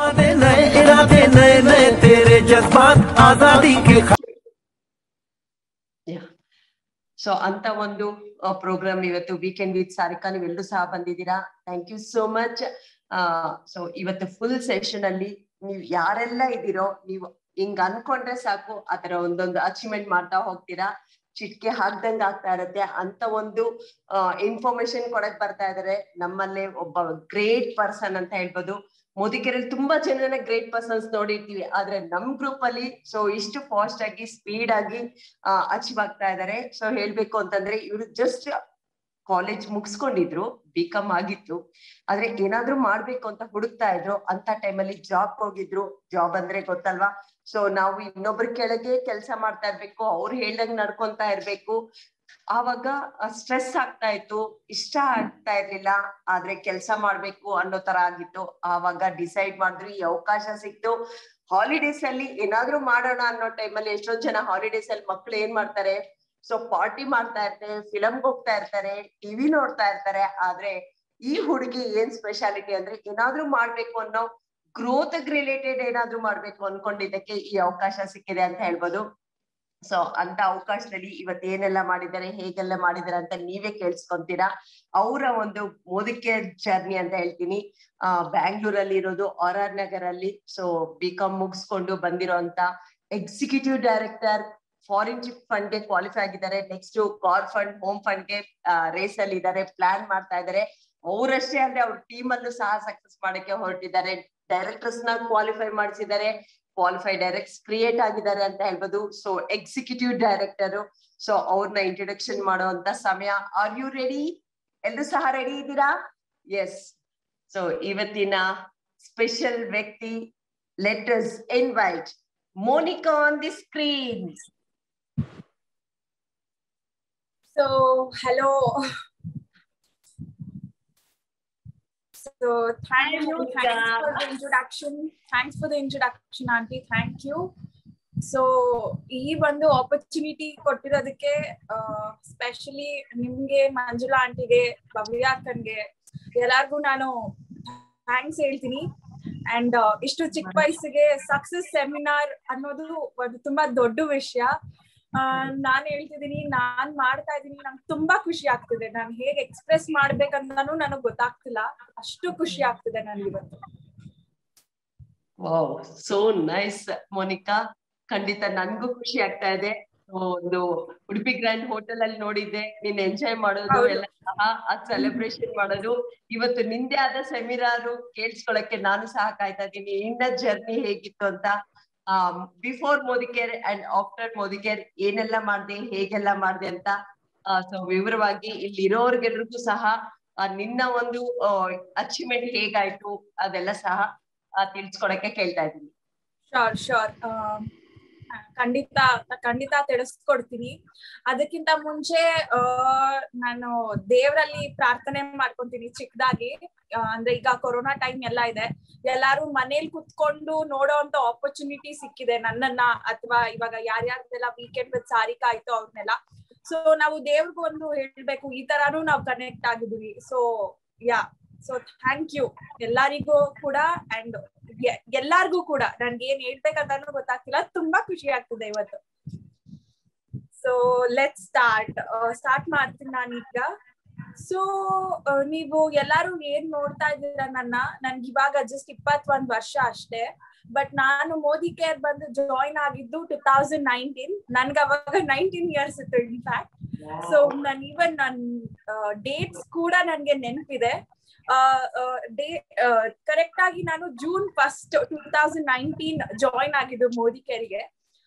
दीवाने नए इरादे नए नए तेरे जज्बात आजादी के ಸೊ ಅಂತ ಒಂದು ಪ್ರೋಗ್ರಾಮ್ ಇವತ್ತು ವೀಕೆಂಡ್ ವಿತ್ ಸಾರಿಕಾ ನೀವೆಲ್ಲರೂ ಸಹ ಬಂದಿದ್ದೀರಾ thank you so much so ಇವತ್ತು ಫುಲ್ ಸೆಷನ್ ಅಲ್ಲಿ ನೀವ್ ಯಾರೆಲ್ಲ ಇದ್ದೀರೋ ನೀವು ಹಿಂಗ್ ಅನ್ಕೊಂಡ್ರೆ ಸಾಕು ಆತರ ಒಂದೊಂದು ಅಚೀವ್ಮೆಂಟ್ ಮಾಡ್ತಾ ಹೋಗ್ತೀರಾ ಚಿಟ್ಕೆ ಹಾಕ್ದಂಗ್ ಆಗ್ತಾ ಇರತ್ತೆ ಅಂತ ಒಂದು ಇನ್ಫಾರ್ಮೇಶನ್ ಕೊಡಕ್ ಬರ್ತಾ ಇದಾರೆ ನಮ್ಮಲ್ಲೇ ಒಬ್ಬ ಗ್ರೇಟ್ ಪರ್ಸನ್ ಅಂತ ಹೇಳ್ಬೋದು ಮೋದಿಕೆರೆಯಲ್ಲಿ ತುಂಬಾ ಜನನ ಗ್ರೇಟ್ ಪರ್ಸನ್ಸ್ ನೋಡಿರ್ತೀವಿ ಆದ್ರೆ ನಮ್ ಗ್ರೂಪ್ ಅಲ್ಲಿ ಸೊ ಇಷ್ಟು ಫಾಸ್ಟ್ ಆಗಿ ಸ್ಪೀಡ್ ಆಗಿ ಅಚೀವ್ ಆಗ್ತಾ ಇದಾರೆ ಸೊ ಹೇಳ್ಬೇಕು ಅಂತಂದ್ರೆ ಇವರು ಜಸ್ಟ್ ಕಾಲೇಜ್ ಮುಗಿಸ್ಕೊಂಡಿದ್ರು ಬಿ ಕಾಮ್ ಆಗಿತ್ತು ಆದ್ರೆ ಏನಾದ್ರೂ ಮಾಡ್ಬೇಕು ಅಂತ ಹುಡುಕ್ತಾ ಇದ್ರು ಅಂತ ಟೈಮಲ್ಲಿ ಜಾಬ್ ಹೋಗಿದ್ರು ಜಾಬ್ ಅಂದ್ರೆ ಗೊತ್ತಲ್ವಾ ಸೊ ನಾವು ಇನ್ನೊಬ್ರ ಕೆಳಗೆ ಕೆಲಸ ಮಾಡ್ತಾ ಇರ್ಬೇಕು ಅವ್ರು ಹೇಳ್ದಂಗ್ ನಡ್ಕೊಂತಾ ಇರ್ಬೇಕು ಆವಾಗ ಸ್ಟ್ರೆಸ್ ಆಗ್ತಾ ಇತ್ತು ಇಷ್ಟ ಆಗ್ತಾ ಇರ್ಲಿಲ್ಲ ಆದ್ರೆ ಕೆಲಸ ಮಾಡ್ಬೇಕು ಅನ್ನೋ ತರ ಆಗಿತ್ತು ಆವಾಗ ಡಿಸೈಡ್ ಮಾಡಿದ್ರು ಈ ಅವಕಾಶ ಸಿಕ್ತು ಹಾಲಿಡೇಸ್ ಅಲ್ಲಿ ಏನಾದ್ರೂ ಮಾಡೋಣ ಅನ್ನೋ ಟೈಮಲ್ಲಿ ಎಷ್ಟೊಂದ್ ಜನ ಹಾಲಿಡೇಸ್ ಅಲ್ಲಿ ಮಕ್ಳು ಏನ್ ಮಾಡ್ತಾರೆ ಸೊ ಪಾರ್ಟಿ ಮಾಡ್ತಾ ಇರ್ತಾರೆ ಫಿಲಮ್ಗೆ ಹೋಗ್ತಾ ಇರ್ತಾರೆ ಟಿವಿ ನೋಡ್ತಾ ಇರ್ತಾರೆ ಆದ್ರೆ ಈ ಹುಡುಗಿ ಏನ್ ಸ್ಪೆಷಾಲಿಟಿ ಅಂದ್ರೆ ಏನಾದ್ರೂ ಮಾಡ್ಬೇಕು ಅನ್ನೋ ಗ್ರೋತ್ ರಿಲೇಟೆಡ್ ಏನಾದ್ರೂ ಮಾಡ್ಬೇಕು ಅನ್ಕೊಂಡಿದ್ದಕ್ಕೆ ಈ ಅವಕಾಶ ಸಿಕ್ಕಿದೆ ಅಂತ ಹೇಳ್ಬೋದು ಸೊ ಅಂತ ಅವಕಾಶದಲ್ಲಿ ಇವತ್ತು ಏನೆಲ್ಲ ಮಾಡಿದ್ದಾರೆ ಹೇಗೆಲ್ಲ ಮಾಡಿದ್ದಾರೆ ಅಂತ ನೀವೇ ಕೇಳಿಸ್ಕೊಂತೀರಾ ಅವರ ಒಂದು ಮೋದಿಕೆ ಜರ್ನಿ ಅಂತ ಹೇಳ್ತೀನಿ ಆ ಬ್ಯಾಂಗ್ಳೂರಲ್ಲಿ ಇರೋದು ಆರ್ ಆರ್ ನಗರ್ ಅಲ್ಲಿ ಸೊ ಬಿ ಕಾಮ್ ಮುಗಿಸ್ಕೊಂಡು ಬಂದಿರೋಂತ executive director foreign trip fund ಗೆ ಕ್ವಾಲಿಫೈ ಆಗಿದ್ದಾರೆ next car fund home fund ಗೆ ರೇಸ್ ಅಲ್ಲಿ ಇದ್ದಾರೆ ಪ್ಲಾನ್ ಮಾಡ್ತಾ ಇದ್ದಾರೆ ಅವರಷ್ಟೇ ಅಂದ್ರೆ ಅವ್ರ ಟೀಮ್ ಅಲ್ಲೂ ಸಹ ಸಕ್ಸಸ್ ಮಾಡಕ್ಕೆ ಹೊರಟಿದ್ದಾರೆ ಡೈರೆಕ್ಟರ್ಸ್ ನ ಕ್ವಾಲಿಫೈ ಮಾಡಿಸಿದ್ದಾರೆ ಕ್ವಾಲಿಫೈ ಡೈರೆಕ್ಟ್ಸ್ ಕ್ರಿಯೇಟ್ ಆಗಿದ್ದಾರೆ ಅಂತ ಹೇಳ್ಬೋದು ಸೊ ಎಕ್ಸಿಕ್ಯೂಟಿವ್ ಡೈರೆಕ್ಟರ್ ಸೊ ಅವ್ರನ್ನ ಇಂಟ್ರೊಡಕ್ಷನ್ ಮಾಡುವಂತ ಸಮಯ ಆರ್ ಯು ರೆಡಿ ಎಲ್ರು ಸಹ ರೆಡಿ ಇದ್ದೀರಾ ಎಸ್ ಸೊ ಇವತ್ತಿನ ಸ್ಪೆಷಲ್ ವ್ಯಕ್ತಿ let's invite Monica on the screen So, hello. So, thank you. Thanks for the introduction. Thanks for the introduction, Auntie. Thank you. So ಈ ಒಂದು opportunity ಕೊಟ್ಟಿರೋದಕ್ಕೆ specially ನಿಮ್ಗೆ ಮಂಜುಳಾ ಆಂಟಿಗೆ ಭವ್ಯ ಅಕ್ಕನ್ಗೆ ಎಲ್ಲಾರ್ಗು ನಾನು ಥ್ಯಾಂಕ್ಸ್ ಹೇಳ್ತೀನಿ ಅಂಡ್ ಇಷ್ಟು ಚಿಕ್ಕ ವಯಸ್ಸಿಗೆ ಸಕ್ಸಸ್ ಸೆಮಿನಾರ್ ಅನ್ನೋದು ಒಂದು ತುಂಬಾ ದೊಡ್ಡ ವಿಷಯ ನಾನ್ ಹೇಳ್ತಿದೀನಿ ನಾನ್ ಮಾಡ್ತಾ ಇದೀನಿ ನಂಗೆ ತುಂಬಾ ಖುಷಿ ಆಗ್ತಿದೆ ನಾನು ಹೇಗೆ ಎಕ್ಸ್ಪ್ರೆಸ್ ಮಾಡ್ಬೇಕಂತಾನು ನನಗ್ ಗೊತ್ತಾಗ್ತಿಲ್ಲ ಅಷ್ಟು ಖುಷಿ ಆಗ್ತಿದೆ ನನ್ಗೆ ಇವತ್ತು ವಾವ್ ಸೋ ನೈಸ್ ಮೋನಿಕಾ ಖಂಡಿತ ನನ್ಗೂ ಖುಷಿ ಆಗ್ತಾ ಇದೆ ಒಂದು ಉಡುಪಿ ಗ್ರ್ಯಾಂಡ್ ಹೋಟೆಲ್ ಅಲ್ಲಿ ನೋಡಿದ್ದೆ ನೀನ್ ಎಂಜಾಯ್ ಮಾಡೋದು ಎಲ್ಲ ಸಹ ಅದ್ ಸೆಲೆಬ್ರೇಷನ್ ಮಾಡೋದು ಇವತ್ತು ನಿಂದೆ ಆದ ಸೆಮಿನಾರು ಕೇಳಿಸ್ಕೊಳಕ್ಕೆ ನಾನು ಸಹ ಕಾಯ್ತಾ ಇದ್ದೀನಿ ಇನ್ನ ಜರ್ನಿ ಹೇಗಿತ್ತು ಅಂತ before Modicare and after Modicare ಏನೆಲ್ಲ ಮಾಡ್ದೆ ಹೇಗೆಲ್ಲ ಮಾಡ್ದೆ ಅಂತ ಸೊ ವಿವರವಾಗಿ ಇಲ್ಲಿ ಇರೋರ್ಗೆಲ್ರಿಗೂ ಸಹ ನಿನ್ನ ಒಂದು ಅಚೀವ್ಮೆಂಟ್ ಹೇಗಾಯ್ತು ಅದೆಲ್ಲ ಸಹ ತಿಳ್ಸ್ಕೊಡಕ್ಕೆ ಕೇಳ್ತಾ ಇದ್ದೀನಿ ಶೋರ್ ಶೋರ್ ಖಂಡಿತ ಖಂಡಿತ ತಿಳಿಸ್ಕೊಡ್ತೀನಿ ಅದಕ್ಕಿಂತ ಮುಂಚೆ ಆ ನಾನು ದೇವರಲ್ಲಿ ಪ್ರಾರ್ಥನೆ ಮಾಡ್ಕೊಂತೀನಿ ಚಿಕ್ಕದಾಗಿ ಅಂದ್ರೆ ಈಗ ಕೊರೋನಾ ಟೈಮ್ ಎಲ್ಲ ಇದೆ ಎಲ್ಲಾರು ಮನೇಲಿ ಕುತ್ಕೊಂಡು ನೋಡೋ ಅಂತ ಆಪರ್ಚುನಿಟಿ ಸಿಕ್ಕಿದೆ ನನ್ನನ್ನ ಅಥವಾ ಇವಾಗ ಯಾರ್ಯಾರ್ದೆಲ್ಲ ವೀಕೆಂಡ್ ವಿತ್ ಸಾರಿಕಾ ಆಯ್ತು ಅವ್ರನ್ನೆಲ್ಲ ಸೊ ನಾವು ದೇವ್ರಿಗೂ ಒಂದು ಹೇಳ್ಬೇಕು ಈ ತರಾನು ನಾವು ಕನೆಕ್ಟ್ ಆಗಿದೀವಿ so yeah so thank you ಎಲ್ಲರಿಗೂ ಕೂಡ ಅಂಡ್ ಎಲ್ಲಾರ್ಗೂ ಕೂಡ ನನ್ಗೆ ಏನ್ ಹೇಳ್ಬೇಕಂತಾನು ಗೊತ್ತಾಗ್ತಿಲ್ಲ ತುಂಬಾ ಖುಷಿ ಆಗ್ತಿದೆ ಇವತ್ತು ಸೊ ಲೆಟ್ ಸ್ಟಾರ್ಟ್ ಸ್ಟಾರ್ಟ್ ಮಾಡ್ತೀನಿ ನಾನೀಗ ಸೊ ನೀವು ಎಲ್ಲಾರು ಏನ್ ನೋಡ್ತಾ ಇದ್ದೀರಾ ನನ್ನ ನನ್ಗೆ ಇವಾಗ ಜಸ್ಟ್ ಇಪ್ಪತ್ ಒಂದ್ ವರ್ಷ ಅಷ್ಟೇ ಬಟ್ ನಾನು ಮೋದಿ ಕೇರ್ ಬಂದು ಜಾಯಿನ್ ಆಗಿದ್ದು ಟೂ ತೌಸಂಡ್ ನೈನ್ಟೀನ್ ನನ್ಗೆ ಅವಾಗ ನೈನ್ಟೀನ್ ಇಯರ್ಸ್ ಇತ್ತು ಇನ್ಫ್ಯಾಕ್ಟ್ ಸೊ ನನ್ ಈವನ್ ನನ್ ಡೇಟ್ಸ್ ಕೂಡ ನನ್ಗೆ ನೆನಪಿದೆ ಡೇ ಕರೆಕ್ಟ್ ಆಗಿ ನಾನು June first two thousand nineteen join ಆಗಿದ್ದು ಮೋದಿ ಕೇರಿಗೆ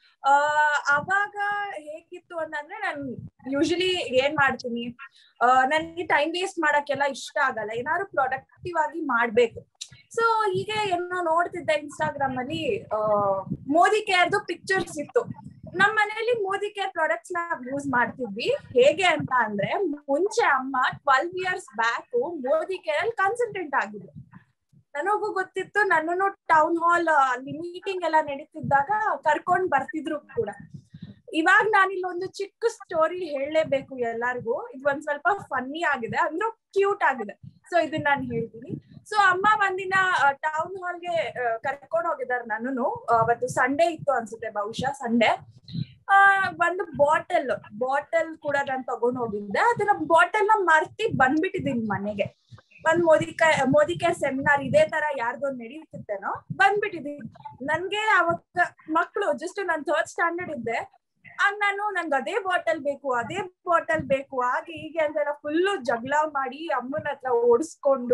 ಅವಾಗ ಹೇಗಿತ್ತು ಅಂತಂದ್ರೆ ನಾನು ಯೂಶಲಿ ಏನ್ ಮಾಡ್ತೀನಿ ನನ್ಗೆ ಟೈಮ್ ವೇಸ್ಟ್ ಮಾಡಕ್ಕೆಲ್ಲ ಇಷ್ಟ ಆಗಲ್ಲ ಏನಾದ್ರು ಪ್ರೊಡಕ್ಟಿವ್ ಆಗಿ ಮಾಡ್ಬೇಕು ಸೊ ಹೀಗೆ ಏನೋ ನೋಡ್ತಿದ್ದೆ ಇನ್ಸ್ಟಾಗ್ರಾಮ್ ಅಲ್ಲಿ ಮೋದಿ ಕೇರ್ದು ಪಿಕ್ಚರ್ಸ್ ಇತ್ತು ನಮ್ಮ ಮನೆಯಲ್ಲಿ ಮೋದಿ ಕೇರ್ ಪ್ರಾಡಕ್ಟ್ಸ್ ನ ಯೂಸ್ ಮಾಡ್ತಿದ್ವಿ ಹೇಗೆ ಅಂತ ಅಂದ್ರೆ ಮುಂಚೆ ಅಮ್ಮ twelve years back Modicare ಅಲ್ಲಿ ಕನ್ಸಲ್ಟೆಂಟ್ ಆಗಿದ್ರು ನನಗೂ ಗೊತ್ತಿತ್ತು ನನ್ನನ್ನು ಟೌನ್ ಹಾಲ್ ಅಲ್ಲಿ ಮೀಟಿಂಗ್ ಎಲ್ಲ ನಡೀತಿದ್ದಾಗ ಕರ್ಕೊಂಡ್ ಬರ್ತಿದ್ರು ಕೂಡ ಇವಾಗ ನಾನಿಲ್ಲಿ ಒಂದು ಚಿಕ್ಕ ಸ್ಟೋರಿ ಹೇಳಲೇಬೇಕು ಎಲ್ಲಾರ್ಗು ಇದು ಒಂದ್ ಸ್ವಲ್ಪ ಫನ್ನಿ ಆಗಿದೆ ಅಂದ್ರೆ ಕ್ಯೂಟ್ ಆಗಿದೆ ಸೊ ಇದನ್ನ ನಾನು ಹೇಳ್ತೀನಿ ಸೊ ಅಮ್ಮ ಒಂದಿನ ಟೌನ್ ಹಾಲ್ಗೆ ಕರ್ಕೊಂಡು ಹೋಗಿದ್ದಾರೆ ನನ್ನನ್ನು ಅವತ್ತು ಸಂಡೇ ಇತ್ತು ಅನ್ಸುತ್ತೆ ಬಹುಶಃ ಸಂಡೇ ಆ ಒಂದು ಬಾಟಲ್ ಬಾಟಲ್ ಕೂಡ ನಾನು ತಗೊಂಡ್ ಹೋಗಿದ್ದೆ ಅದನ್ನ ಬಾಟಲ್ ನ ಮರ್ತಿ ಬಂದ್ಬಿಟ್ಟಿದೀನಿ ಮನೆಗೆ ಒಂದ್ ಮೋದಿಕ ಮೋದಿಕೇರ್ ಸೆಮಿನಾರ್ ಇದೇ ತರ ಯಾರ್ದೊಂದ್ ನಡೀತಿತ್ತೇನೋ ಬಂದ್ಬಿಟ್ಟಿದೀನಿ ನನ್ಗೆ ಅವಾಗ ಮಕ್ಳು ಜಸ್ಟ್ ನಾನ್ ಥರ್ಡ್ ಸ್ಟ್ಯಾಂಡರ್ಡ್ ಇದ್ದೆ ಆಗ ನಾನು ನನ್ಗೆ ಅದೇ ಬಾಟಲ್ ಬೇಕು ಅದೇ ಬಾಟಲ್ ಬೇಕು ಹಾಗೆ ಹೀಗೆ ಅಂತೆಲ್ಲ ಫುಲ್ಲು ಜಗಳ ಮಾಡಿ ಅಮ್ಮನ ಹತ್ರ ಓಡಿಸ್ಕೊಂಡು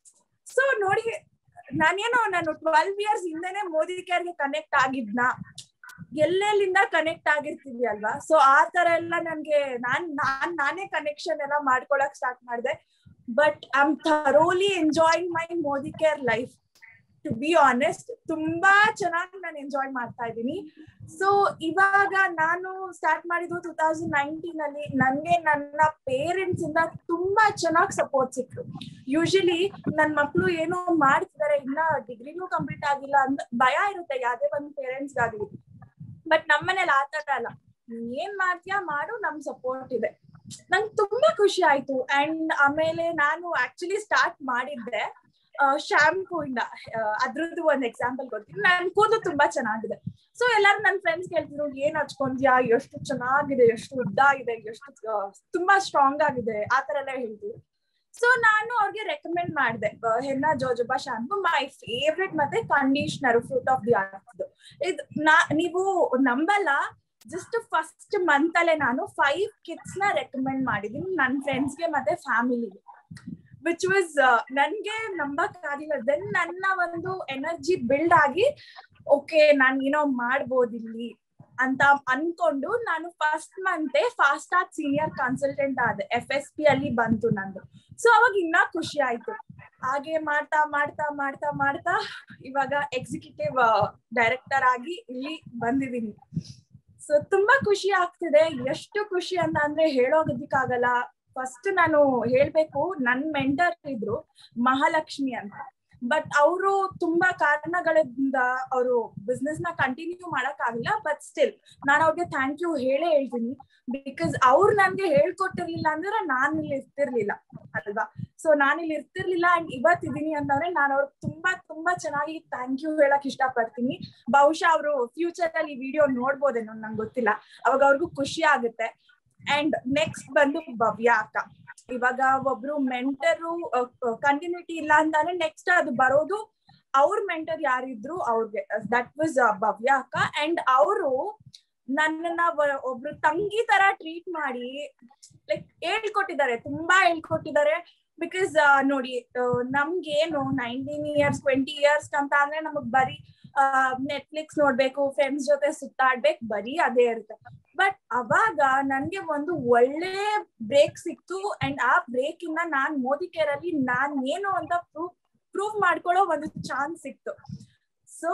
ಸೊ ನೋಡಿ ನಾನೇನೋ ನಾನು ಟ್ವೆಲ್ವ್ ಇಯರ್ಸ್ ಹಿಂದೆನೆ ಮೋದಿ ಕೇರ್ಗೆ ಕನೆಕ್ಟ್ ಆಗಿದ್ನ ಎಲ್ಲೆಲ್ಲಿಂದ ಕನೆಕ್ಟ್ ಆಗಿರ್ತೀವಿ ಅಲ್ವಾ ಸೊ ಆ ತರ ಎಲ್ಲ ನನ್ಗೆ ನಾನ್ ನಾನ್ ನಾನೇ ಕನೆಕ್ಷನ್ ಎಲ್ಲ ಮಾಡ್ಕೊಳಕ್ ಸ್ಟಾರ್ಟ್ ಮಾಡಿದೆ but I am thoroughly enjoying my Modicare life to be honest ತುಂಬಾ ಚೆನ್ನಾಗಿ ನಾನು ಎಂಜಾಯ್ ಮಾಡ್ತಾ ಇದ್ದೀನಿ ಸೊ ಇವಾಗ ನಾನು ಸ್ಟಾರ್ಟ್ ಮಾಡಿದ್ದು ಟೂ ತೌಸಂಡ್ ನೈನ್ಟೀನ್ ಅಲ್ಲಿ ನನ್ಗೆ ನನ್ನ ಪೇರೆಂಟ್ಸ್ ಇಂದ ತುಂಬಾ ಚೆನ್ನಾಗಿ ಸಪೋರ್ಟ್ ಸಿಕ್ತು ಯೂಶಲಿ ನನ್ ಮಕ್ಳು ಏನೋ ಮಾಡ್ತಿದಾರೆ ಇನ್ನ ಡಿಗ್ರಿನೂ ಕಂಪ್ಲೀಟ್ ಆಗಿಲ್ಲ ಅಂತ ಭಯ ಇರುತ್ತೆ ಯಾವ್ದೇ ಒಂದು ಪೇರೆಂಟ್ಸ್ ಆಗ್ಲಿ ಬಟ್ ನಮ್ಮನೇಲಿ ಆತರ ಅಲ್ಲ ಏನ್ ಮಾಡ್ತೀಯಾ ಮಾಡು ನಮ್ ಸಪೋರ್ಟ್ ಇದೆ ನಂಗೆ ತುಂಬಾ ಖುಷಿ ಆಯ್ತು ಅಂಡ್ ಆಮೇಲೆ ನಾನು ಆಕ್ಚುಲಿ ಸ್ಟಾರ್ಟ್ ಮಾಡಿದ್ದೆ ಶಾಂಪೂ ಇಂದ ಅದ್ರದ್ದು ಒಂದ್ ಎಕ್ಸಾಂಪಲ್ ಕೊಡ್ತೀನಿ ನನ್ ಕೂದಲು ತುಂಬಾ ಚೆನ್ನಾಗಿದೆ ಸೊ ಎಲ್ಲಾರು ನನ್ ಫ್ರೆಂಡ್ಸ್ ಕೇಳ್ತಿದ್ರು ಏನ್ ಹಚ್ಕೊಂಡ್ಯಾ ಎಷ್ಟು ಚೆನ್ನಾಗಿದೆ ಎಷ್ಟು ಉದ್ದ ಇದೆ ಎಷ್ಟು ತುಂಬಾ ಸ್ಟ್ರಾಂಗ್ ಆಗಿದೆ ಆತರ ಎಲ್ಲ ಹೇಳ್ತಿದ್ರು ಸೊ ನಾನು ಅವ್ರಿಗೆ ರೆಕಮೆಂಡ್ ಮಾಡಿದೆ henna jojoba shampoo my favourite ಮತ್ತೆ conditioner fruit of the earth ಇದು ನಾ ನೀವು ನಂಬಲ್ಲ ಜಸ್ಟ್ ಫಸ್ಟ್ ಮಂತ್ ಅಲ್ಲೇ ನಾನು ಫೈವ್ ಕಿಟ್ಸ್ ನ ರೆಕಮೆಂಡ್ ಮಾಡಿದೀನಿ ನನ್ನ ಫ್ರೆಂಡ್ಸ್ಗೆ ಮತ್ತೆ ಫ್ಯಾಮಿಲಿಗೆ ವಿಚ್ ವಾಸ್ ನನ್ಗೆ ನಂಬಕ್ ಆಗಿಲ್ಲ ದೆನ್ ನನ್ನ ಒಂದು ಎನರ್ಜಿ ಬಿಲ್ಡ್ ಆಗಿ ಓಕೆ ನಾನ್ ಏನೋ ಮಾಡ್ಬೋದು ಇಲ್ಲಿ ಅಂತ ಅನ್ಕೊಂಡು ನಾನು first month fast start senior consultant ಆದೆ ಎಫ್ ಎಸ್ ಪಿ ಅಲ್ಲಿ ಬಂತು ನಂದು ಸೊ ಅವಾಗ ಇನ್ನ ಖುಷಿ ಆಯ್ತು ಹಾಗೆ ಮಾಡ್ತಾ ಮಾಡ್ತಾ ಮಾಡ್ತಾ ಮಾಡ್ತಾ ಇವಾಗ ಎಕ್ಸಿಕ್ಯೂಟಿವ್ ಡೈರೆಕ್ಟರ್ ಆಗಿ ಇಲ್ಲಿ ಬಂದಿದ್ದೀನಿ ಸೊ ತುಂಬಾ ಖುಷಿ ಆಗ್ತಿದೆ ಎಷ್ಟು ಖುಷಿ ಅಂತ ಅಂದ್ರೆ ಹೇಳೋದಕ್ಕಾಗಲ್ಲ ಫಸ್ಟ್ ನಾನು ಹೇಳ್ಬೇಕು ನನ್ ಮೆಂಟರ್ ಇದ್ರು ಮಹಾಲಕ್ಷ್ಮಿ ಅಂತ ಬಟ್ ಅವರು ತುಂಬಾ ಕಾರಣಗಳಿಂದ ಅವರು ಬಿಸ್ನೆಸ್ ನ ಕಂಟಿನ್ಯೂ ಮಾಡಕ್ ಆಗಿಲ್ಲ ಬಟ್ ಸ್ಟಿಲ್ ನಾನು ಅವ್ರಿಗೆ ಥ್ಯಾಂಕ್ ಯು ಹೇಳೇ ಹೇಳ್ತೀನಿ ಬಿಕಾಸ್ ಅವ್ರು ನನ್ಗೆ ಹೇಳ್ಕೊಟ್ಟಿರ್ಲಿಲ್ಲ ಅಂದ್ರೆ ನಾನು ಇಲ್ಲಿ ಇರ್ತಿರ್ಲಿಲ್ಲ ಅಲ್ವಾ ಸೊ ನಾನು ಇಲ್ಲಿ ಇರ್ತಿರ್ಲಿಲ್ಲ ಅಂಡ್ ಇವತ್ತಿದೀನಿ ಅಂತಂದ್ರೆ ನಾನು ಅವ್ರಿಗೆ ತುಂಬಾ ತುಂಬಾ ಚೆನ್ನಾಗಿ ಥ್ಯಾಂಕ್ ಯು ಹೇಳಕ್ ಇಷ್ಟ ಪಡ್ತೀನಿ ಬಹುಶಃ ಅವರು ಫ್ಯೂಚರ್ ಅಲ್ಲಿ ವಿಡಿಯೋ ನೋಡ್ಬೋದೇನೋ ನಂಗೆ ಗೊತ್ತಿಲ್ಲ ಅವಾಗ ಅವ್ರಿಗೂ ಖುಷಿ ಆಗುತ್ತೆ ಅಂಡ್ ನೆಕ್ಸ್ಟ್ ಬಂದು ಭವ್ಯ ಅಕ್ಕ ಇವಾಗ ಒಬ್ರು ಮೆಂಟರು ಕಂಟಿನ್ಯೂಟಿ ಇಲ್ಲ ಅಂತಾನೆ ನೆಕ್ಸ್ಟ್ ಅದು ಬರೋದು ಅವ್ರ ಮೆಂಟರ್ ಯಾರಿದ್ರು ಅವ್ರಿಗೆ ದಟ್ ವಾಸ್ ಭವ್ಯ ಅಕ್ಕ ಅಂಡ್ ಅವರು ನನ್ನನ್ನ ಒಬ್ರು ತಂಗಿ ತರ ಟ್ರೀಟ್ ಮಾಡಿ ಲೈಕ್ ಹೇಳ್ಕೊಟ್ಟಿದ್ದಾರೆ ತುಂಬಾ ಹೇಳ್ಕೊಟ್ಟಿದ್ದಾರೆ ಬಿಕಾಸ್ ನೋಡಿ ನಮ್ಗೇನು ನೈನ್ಟೀನ್ ಇಯರ್ಸ್ ಟ್ವೆಂಟಿ ಇಯರ್ಸ್ ಅಂತ ಅಂದ್ರೆ ನಮಗ್ ಬರೀ ನೆಟ್ಫ್ಲಿಕ್ಸ್ ನೋಡ್ಬೇಕು ಫ್ರೆಂಡ್ಸ್ ಜೊತೆ ಸುತ್ತಾಡ್ಬೇಕು ಬರೀ ಅದೇ ಇರುತ್ತೆ ಬಟ್ ಅವಾಗ ನನ್ಗೆ ಒಂದು ಒಳ್ಳೆ ಬ್ರೇಕ್ ಸಿಕ್ತು ಅಂಡ್ ಆ ಬ್ರೇಕ್ ಇಂದ ನಾನ್ ಮೋದಿ ಕೇರ್ ಅಲ್ಲಿ ನಾನ್ ಏನು ಅಂತ ಪ್ರೂವ್ ಪ್ರೂವ್ ಮಾಡ್ಕೊಳ್ಳೋ ಒಂದು ಚಾನ್ಸ್ ಸಿಕ್ತು ಸೊ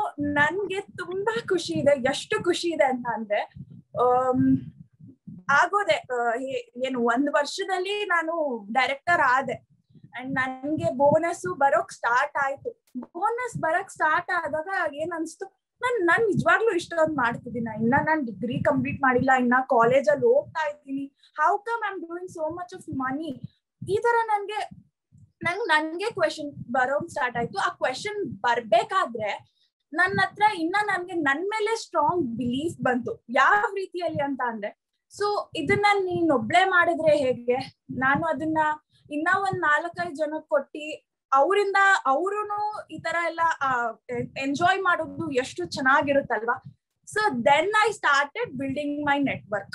ನನ್ಗೆ ತುಂಬಾ ಖುಷಿ ಇದೆ ಎಷ್ಟು ಖುಷಿ ಇದೆ ಅಂತ ಅಂದ್ರೆ ಆಗೋದೆ ಏನು ಒಂದ್ ವರ್ಷದಲ್ಲಿ ನಾನು ಡೈರೆಕ್ಟರ್ ಆದೆ ಅಂಡ್ ನನ್ಗೆ ಬೋನಸ್ ಬರೋಕ್ ಸ್ಟಾರ್ಟ್ ಆಯ್ತು ಬೋನಸ್ ಬರಕ್ ಸ್ಟಾರ್ಟ್ ಆದಾಗ ಏನ್ ಅನ್ಸ್ತು ನಾನ್ ನಾನ್ ನಿಜವಾಗ್ಲೂ ಇಷ್ಟೊಂದು ಮಾಡ್ತಿದ್ದೀನ ಇನ್ನ ನಾನ್ ಡಿಗ್ರಿ ಕಂಪ್ಲೀಟ್ ಮಾಡಿಲ್ಲ ಇನ್ನ ಕಾಲೇಜ್ ಅಲ್ಲಿ ಹೋಗ್ತಾ ಇದ್ದೀನಿ how come I'm doing so much of money ಈ ತರ ನನ್ಗೆ ನಂಗ್ ನನ್ಗೆ ಕ್ವೆಶನ್ ಬರೋಕ್ ಸ್ಟಾರ್ಟ್ ಆಯ್ತು ಆ ಕ್ವೆಶನ್ ಬರ್ಬೇಕಾದ್ರೆ ನನ್ನ ಹತ್ರ ಇನ್ನ ನನ್ಗೆ ನನ್ ಮೇಲೆ ಸ್ಟ್ರಾಂಗ್ ಬಿಲೀಫ್ ಬಂತು ಯಾವ ರೀತಿಯಲ್ಲಿ ಅಂತ ಅಂದ್ರೆ ಸೊ ಇದನ್ನ ನೀನ್ ಒಬ್ಳೆ ಮಾಡಿದ್ರೆ ಹೇಗೆ ನಾನು ಅದನ್ನ ಇನ್ನ ಒಂದ್ ನಾಲ್ಕೈದು ಜನಕ್ ಕೊಟ್ಟಿ ಅವರಿಂದ ಅವ್ರುನು ಈ ತರ ಎಲ್ಲ ಎಂಜಾಯ್ ಮಾಡೋದು ಎಷ್ಟು ಚೆನ್ನಾಗಿರುತ್ತಲ್ವಾ so then I started building my network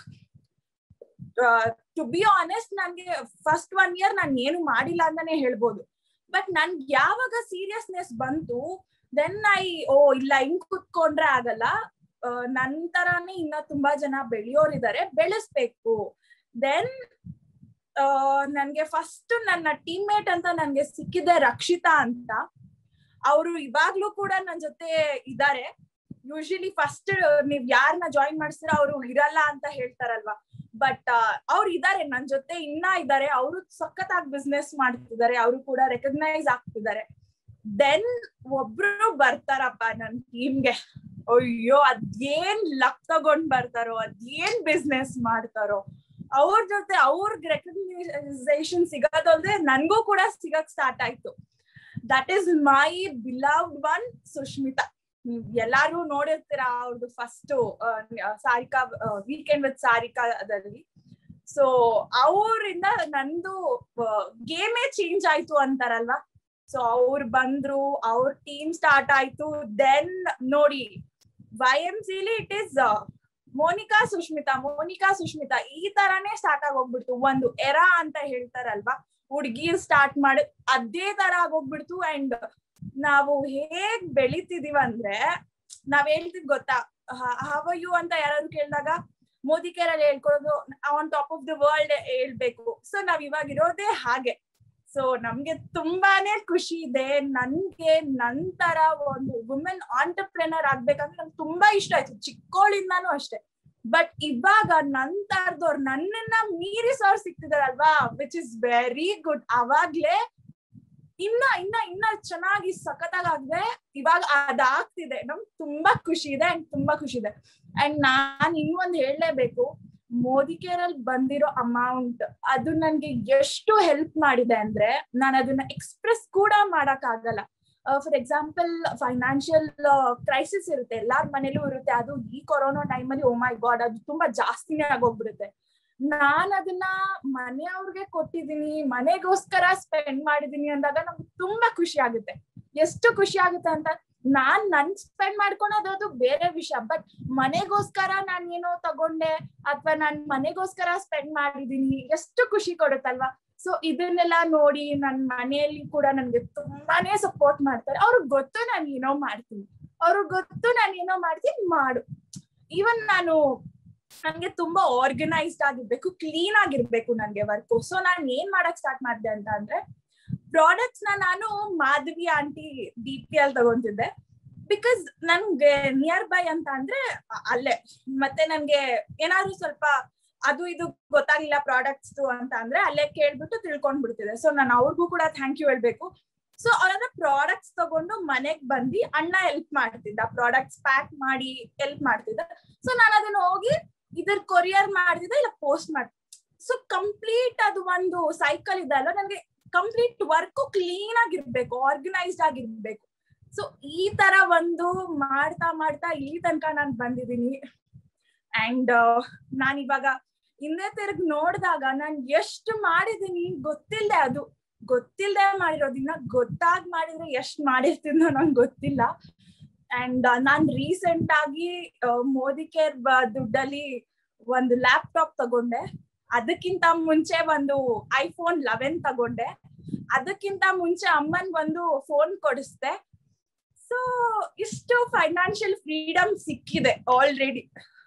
to be honest ನನ್ಗೆ ಫಸ್ಟ್ ಒನ್ ಇಯರ್ ನಾನು ಏನು ಮಾಡಿಲ್ಲ ಅಂತಾನೆ ಹೇಳ್ಬೋದು ಬಟ್ ನನ್ಗೆ ಯಾವಾಗ ಸೀರಿಯಸ್ನೆಸ್ ಬಂತು ದೆನ್ ಐ ಓ ಇಲ್ಲ ಹಿಂಗ್ ಕುತ್ಕೊಂಡ್ರೆ ಆಗಲ್ಲ ನನ್ ತರಾನೇ ಇನ್ನ ತುಂಬಾ ಜನ ಬೆಳೆಯೋರಿದ್ದಾರೆ ಬೆಳೆಸ್ಬೇಕು ದೆನ್ ನನ್ಗೆ ಫಸ್ಟ್ ನನ್ನ ಟೀಮ್ ಮೇಟ್ ಅಂತ ನನ್ಗೆ ಸಿಕ್ಕಿದೆ ರಕ್ಷಿತಾ ಅಂತ ಅವರು ಇವಾಗ್ಲೂ ಕೂಡ ನನ್ ಜೊತೆ ಇದ್ದಾರೆ ಯೂಶಲಿ ಫಸ್ಟ್ ನೀವ್ ಯಾರನ್ನ ಜಾಯಿನ್ ಮಾಡಿಸ್ತೀರ ಅವರು ಇರಲ್ಲ ಅಂತ ಹೇಳ್ತಾರಲ್ವಾ ಬಟ್ ಅವ್ರು ಇದಾರೆ ನನ್ ಜೊತೆ ಇನ್ನ ಇದ್ದಾರೆ ಅವರು ಸಖತ್ತಾಗಿ ಬಿಸ್ನೆಸ್ ಮಾಡ್ತಿದ್ದಾರೆ ಅವರು ಕೂಡ ರೆಕಗ್ನೈಸ್ ಆಗ್ತಿದ್ದಾರೆ ದೆನ್ ಒಬ್ರು ಬರ್ತಾರಪ್ಪ ನನ್ ಟೀಮ್ಗೆ ಅಯ್ಯೋ ಅದೇನ್ ಲಕ್ ತಗೊಂಡ್ ಬರ್ತಾರೋ ಅದೇನ್ ಬಿಸ್ನೆಸ್ ಮಾಡ್ತಾರೋ ಅವ್ರ ಜೊತೆ ಅವ್ರಿಗೆ ರೆಕಗ್ನೈಸೇಷನ್ ಸಿಗೋದಲ್ದೆ ನನ್ಗೂ ಕೂಡ ಸಿಗಕ್ ಸ್ಟಾರ್ಟ್ ಆಯ್ತು that is my beloved one Sushmita ನೀವ್ ಎಲ್ಲಾರು ನೋಡಿರ್ತೀರಾ ಅವ್ರದ್ದು ಫಸ್ಟ್ ಸಾರಿಕಾ ವೀಕೆಂಡ್ ವಿತ್ ಸಾರಿಕಾದಲ್ಲಿ ಸೊ ಅವರಿಂದ ನಂದು ಗೇಮೇ ಚೇಂಜ್ ಆಯ್ತು ಅಂತಾರಲ್ವಾ ಸೊ ಅವ್ರು ಬಂದ್ರು ಅವ್ರ ಟೀಮ್ ಸ್ಟಾರ್ಟ್ ಆಯ್ತು ದೆನ್ ನೋಡಿ ವೈ ಎಂ ಸಿಲಿ it is Monica Sushmita Monica Sushmita ಈ ತರಾನೇ ಸ್ಟಾರ್ಟ್ ಆಗಿ ಹೋಗ್ಬಿಡ್ತು ಒಂದು ಎರಾ ಅಂತ ಹೇಳ್ತಾರಲ್ವಾ ಹುಡ್ಗಿರ್ ಸ್ಟಾರ್ಟ್ ಮಾಡಿ ಅದೇ ತರ ಆಗೋಗ್ಬಿಡ್ತು ಅಂಡ್ ನಾವು ಹೇಗ್ ಬೆಳಿತಿದೀವ ಅಂದ್ರೆ ನಾವ್ ಹೇಳ್ತಿದ್ ಗೊತ್ತಾ ಹವ ಯು ಅಂತ ಯಾರಾದ್ರು ಕೇಳಿದಾಗ ಮೋದಿ ಕೇರಲ್ಲಿ ಹೇಳ್ಕೊಡೋದು on top of the world ಹೇಳ್ಬೇಕು ಸೊ ನಾವ್ ಇವಾಗ ಇರೋದೇ ಹಾಗೆ ಸೊ ನಮ್ಗೆ ತುಂಬಾನೇ ಖುಷಿ ಇದೆ ನನ್ಗೆ ನಂತರ ಒಂದು ವುಮೆನ್ ಆಂಟರ್ಪ್ರೆನರ್ ಆಗ್ಬೇಕಂದ್ರೆ ನಂಗೆ ತುಂಬಾ ಇಷ್ಟ ಆಯ್ತು ಚಿಕ್ಕೋಳಿಂದಾನು ಅಷ್ಟೇ ಬಟ್ ಇವಾಗ ನಂತರದವ್ರು ನನ್ನನ್ನ ಮೀರಿಸೋರ್ ಸಿಕ್ತಿದಾರಲ್ವಾ ವಿಚ್ ಇಸ್ ವೆರಿ ಗುಡ್ ಅವಾಗ್ಲೇ ಇನ್ನ ಇನ್ನ ಇನ್ನ ಚೆನ್ನಾಗಿ ಸಖತ್ತಾಗಿ ಆಗಿದೆ ಇವಾಗ ಅದಾಗ್ತಿದೆ ನಮ್ಗೆ ತುಂಬಾ ಖುಷಿ ಇದೆ ಅಂಡ್ ತುಂಬಾ ಖುಷಿ ಇದೆ ಅಂಡ್ ನಾನ್ ಇನ್ನೊಂದ್ ಹೇಳಲೇಬೇಕು ಮೋದಿ ಕೇರಲ್ಲಿ ಬಂದಿರೋ ಅಮೌಂಟ್ ಅದು ನನ್ಗೆ ಎಷ್ಟು ಹೆಲ್ಪ್ ಮಾಡಿದೆ ಅಂದ್ರೆ ನಾನು ಅದನ್ನ ಎಕ್ಸ್ಪ್ರೆಸ್ ಕೂಡ ಮಾಡಕ್ ಆಗಲ್ಲ ಫಾರ್ ಎಕ್ಸಾಂಪಲ್ ಫೈನಾನ್ಷಿಯಲ್ ಕ್ರೈಸಿಸ್ ಇರುತ್ತೆ ಎಲ್ಲಾರ ಮನೇಲೂ ಇರುತ್ತೆ ಅದು ಈ ಕೊರೋನಾ ಟೈಮಲ್ಲಿ ಓ ಮೈ ಗಾಡ್ ಅದು ತುಂಬಾ ಜಾಸ್ತಿನೇ ಆಗೋಗ್ಬಿಡುತ್ತೆ ನಾನ್ ಅದನ್ನ ಮನೆಯವ್ರಿಗೆ ಕೊಟ್ಟಿದೀನಿ ಮನೆಗೋಸ್ಕರ ಸ್ಪೆಂಡ್ ಮಾಡಿದೀನಿ ಅಂದಾಗ ನಮ್ಗೆ ತುಂಬಾ ಖುಷಿ ಆಗುತ್ತೆ ಎಷ್ಟು ಖುಷಿ ಆಗುತ್ತೆ ಅಂತ ನಾನ್ ನನ್ ಸ್ಪೆಂಡ್ ಮಾಡ್ಕೊಳೋದು ಅದು ಬೇರೆ ವಿಷಯ ಬಟ್ ಮನೆಗೋಸ್ಕರ ನಾನ್ ಏನೋ ತಗೊಂಡೆ ಅಥವಾ ನಾನ್ ಮನೆಗೋಸ್ಕರ ಸ್ಪೆಂಡ್ ಮಾಡಿದೀನಿ ಎಷ್ಟು ಖುಷಿ ಕೊಡುತ್ತಲ್ವಾ ಸೊ ಇದನ್ನೆಲ್ಲ ನೋಡಿ ನನ್ ಮನೆಯಲ್ಲಿ ಕೂಡ ನನ್ಗೆ ತುಂಬಾನೇ ಸಪೋರ್ಟ್ ಮಾಡ್ತಾರೆ ಅವ್ರಿಗೆ ಗೊತ್ತು ನಾನು ಏನೋ ಮಾಡ್ತೀನಿ ಅವ್ರಿಗೆ ಗೊತ್ತು ನಾನು ಏನೋ ಮಾಡ್ತೀನಿ ಮಾಡು ಈವನ್ ನಾನು ನನ್ಗೆ ತುಂಬಾ ಆರ್ಗನೈಸ್ಡ್ ಆಗಿರ್ಬೇಕು ಕ್ಲೀನ್ ಆಗಿರ್ಬೇಕು ನನ್ಗೆ ವರ್ಕ್ ಸೊ ನಾನ್ ಏನ್ ಮಾಡಕ್ ಸ್ಟಾರ್ಟ್ ಮಾಡಿದೆ ಅಂತ ಅಂದ್ರೆ ಪ್ರಾಡಕ್ಟ್ಸ್ ನ ನಾನು Madhavi aunty D P L ತಗೊಂತಿದ್ದೆ ಬಿಕಾಸ್ ನನ್ಗೆ ನಿಯರ್ ಬೈ ಅಂತ ಅಂದ್ರೆ ಅಲ್ಲೇ ಮತ್ತೆ ನನ್ಗೆ ಏನಾದ್ರು ಸ್ವಲ್ಪ ಅದು ಇದು ಗೊತ್ತಾಗ್ಲಿಲ್ಲ ಪ್ರಾಡಕ್ಟ್ಸ್ ಅಂತ ಅಂದ್ರೆ ಅಲ್ಲೇ ಕೇಳ್ಬಿಟ್ಟು ತಿಳ್ಕೊಂಡ್ ಬಿಡ್ತಿದೆ ಸೊ ನಾನು ಅವ್ರಿಗೂ ಕೂಡ ಥ್ಯಾಂಕ್ ಯು ಹೇಳ್ಬೇಕು ಸೊ ಅವ್ರ ಪ್ರಾಡಕ್ಟ್ಸ್ ತಗೊಂಡು ಮನೆಗ್ ಬಂದು ಅಣ್ಣ ಹೆಲ್ಪ್ ಮಾಡ್ತಿದ್ದ ಪ್ರಾಡಕ್ಟ್ಸ್ ಪ್ಯಾಕ್ ಮಾಡಿ ಹೆಲ್ಪ್ ಮಾಡ್ತಿದ್ದ ಸೊ ನಾನು ಅದನ್ನ ಹೋಗಿ ಇದ್ರ ಕೊರಿಯರ್ ಮಾಡ್ತಿದ್ದೆ ಇಲ್ಲ ಪೋಸ್ಟ್ ಮಾಡ್ತಿದ್ದೆ ಸೊ ಕಂಪ್ಲೀಟ್ ಅದು ಒಂದು ಸೈಕಲ್ ಇದೆ ಅಲ್ಲ ನನ್ಗೆ ಕಂಪ್ಲೀಟ್ ವರ್ಕ್ ಕ್ಲೀನ್ ಆಗಿರ್ಬೇಕು ಆರ್ಗನೈಸ್ಡ್ ಆಗಿರ್ಬೇಕು ಸೊ ಈ ತರ ಒಂದು ಮಾಡ್ತಾ ಮಾಡ್ತಾ ಇಲ್ಲಿ ತನಕ ನಾನು ಬಂದಿದ್ದೀನಿ ಅಂಡ್ ನಾನ್ ಇವಾಗ ಹಿಂದೆ ತಿರ್ಗ್ ನೋಡಿದಾಗ ನಾನ್ ಎಷ್ಟು ಮಾಡಿದೀನಿ ಗೊತ್ತಿಲ್ಲದೆ ಅದು ಗೊತ್ತಿಲ್ಲದೆ ಮಾಡಿರೋದಿನ್ನ ಗೊತ್ತಾಗ್ ಮಾಡಿದ್ರೆ ಎಷ್ಟ್ ಮಾಡಿರ್ತೀನೋ ನಂಗೆ ಗೊತ್ತಿಲ್ಲ ಅಂಡ್ ನಾನ್ ರೀಸೆಂಟ್ ಆಗಿ ಮೋದಿ ಕೇರ್ ದುಡ್ಡಲ್ಲಿ ಒಂದು ಲ್ಯಾಪ್ಟಾಪ್ ತಗೊಂಡೆ ಅದಕ್ಕಿಂತ ಮುಂಚೆ ಒಂದು ಐಫೋನ್ ಲೆವೆನ್ ತಗೊಂಡೆ ಅದಕ್ಕಿಂತ ಮುಂಚೆ ಅಮ್ಮನ್ ಒಂದು ಫೋನ್ ಕೊಡಿಸ್ದೆ ಸೊ ಇಷ್ಟು ಫೈನಾನ್ಷಿಯಲ್ ಫ್ರೀಡಮ್ ಸಿಕ್ಕಿದೆ ಆಲ್ರೆಡಿ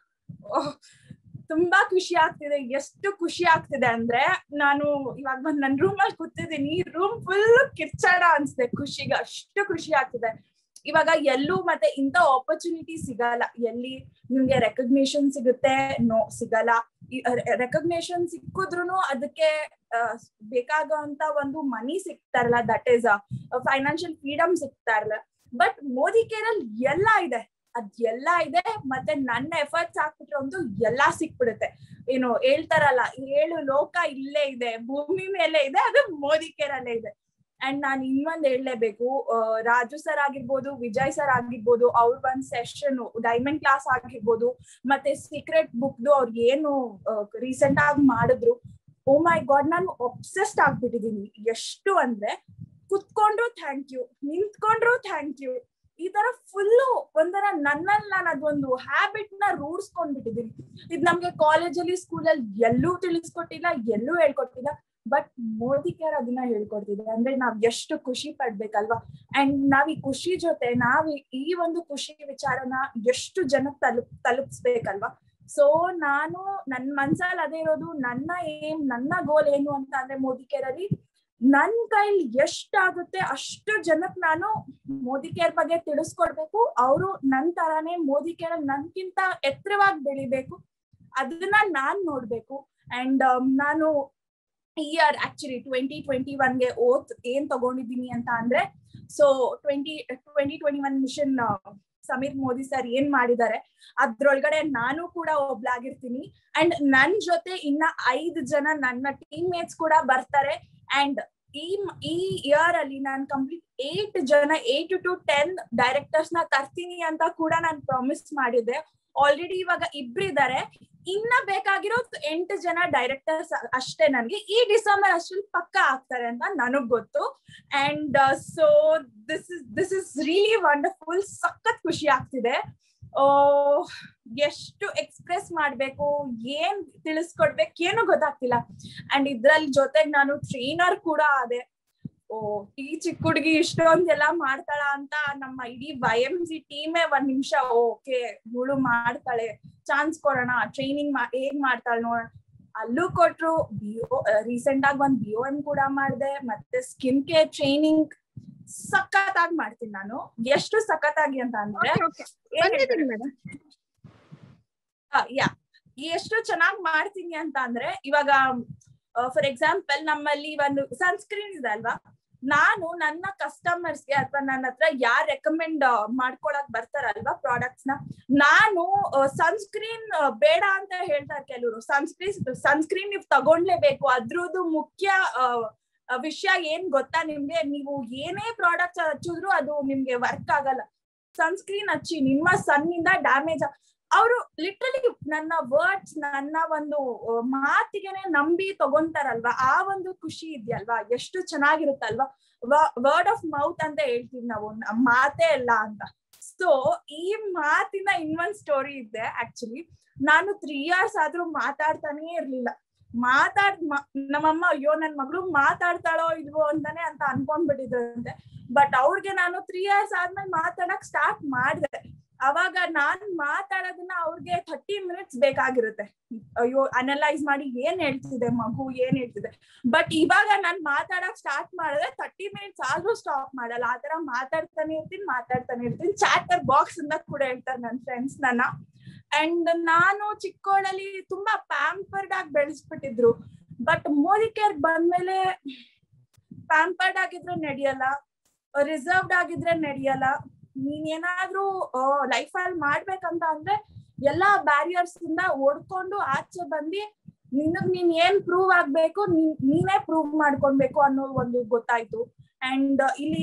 ತುಂಬಾ ಖುಷಿ ಆಗ್ತಿದೆ ಎಷ್ಟು ಖುಷಿ ಆಗ್ತಿದೆ ಅಂದ್ರೆ ನಾನು ಇವಾಗ ಬಂದ್ ನನ್ ರೂಮ್ ಅಲ್ಲಿ ಕೂತಿದ್ದೀನಿ ರೂಮ್ ಫುಲ್ ಕಿರ್ಚಾಡ ಅನ್ಸ್ದೆ ಖುಷಿಗೆ ಅಷ್ಟು ಖುಷಿ ಆಗ್ತಿದೆ ಇವಾಗ ಎಲ್ಲೂ ಮತ್ತೆ ಇಂಥ ಆಪರ್ಚುನಿಟಿ ಸಿಗಲ್ಲ ಎಲ್ಲಿ ನಿಮ್ಗೆ ರೆಕಗ್ನೇಷನ್ ಸಿಗುತ್ತೆ ನೋ ಸಿಗಲ್ಲ ರೆಕಗ್ನೇಷನ್ ಸಿಕ್ಕಿದ್ರು ಅದಕ್ಕೆ ಬೇಕಾಗುವಂತ ಒಂದು ಮನಿ ಸಿಗ್ತಾರಲ್ಲ ದಟ್ ಈಸ್ ಫೈನಾನ್ಷಿಯಲ್ ಫ್ರೀಡಮ್ ಸಿಗ್ತಾ ಇರಲ್ಲ ಬಟ್ ಮೋದಿ ಕೇರಲ್ಲಿ ಎಲ್ಲ ಇದೆ ಅದ್ ಎಲ್ಲ ಇದೆ ಮತ್ತೆ ನನ್ನ ಎಫರ್ಟ್ಸ್ ಹಾಕ್ಬಿಟ್ರೆ ಒಂದು ಎಲ್ಲಾ ಸಿಕ್ಬಿಡುತ್ತೆ ಏನು ಹೇಳ್ತಾರಲ್ಲ ಏಳು ಲೋಕ ಇಲ್ಲೇ ಇದೆ ಭೂಮಿ ಮೇಲೆ ಇದೆ ಅದು ಮೋದಿ ಕೇರಲ್ಲೇ ಇದೆ ಅಂಡ್ ನಾನು ಇನ್ನೊಂದ್ ಹೇಳಲೇಬೇಕು ರಾಜು ಸರ್ ಆಗಿರ್ಬೋದು ವಿಜಯ್ ಸರ್ ಆಗಿರ್ಬೋದು ಅವ್ರ ಒಂದ್ ಸೆಷನ್ ಡೈಮಂಡ್ ಕ್ಲಾಸ್ ಆಗಿರ್ಬೋದು ಮತ್ತೆ ಸೀಕ್ರೆಟ್ ಬುಕ್ದು ಅವ್ರು ಏನು ರೀಸೆಂಟ್ ಆಗಿ ಮಾಡಿದ್ರು ಓ ಮೈ ಗಾಡ್ ನಾನು ಒಬ್ಸೆಸ್ಟ್ ಆಗ್ಬಿಟ್ಟಿದೀನಿ ಎಷ್ಟು ಅಂದ್ರೆ ಕುತ್ಕೊಂಡ್ರು ಥ್ಯಾಂಕ್ ಯು ನಿಂತ್ಕೊಂಡ್ರು ಥ್ಯಾಂಕ್ ಯು ಈ ತರ ಫುಲ್ಲು ಒಂಥರ ನನ್ನಲ್ಲಿ ನಾನು ಅದೊಂದು ಹ್ಯಾಬಿಟ್ ನ ರೂಢಿಸ್ಕೊಂಡ್ಬಿಟ್ಟಿದೀನಿ ಇದ್ ನಮ್ಗೆ ಕಾಲೇಜಲ್ಲಿ ಸ್ಕೂಲಲ್ಲಿ ಎಲ್ಲೂ ತಿಳಿಸ್ಕೊಟ್ಟಿಲ್ಲ ಎಲ್ಲೂ ಹೇಳ್ಕೊಟ್ಟಿಲ್ಲ ಬಟ್ ಮೋದಿ ಕೇರ್ ಅದನ್ನ ಹೇಳ್ಕೊಡ್ತಿದೆ ಅಂದ್ರೆ ನಾವ್ ಎಷ್ಟು ಖುಷಿ ಪಡ್ಬೇಕಲ್ವಾ ಅಂಡ್ ನಾವ್ ಈ ಖುಷಿ ಜೊತೆ ನಾವ್ ಈ ಒಂದು ಖುಷಿ ವಿಚಾರನ ಎಷ್ಟು ಜನಕ್ ತಲುಪ್ ತಲುಪಿಸ್ಬೇಕಲ್ವಾ ಸೊ ನಾನು ನನ್ ಮನ್ಸಲ್ಲಿ ಅದೇ ಇರೋದು ನನ್ನ ಏಮ್ ನನ್ನ ಗೋಲ್ ಏನು ಅಂತ ಅಂದ್ರೆ ಮೋದಿ ಕೇರಲ್ಲಿ ನನ್ ಕೈಲಿ ಎಷ್ಟಾಗುತ್ತೆ ಅಷ್ಟು ಜನಕ್ ನಾನು ಮೋದಿ ಕೇರ್ ಬಗ್ಗೆ ತಿಳಿಸ್ಕೊಡ್ಬೇಕು ಅವರು ನನ್ ತರಾನೇ ಮೋದಿ ಕೇರ್ ನನ್ಕಿಂತ ಎತ್ತರವಾಗಿ ಬೆಳಿಬೇಕು ಅದನ್ನ ನಾನ್ ನೋಡ್ಬೇಕು ಅಂಡ್ ನಾನು ಇಯರ್ ಆಕ್ಚುಲಿ ಟ್ವೆಂಟಿ ಟ್ವೆಂಟಿ ಒನ್ಗೆ ಓತ್ ಏನ್ ತಗೊಂಡಿದ್ದೀನಿ ಅಂತ ಅಂದ್ರೆ so twenty twenty twenty one mission Sameer Modi sir ಏನ್ ಮಾಡಿದ್ದಾರೆ ಅದ್ರೊಳಗಡೆ ನಾನು ಕೂಡ ಒಬ್ಳಾಗಿರ್ತೀನಿ ಅಂಡ್ ನನ್ ಜೊತೆ ಇನ್ನ ಐದು ಜನ ನನ್ನ ಟೀಮ್ ಮೇಟ್ಸ್ ಕೂಡ ಬರ್ತಾರೆ ಅಂಡ್ ಈ ಈ ಇಯರ್ ಅಲ್ಲಿ ನಾನು ಕಂಪ್ಲೀಟ್ ಏಟ್ ಜನ ಏಟ್ ಟು ಟೆನ್ ಡೈರೆಕ್ಟರ್ಸ್ ನ ತರ್ತೀನಿ ಅಂತ ಕೂಡ ನಾನು ಪ್ರಾಮಿಸ್ ಮಾಡಿದ್ದೆ ಆಲ್ರೆಡಿ ಇವಾಗ ಇಬ್ರಿದ್ದಾರೆ ಇನ್ನ ಬೇಕಾಗಿರೋದು ಎಂಟು ಜನ ಡೈರೆಕ್ಟರ್ಸ್ ಅಷ್ಟೇ ನನ್ಗೆ ಈ ಡಿಸೆಂಬರ್ ಅಷ್ಟ್ರಲ್ಲಿ ಪಕ್ಕ ಆಗ್ತಾರೆ ಅಂತ ನನಗ್ ಗೊತ್ತು and so this is this is really wonderful ಸಖತ್ ಖುಷಿ ಆಗ್ತಿದೆ ಆ, ಎಷ್ಟು ಎಕ್ಸ್ಪ್ರೆಸ್ ಮಾಡ್ಬೇಕು ಏನ್ ತಿಳಿಸ್ಕೊಡ್ಬೇಕು ಏನು ಗೊತ್ತಾಗ್ತಿಲ್ಲ ಅಂಡ್ ಇದ್ರಲ್ಲಿ ಜೊತೆಗ್ ನಾನು ಟ್ರೈನರ್ ಕೂಡ ಆದೆ ಓ ಈ ಚಿಕ್ಕ ಹುಡುಗಿ ಇಷ್ಟೊಂದೆಲ್ಲ ಮಾಡ್ತಾಳ ಅಂತ ನಮ್ಮ ಇಡೀ ವೈ ಎಂ ಸಿ ಟೀಮೇ ಒಂದ್ ನಿಮಿಷ ಓಕೆ ಇವಳು ಮಾಡ್ತಾಳೆ ಚಾನ್ಸ್ ಕೊಡೋಣ ಟ್ರೈನಿಂಗ್ ಹೇಗ್ ಮಾಡ್ತಾಳೆ ನೋಡೋಣ ಅಲ್ಲೂ ಕೊಟ್ರು ಬಿಒ ರೀಸೆಂಟ್ ಆಗಿ ಒಂದ್ ಬಿ ಎಂ ಕೂಡ ಮಾಡಿದೆ ಮತ್ತೆ ಸ್ಕಿನ್ ಕೇರ್ ಟ್ರೈನಿಂಗ್ ಸಖತ್ತಾಗಿ ಮಾಡ್ತೀನಿ ನಾನು ಎಷ್ಟು ಸಖತ್ತಾಗಿ ಅಂತ ಅಂದ್ರೆ ಏನ್ ಬಂದಿದ್ದೀನಿ ಹೇಳ್ತಾರೆ? ಮೇಡಮ್ ಆ, ಯಾ ಎಷ್ಟು ಚೆನ್ನಾಗಿ ಮಾಡ್ತೀನಿ ಅಂತ ಅಂದ್ರೆ ಇವಾಗ ಫಾರ್ ಎಕ್ಸಾಂಪಲ್ ನಮ್ಮಲ್ಲಿ ಒಂದು ಸನ್ಸ್ಕ್ರೀನ್ ಇದೆ ಅಲ್ವಾ ನಾನು ನನ್ನ ಕಸ್ಟಮರ್ಸ್ಗೆ ಅಥವಾ ನನ್ನ ಹತ್ರ ಯಾರ್ ರೆಕಮೆಂಡ್ ಮಾಡ್ಕೊಳಕ್ ಬರ್ತಾರಲ್ವಾ ಪ್ರಾಡಕ್ಟ್ಸ್ ನ ನಾನು ಸನ್ಸ್ಕ್ರೀನ್ ಬೇಡ ಅಂತ ಹೇಳ್ತಾರೆ ಕೆಲವರು ಸನ್ಸ್ಕ್ರೀನ್ ಸನ್ಸ್ಕ್ರೀನ್ ನೀವು ತಗೊಂಡ್ಲೇಬೇಕು ಅದ್ರದ್ದು ಮುಖ್ಯ ಆ, ಆ, ವಿಷಯ ಏನ್ ಗೊತ್ತಾ ನಿಮ್ಗೆ ನೀವು ಏನೇ ಪ್ರಾಡಕ್ಟ್ಸ್ ಹಚ್ಚಿದ್ರು ಅದು ನಿಮ್ಗೆ ವರ್ಕ್ ಆಗಲ್ಲ ಸನ್ಸ್ಕ್ರೀನ್ ಹಚ್ಚಿ ನಿಮ್ಮ ಸನ್ನಿಂದ ಡ್ಯಾಮೇಜ್ ಅವರು ಲಿಟ್ರಲಿ ನನ್ನ ವರ್ಡ್ಸ್ ನನ್ನ ಒಂದು ಆ, ಮಾತಿಗೆನೆ ನಂಬಿ ತಗೊಂತಾರಲ್ವಾ ಆ ಒಂದು ಖುಷಿ ಇದೆಯಲ್ವಾ ಎಷ್ಟು ಚೆನ್ನಾಗಿರುತ್ತಲ್ವಾ ವರ್ಡ್ ಆಫ್ ಮೌತ್ ಅಂತ ಹೇಳ್ತೀವಿ ನಾವು ನಮ್ ಮಾತೇ ಇಲ್ಲ ಅಂತ ಸೊ ಈ ಮಾತಿನ ಇನ್ನೊಂದ್ ಸ್ಟೋರಿ ಇದೆ ಆಕ್ಚುಲಿ ನಾನು ತ್ರೀ ಇಯರ್ಸ್ ಆದ್ರೂ ಮಾತಾಡ್ತಾನೆ ಇರ್ಲಿಲ್ಲ ಮಾತಾಡ್ ಮ- ನಮ್ಮಮ್ಮ ಅಯ್ಯೋ ನನ್ ಮಗಳು ಮಾತಾಡ್ತಾಳೋ ಇಲ್ವೋ ಅಂತಾನೆ ಅಂತ ಅನ್ಕೊಂಡ್ಬಿಟ್ಟಿದ್ರಂತೆ ಬಟ್ ಅವ್ರಿಗೆ ನಾನು ತ್ರೀ ಇಯರ್ಸ್ ಆದ್ಮೇಲೆ ಮಾತಾಡಕ್ ಸ್ಟಾರ್ಟ್ ಮಾಡಿದೆ ಅವಾಗ ನಾನ್ ಮಾತಾಡೋದನ್ನ ಅವ್ರಿಗೆ ಥರ್ಟಿ ಮಿನಿಟ್ಸ್ ಬೇಕಾಗಿರುತ್ತೆ ಅಯ್ಯೋ ಅನಲೈಸ್ ಮಾಡಿ ಏನ್ ಹೇಳ್ತಿದೆ ಮಗು ಏನ್ ಹೇಳ್ತಿದೆ ಬಟ್ ಇವಾಗ ನಾನ್ ಮಾತಾಡಕ್ ಸ್ಟಾರ್ಟ್ ಮಾಡಿದ್ರೆ ತರ್ಟಿ ಮಿನಿಟ್ಸ್ ಆದ್ರೂ ಸ್ಟಾಪ್ ಮಾಡಲ್ಲ ಆತರ ಮಾತಾಡ್ತಾನೆ ಇರ್ತೀನಿ ಮಾತಾಡ್ತಾನೆ ಇರ್ತೀನಿ ಚಾಟರ್ ಬಾಕ್ಸ್ ಅಂತ ಕೂಡ ಹೇಳ್ತಾರೆ ನನ್ ಫ್ರೆಂಡ್ಸ್ ನನ್ನ ಅಂಡ್ ನಾನು ಚಿಕ್ಕೋಳಲ್ಲಿ ತುಂಬಾ ಪ್ಯಾಂಪರ್ಡ್ ಆಗಿ ಬೆಳೆಸ್ಬಿಟ್ಟಿದ್ರು ಬಟ್ ಮೋದಿ ಕೇರ್ ಬಂದ್ಮೇಲೆ ಪ್ಯಾಂಪರ್ಡ್ ಆಗಿದ್ರೆ ನಡೆಯಲ್ಲ ರಿಸರ್ವ್ಡ್ ಆಗಿದ್ರೆ ನಡೆಯಲ್ಲ ನೀನ್ ಏನಾದ್ರೂ ಲೈಫ್ ಅಲ್ಲಿ ಮಾಡ್ಬೇಕಂತ ಅಂದ್ರೆ ಎಲ್ಲಾ ಬ್ಯಾರಿಯರ್ಸ್ ಇಂದ ಓಡ್ಕೊಂಡು ಆಚೆ ಬಂದು ನಿನಗ್ ನೀನ್ ಏನ್ ಪ್ರೂವ್ ಆಗ್ಬೇಕು ನೀನ್- ನೀನೇ ಪ್ರೂವ್ ಮಾಡ್ಕೊಳ್ಬೇಕು ಅನ್ನೋ ಒಂದು ಗೊತ್ತಾಯ್ತು ಅಂಡ್ ಇಲ್ಲಿ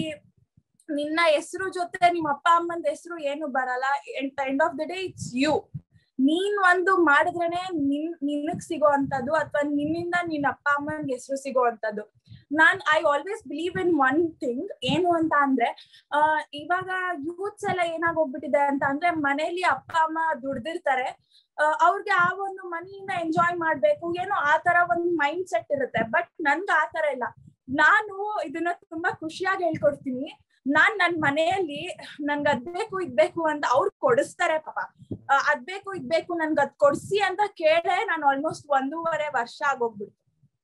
ನಿನ್ನ ಹೆಸರು ಜೊತೆ ನಿಮ್ಮ ಅಪ್ಪ ಅಮ್ಮನ ಹೆಸರು ಏನು ಬರಲ್ಲ end of the day it's you ನೀನ್ ಒಂದು ಮಾಡಿದ್ರೇನೆ ನಿನ್ ನಿನಗ್ ಸಿಗೋ ಅಂತದ್ದು ಅಥವಾ ನಿನ್ನಿಂದ ನಿನ್ನ ಅಪ್ಪ ಅಮ್ಮನ ಹೆಸರು ಸಿಗೋ ಅಂತದ್ದು ನಾನ್ I always believe in one thing ಏನು ಅಂತ ಅಂದ್ರೆ ಆ ಇವಾಗ ಯೂತ್ಸ್ ಎಲ್ಲ ಏನಾಗೋಗ್ಬಿಟ್ಟಿದೆ ಅಂತ ಅಂದ್ರೆ ಮನೇಲಿ ಅಪ್ಪ ಅಮ್ಮ ದುಡ್ದಿರ್ತಾರೆ ಆ, ಅವ್ರಿಗೆ ಆ ಒಂದು ಮನಿಯಿಂದ ಎಂಜಾಯ್ ಮಾಡ್ಬೇಕು ಏನೋ ಆ ತರ ಒಂದು ಮೈಂಡ್ ಸೆಟ್ ಇರುತ್ತೆ ಬಟ್ ನನ್ಗೆ ಆ ತರ ಇಲ್ಲ ನಾನು ಇದನ್ನ ತುಂಬಾ ಖುಷಿಯಾಗಿ ಹೇಳ್ಕೊಡ್ತೀನಿ ನಾನ್ ನನ್ ಮನೆಯಲ್ಲಿ ನನ್ಗೆ ಅದ್ ಬೇಕು ಇದ್ ಬೇಕು ಅಂತ ಅವ್ರು ಕೊಡಿಸ್ತಾರೆ ಪಾಪ ಆ, ಅದ್ ಬೇಕು ಇದ್ ಬೇಕು ನನ್ಗೆ ಅದ್ ಕೊಡ್ಸಿ ಅಂತ ಕೇಳೇ ನಾನು ಆಲ್ಮೋಸ್ಟ್ ಒಂದೂವರೆ ವರ್ಷ ಆಗೋಗ್ಬಿಡ್ತು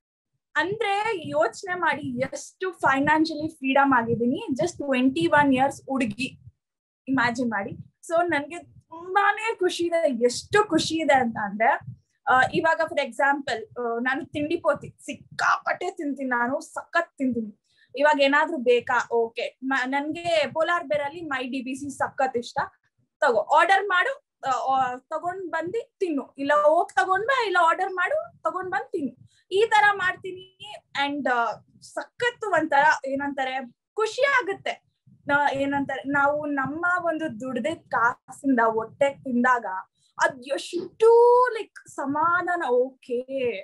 ಅಂದ್ರೆ ಯೋಚನೆ ಮಾಡಿ ಎಷ್ಟು ಫೈನಾನ್ಷಿಯಲಿ ಫ್ರೀಡಮ್ ಆಗಿದ್ದೀನಿ ಜಸ್ಟ್ ಟ್ವೆಂಟಿ ಒನ್ ಇಯರ್ಸ್ ಹುಡುಗಿ ಇಮ್ಯಾಜಿನ್ ಮಾಡಿ ಸೊ ನನ್ಗೆ ತುಂಬಾನೇ ಖುಷಿ ಇದೆ ಎಷ್ಟು ಖುಷಿ ಇದೆ ಅಂತ ಅಂದ್ರೆ ಆ, ಇವಾಗ ಫಾರ್ ಎಕ್ಸಾಂಪಲ್ ನಾನು ತಿಂಡಿ ಪೋತಿ ಸಿಕ್ಕಾಪಟ್ಟೆ ತಿಂತೀನಿ ನಾನು ಸಖತ್ ತಿಂತೀನಿ ಇವಾಗ ಏನಾದ್ರೂ ಬೇಕಾ ಓಕೆ ನನ್ಗೆ ಪೋಲಾರ್ ಬೇರಲ್ಲಿ ಮೈ ಡಿ ಬಿ ಸಿ ಸಖತ್ ಇಷ್ಟ ತಗೋ ಆರ್ಡರ್ ಮಾಡು ಆ, ಆ, ತಗೊಂಡ್ ಬಂದು ತಿನ್ನು ಇಲ್ಲ ಹೋಗ್ ತಗೊಂಡ್ ಬಾ ಇಲ್ಲ ಆರ್ಡರ್ ಮಾಡು ತಗೊಂಡ್ ಬಂದ್ ತಿನ್ನು ಈ ತರ ಮಾಡ್ತೀನಿ ಅಂಡ್ ಸಖತ್ ಒಂಥರ ಏನಂತಾರೆ ಖುಷಿ ಆಗುತ್ತೆ ನಾ- ಏನಂತಾರೆ ನಾವು ನಮ್ಮ ಒಂದು ದುಡ್ದಿದ್ ಕಾಸಿಂದ ಹೊಟ್ಟೆ ತಿಂದಾಗ ಅದ್ ಎಷ್ಟು ಲೈಕ್ ಸಮಾಧಾನ ಓಕೆ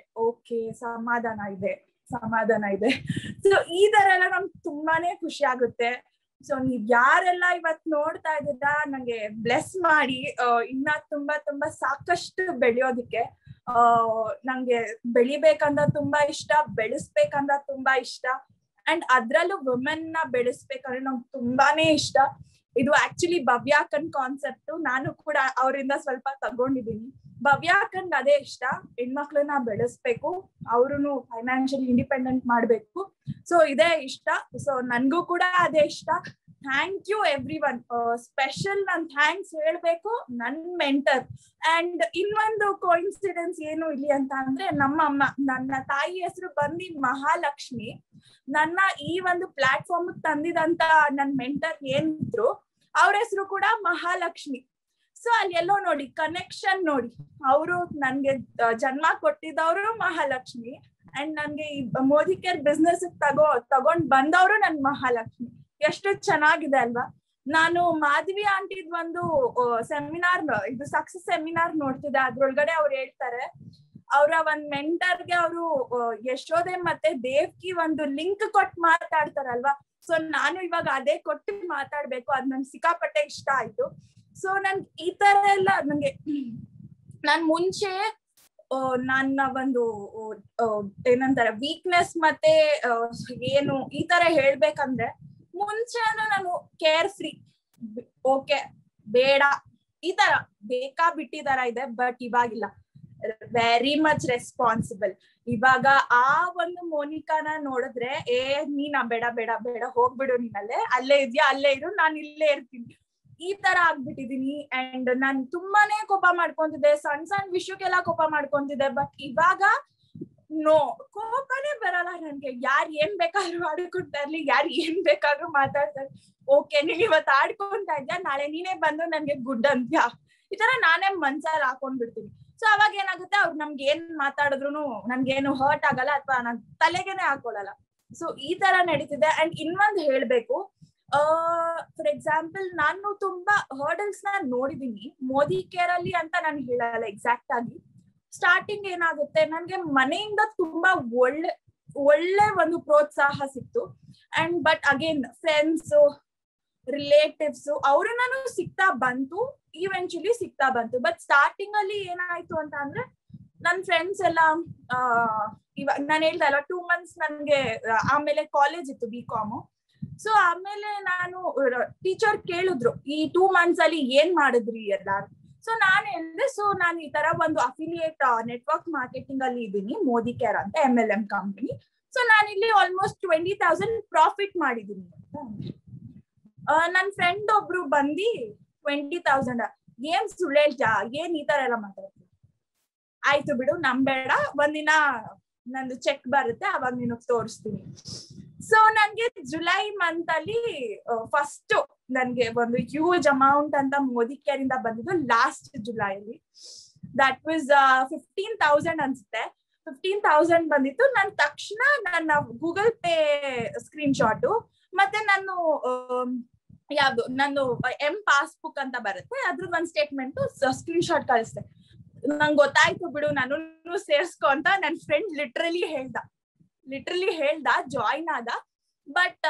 ಓಕೆ ಸಮಾಧಾನ ಇದೆ ಸಮಾಧಾನ ಇದೆ ಸೊ ಈ ತರ ಎಲ್ಲ ನಮ್ಗೆ ತುಂಬಾನೇ ಖುಷಿ ಆಗುತ್ತೆ ಸೊ ನೀವ್ ಯಾರೆಲ್ಲ ಇವತ್ ನೋಡ್ತಾ ಇದ್ದೀರಾ ನಂಗೆ ಬ್ಲೆಸ್ ಮಾಡಿ ಆ, ಇನ್ನ ತುಂಬಾ ತುಂಬಾ ಸಾಕಷ್ಟು ಬೆಳೆಯೋದಿಕ್ಕೆ ಆ ನಂಗೆ ಬೆಳಿಬೇಕಂದ ತುಂಬಾ ಇಷ್ಟ ಬೆಳೆಸ್ಬೇಕಂದ ತುಂಬಾ ಇಷ್ಟ ಅಂಡ್ ಅದ್ರಲ್ಲೂ ವುಮೆನ್ ನ ಬೆಳೆಸ್ಬೇಕಂದ್ರೆ ನಂಗೆ ತುಂಬಾನೇ ಇಷ್ಟ ಇದು ಆಕ್ಚುಲಿ ಭವ್ಯಾಕನ್ ಕಾನ್ಸೆಪ್ಟ್ ನಾನು ಕೂಡ ಅವರಿಂದ ಸ್ವಲ್ಪ ತಗೊಂಡಿದ್ದೀನಿ ಭವ್ಯಾಕಂದ್ ಅದೇ ಇಷ್ಟ ಹೆಣ್ಮಕ್ಳನ್ನ ಬೆಳೆಸ್ಬೇಕು ಅವ್ರುನು ಫೈನಾನ್ಷಿಯಲಿ ಇಂಡಿಪೆಂಡೆಂಟ್ ಮಾಡ್ಬೇಕು ಸೊ ಇದೇ ಇಷ್ಟ ಸೊ ನನ್ಗೂ ಕೂಡ ಅದೇ ಇಷ್ಟ thank you everyone special ನಾನ್ ಥ್ಯಾಂಕ್ಸ್ ಹೇಳ್ಬೇಕು ನನ್ ಮೆಂಟರ್ ಅಂಡ್ ಇನ್ನೊಂದು ಕೋಇನ್ಸಿಡೆನ್ಸ್ ಏನು ಇಲ್ಲಿ ಅಂತ ಅಂದ್ರೆ ನಮ್ಮ ಅಮ್ಮ ನನ್ನ ತಾಯಿ ಹೆಸರು ಬಂದು ಮಹಾಲಕ್ಷ್ಮಿ ನನ್ನ ಈ ಒಂದು ಪ್ಲಾಟ್ಫಾರ್ಮ್ ತಂದಿದಂತ ನನ್ ಮೆಂಟರ್ ಏನಿದ್ರು ಅವ್ರ ಹೆಸರು ಕೂಡ ಮಹಾಲಕ್ಷ್ಮಿ ಸೊ ಅಲ್ಲಿ ಎಲ್ಲೋ ನೋಡಿ ಕನೆಕ್ಷನ್ ನೋಡಿ ಅವರು ನನ್ಗೆ ಆ, ಜನ್ಮ ಕೊಟ್ಟಿದ್ದವರು ಮಹಾಲಕ್ಷ್ಮಿ ಅಂಡ್ ನನ್ಗೆ ಈ ಮೋದಿ ಕೇರ್ ಬಿಸ್ನೆಸ್ ತಗೋ ತಗೊಂಡ್ ಬಂದವರು ನನ್ ಮಹಾಲಕ್ಷ್ಮಿ ಎಷ್ಟು ಚೆನ್ನಾಗಿದೆ ಅಲ್ವಾ ನಾನು ಮಾಧವಿ ಆಂಟಿದ್ ಒಂದು ಸೆಮಿನಾರ್ ಇದು ಸಕ್ಸಸ್ ಸೆಮಿನಾರ್ ನೋಡ್ತಿದ್ದೆ ಅದ್ರೊಳಗಡೆ ಅವ್ರು ಹೇಳ್ತಾರೆ ಅವರ ಒಂದ್ ಮೆಂಟರ್ಗೆ ಅವರು ಯಶೋದೆ ಮತ್ತೆ ದೇವ್ಕಿ ಒಂದು ಲಿಂಕ್ ಕೊಟ್ಟು ಮಾತಾಡ್ತಾರಲ್ವಾ ಸೊ ನಾನು ಇವಾಗ ಅದೇ ಕೊಟ್ಟು ಮಾತಾಡ್ಬೇಕು ಅದ್ ನನ್ಗೆ ಸಿಕ್ಕಾಪಟ್ಟೆ ಇಷ್ಟ ಆಯ್ತು ಸೊ ನನ್ ಈ ತರ ಎಲ್ಲ ನಂಗೆ ನಾನ್ ಮುಂಚೆ ಆ, ನನ್ನ ಒಂದು ಆ, ಏನಂತಾರೆ ವೀಕ್ನೆಸ್ ಮತ್ತೆ ಆ, ಏನು ಈ ತರ ಹೇಳ್ಬೇಕಂದ್ರೆ ಮುಂಚೆನು ನಾನು ಕೇರ್ ಫ್ರೀ ಓಕೆ ಬೇಡ ಈ ತರ ಬೇಕಾ ಬಿಟ್ಟಿದಾರ ಇದೆ ಬಟ್ ಇವಾಗಿಲ್ಲ ವೆರಿ ಮಚ್ ರೆಸ್ಪಾನ್ಸಿಬಲ್ ಇವಾಗ ಆ ಒಂದು ಮೋನಿಕಾನ ನೋಡಿದ್ರೆ ಏ ನೀನ ಬೇಡ ಬೇಡ ಬೇಡ ಹೋಗ್ಬಿಡು ನೀನಲ್ಲೇ ಅಲ್ಲೇ ಇದ್ಯಾ ಅಲ್ಲೇ ಇರು ನಾನ್ ಇಲ್ಲೇ ಇರ್ತೀನಿ ಈ ತರ ಆಗ್ಬಿಟ್ಟಿದೀನಿ ಅಂಡ್ ನಾನ್ ತುಂಬಾನೇ ಕೋಪ ಮಾಡ್ಕೊಂತಿದ್ದೆ ಸಣ್ಣ ಸಣ್ಣ ವಿಷಯಕ್ಕೆಲ್ಲ ಕೋಪ ಮಾಡ್ಕೊಂತಿದ್ದೆ ಬಟ್ ಇವಾಗ ನೋ ಕೋಪನೇ ಬರಲ್ಲ ನನ್ಗೆ ಯಾರ್ ಏನ್ ಬೇಕಾದ್ರೂ ಆಡ್ಕೊಡ್ತಾ ಇರ್ಲಿ ಯಾರ್ ಏನ್ ಬೇಕಾದ್ರೂ ಮಾತಾಡ್ತಾರೆ ಓಕೆ ನೀನ್ ಇವತ್ ಆಡ್ಕೊಂತಾ ಇದ್ಯಾ ನಾಳೆ ನೀನೇ ಬಂದು ನನ್ಗೆ ಗುಡ್ ಅಂತ್ಯಾ ಈ ತರ ನಾನೇ ಮನ್ಸಲ್ಲಿ ಹಾಕೊಂಡ್ ಬಿಡ್ತೀನಿ ಸೊ ಅವಾಗ ಏನಾಗುತ್ತೆ ಅವ್ರು ನಮ್ಗೆ ಏನ್ ಮಾತಾಡಿದ್ರು ನನ್ಗೇನು ಹರ್ಟ್ ಆಗಲ್ಲ ಅಥವಾ ನನ್ ತಲೆಗೆನೆ ಹಾಕೊಳಲ್ಲ ಸೊ ಈ ತರ ನಡೀತಿದೆ ಅಂಡ್ ಇನ್ನೊಂದ್ ಹೇಳ್ಬೇಕು ಫಾರ್ ಎಕ್ಸಾಂಪಲ್ ನಾನು ತುಂಬಾ ಹರ್ಡಲ್ಸ್ ನ ನೋಡಿದೀನಿ ಮೋದಿ ಕೇರ್ ಅಲ್ಲಿ ಅಂತ ನಾನು ಹೇಳಲ್ಲ ಎಕ್ಸಾಕ್ಟ್ ಆಗಿ ಸ್ಟಾರ್ಟಿಂಗ್ ಏನಾಗುತ್ತೆ ನನ್ಗೆ ಮನೆಯಿಂದ ತುಂಬಾ ಒಳ್ಳೆ ಒಳ್ಳೆ ಒಂದು ಪ್ರೋತ್ಸಾಹ ಸಿಕ್ತು and but again friends relatives ಅವ್ರನ್ನೂ ಸಿಗ್ತಾ ಬಂತು ಇವೆಂಚುಲಿ ಸಿಗ್ತಾ ಬಂತು ಬಟ್ ಸ್ಟಾರ್ಟಿಂಗ್ ಅಲ್ಲಿ ಏನಾಯ್ತು ಅಂತ ಅಂದ್ರೆ ನನ್ ಫ್ರೆಂಡ್ಸ್ ಎಲ್ಲ ಆ ಇವಾಗ ನಾನು ಹೇಳ್ದೆ ಅಲ್ಲ ಟೂ ಮಂತ್ಸ್ ನನ್ಗೆ ಆ, ಆಮೇಲೆ ಕಾಲೇಜ್ ಇತ್ತು ಬಿ ಕಾಮು ಸೊ ಆಮೇಲೆ ನಾನು ಟೀಚರ್ ಕೇಳಿದ್ರು ಈ ಟೂ ಮಂತ್ಸ್ ಅಲ್ಲಿ ಏನ್ ಮಾಡಿದ್ರಿ ಎಲ್ಲಾರು ಸೊ ನಾನ್ ಹೇಳ್ದೆ ಸೊ ನಾನು ಈ ತರ ಒಂದು ಅಫಿಲಿಯೇಟ್ ನೆಟ್ವರ್ಕ್ ಮಾರ್ಕೆಟಿಂಗ್ ಅಲ್ಲಿ ಇದ್ದೀನಿ ಮೋದಿ ಕೇರ್ ಅಂತ M L M company so ನಾನು ಇಲ್ಲಿ ಆಲ್ಮೋಸ್ಟ್ ಟ್ವೆಂಟಿ ತೌಸಂಡ್ ಪ್ರಾಫಿಟ್ ಮಾಡಿದೀನಿ ಅಂತ ಅಂದ್ರು. ಆ, ನನ್ ಫ್ರೆಂಡ್ ಒಬ್ರು ಬಂದಿ ಟ್ವೆಂಟಿ ತೌಸಂಡ್ ಏನ್ ಸುಳ್ಳು ಹೇಳ್ತ್ಯಾ ಏನ್ ಈ ತರ ಎಲ್ಲ ಮಾತಾಡ್ತೀವಿ ಆಯ್ತು ಬಿಡು ನಂಬೇಡ ಒಂದಿನ ನಂದು ಚೆಕ್ ಬರುತ್ತೆ ಅವಾಗ ನಿನಗ್ ತೋರಿಸ್ತೀನಿ ಸೊ ನನ್ಗೆ ಜುಲೈ ಮಂತ್ ಅಲ್ಲಿ ಫಸ್ಟ್ ನನ್ಗೆ ಒಂದು ಹ್ಯೂಜ್ ಅಮೌಂಟ್ ಅಂತ ಮೋದಿ ಕೇರ್ ಇಂದ ಬಂದಿದ್ದು ಲಾಸ್ಟ್ ಜುಲೈ ಅಲ್ಲಿ ದಟ್ ವಾಸ್ ಫಿಫ್ಟೀನ್ ತೌಸಂಡ್ ಅನ್ಸುತ್ತೆ ಫಿಫ್ಟೀನ್ ತೌಸಂಡ್ ಬಂದಿತ್ತು ನನ್ ತಕ್ಷಣ ನನ್ನ ಗೂಗಲ್ ಪೇ ಸ್ಕ್ರೀನ್ ಶಾಟು ಮತ್ತೆ ನಾನು ಆಮ್, ಯಾವ್ದು ನಂದು ಎಂ ಪಾಸ್ಬುಕ್ ಅಂತ ಬರುತ್ತೆ ಅದ್ರದ್ದು ಒಂದ್ ಸ್ಟೇಟ್ಮೆಂಟ್ ಸ್ಕ್ರೀನ್ ಶಾಟ್ ಕಳಿಸ್ದೆ ನಂಗೆ ಗೊತ್ತಾಯ್ತು ಬಿಡು ನಾನು ಸೇರ್ಸ್ಕೊ ಅಂತ ನನ್ ಫ್ರೆಂಡ್ ಲಿಟ್ರಲಿ ಹೇಳ್ದ ಲಿಟ್ರಲಿ ಹೇಳ್ದ ಜಾಯಿನ್ ಆದ but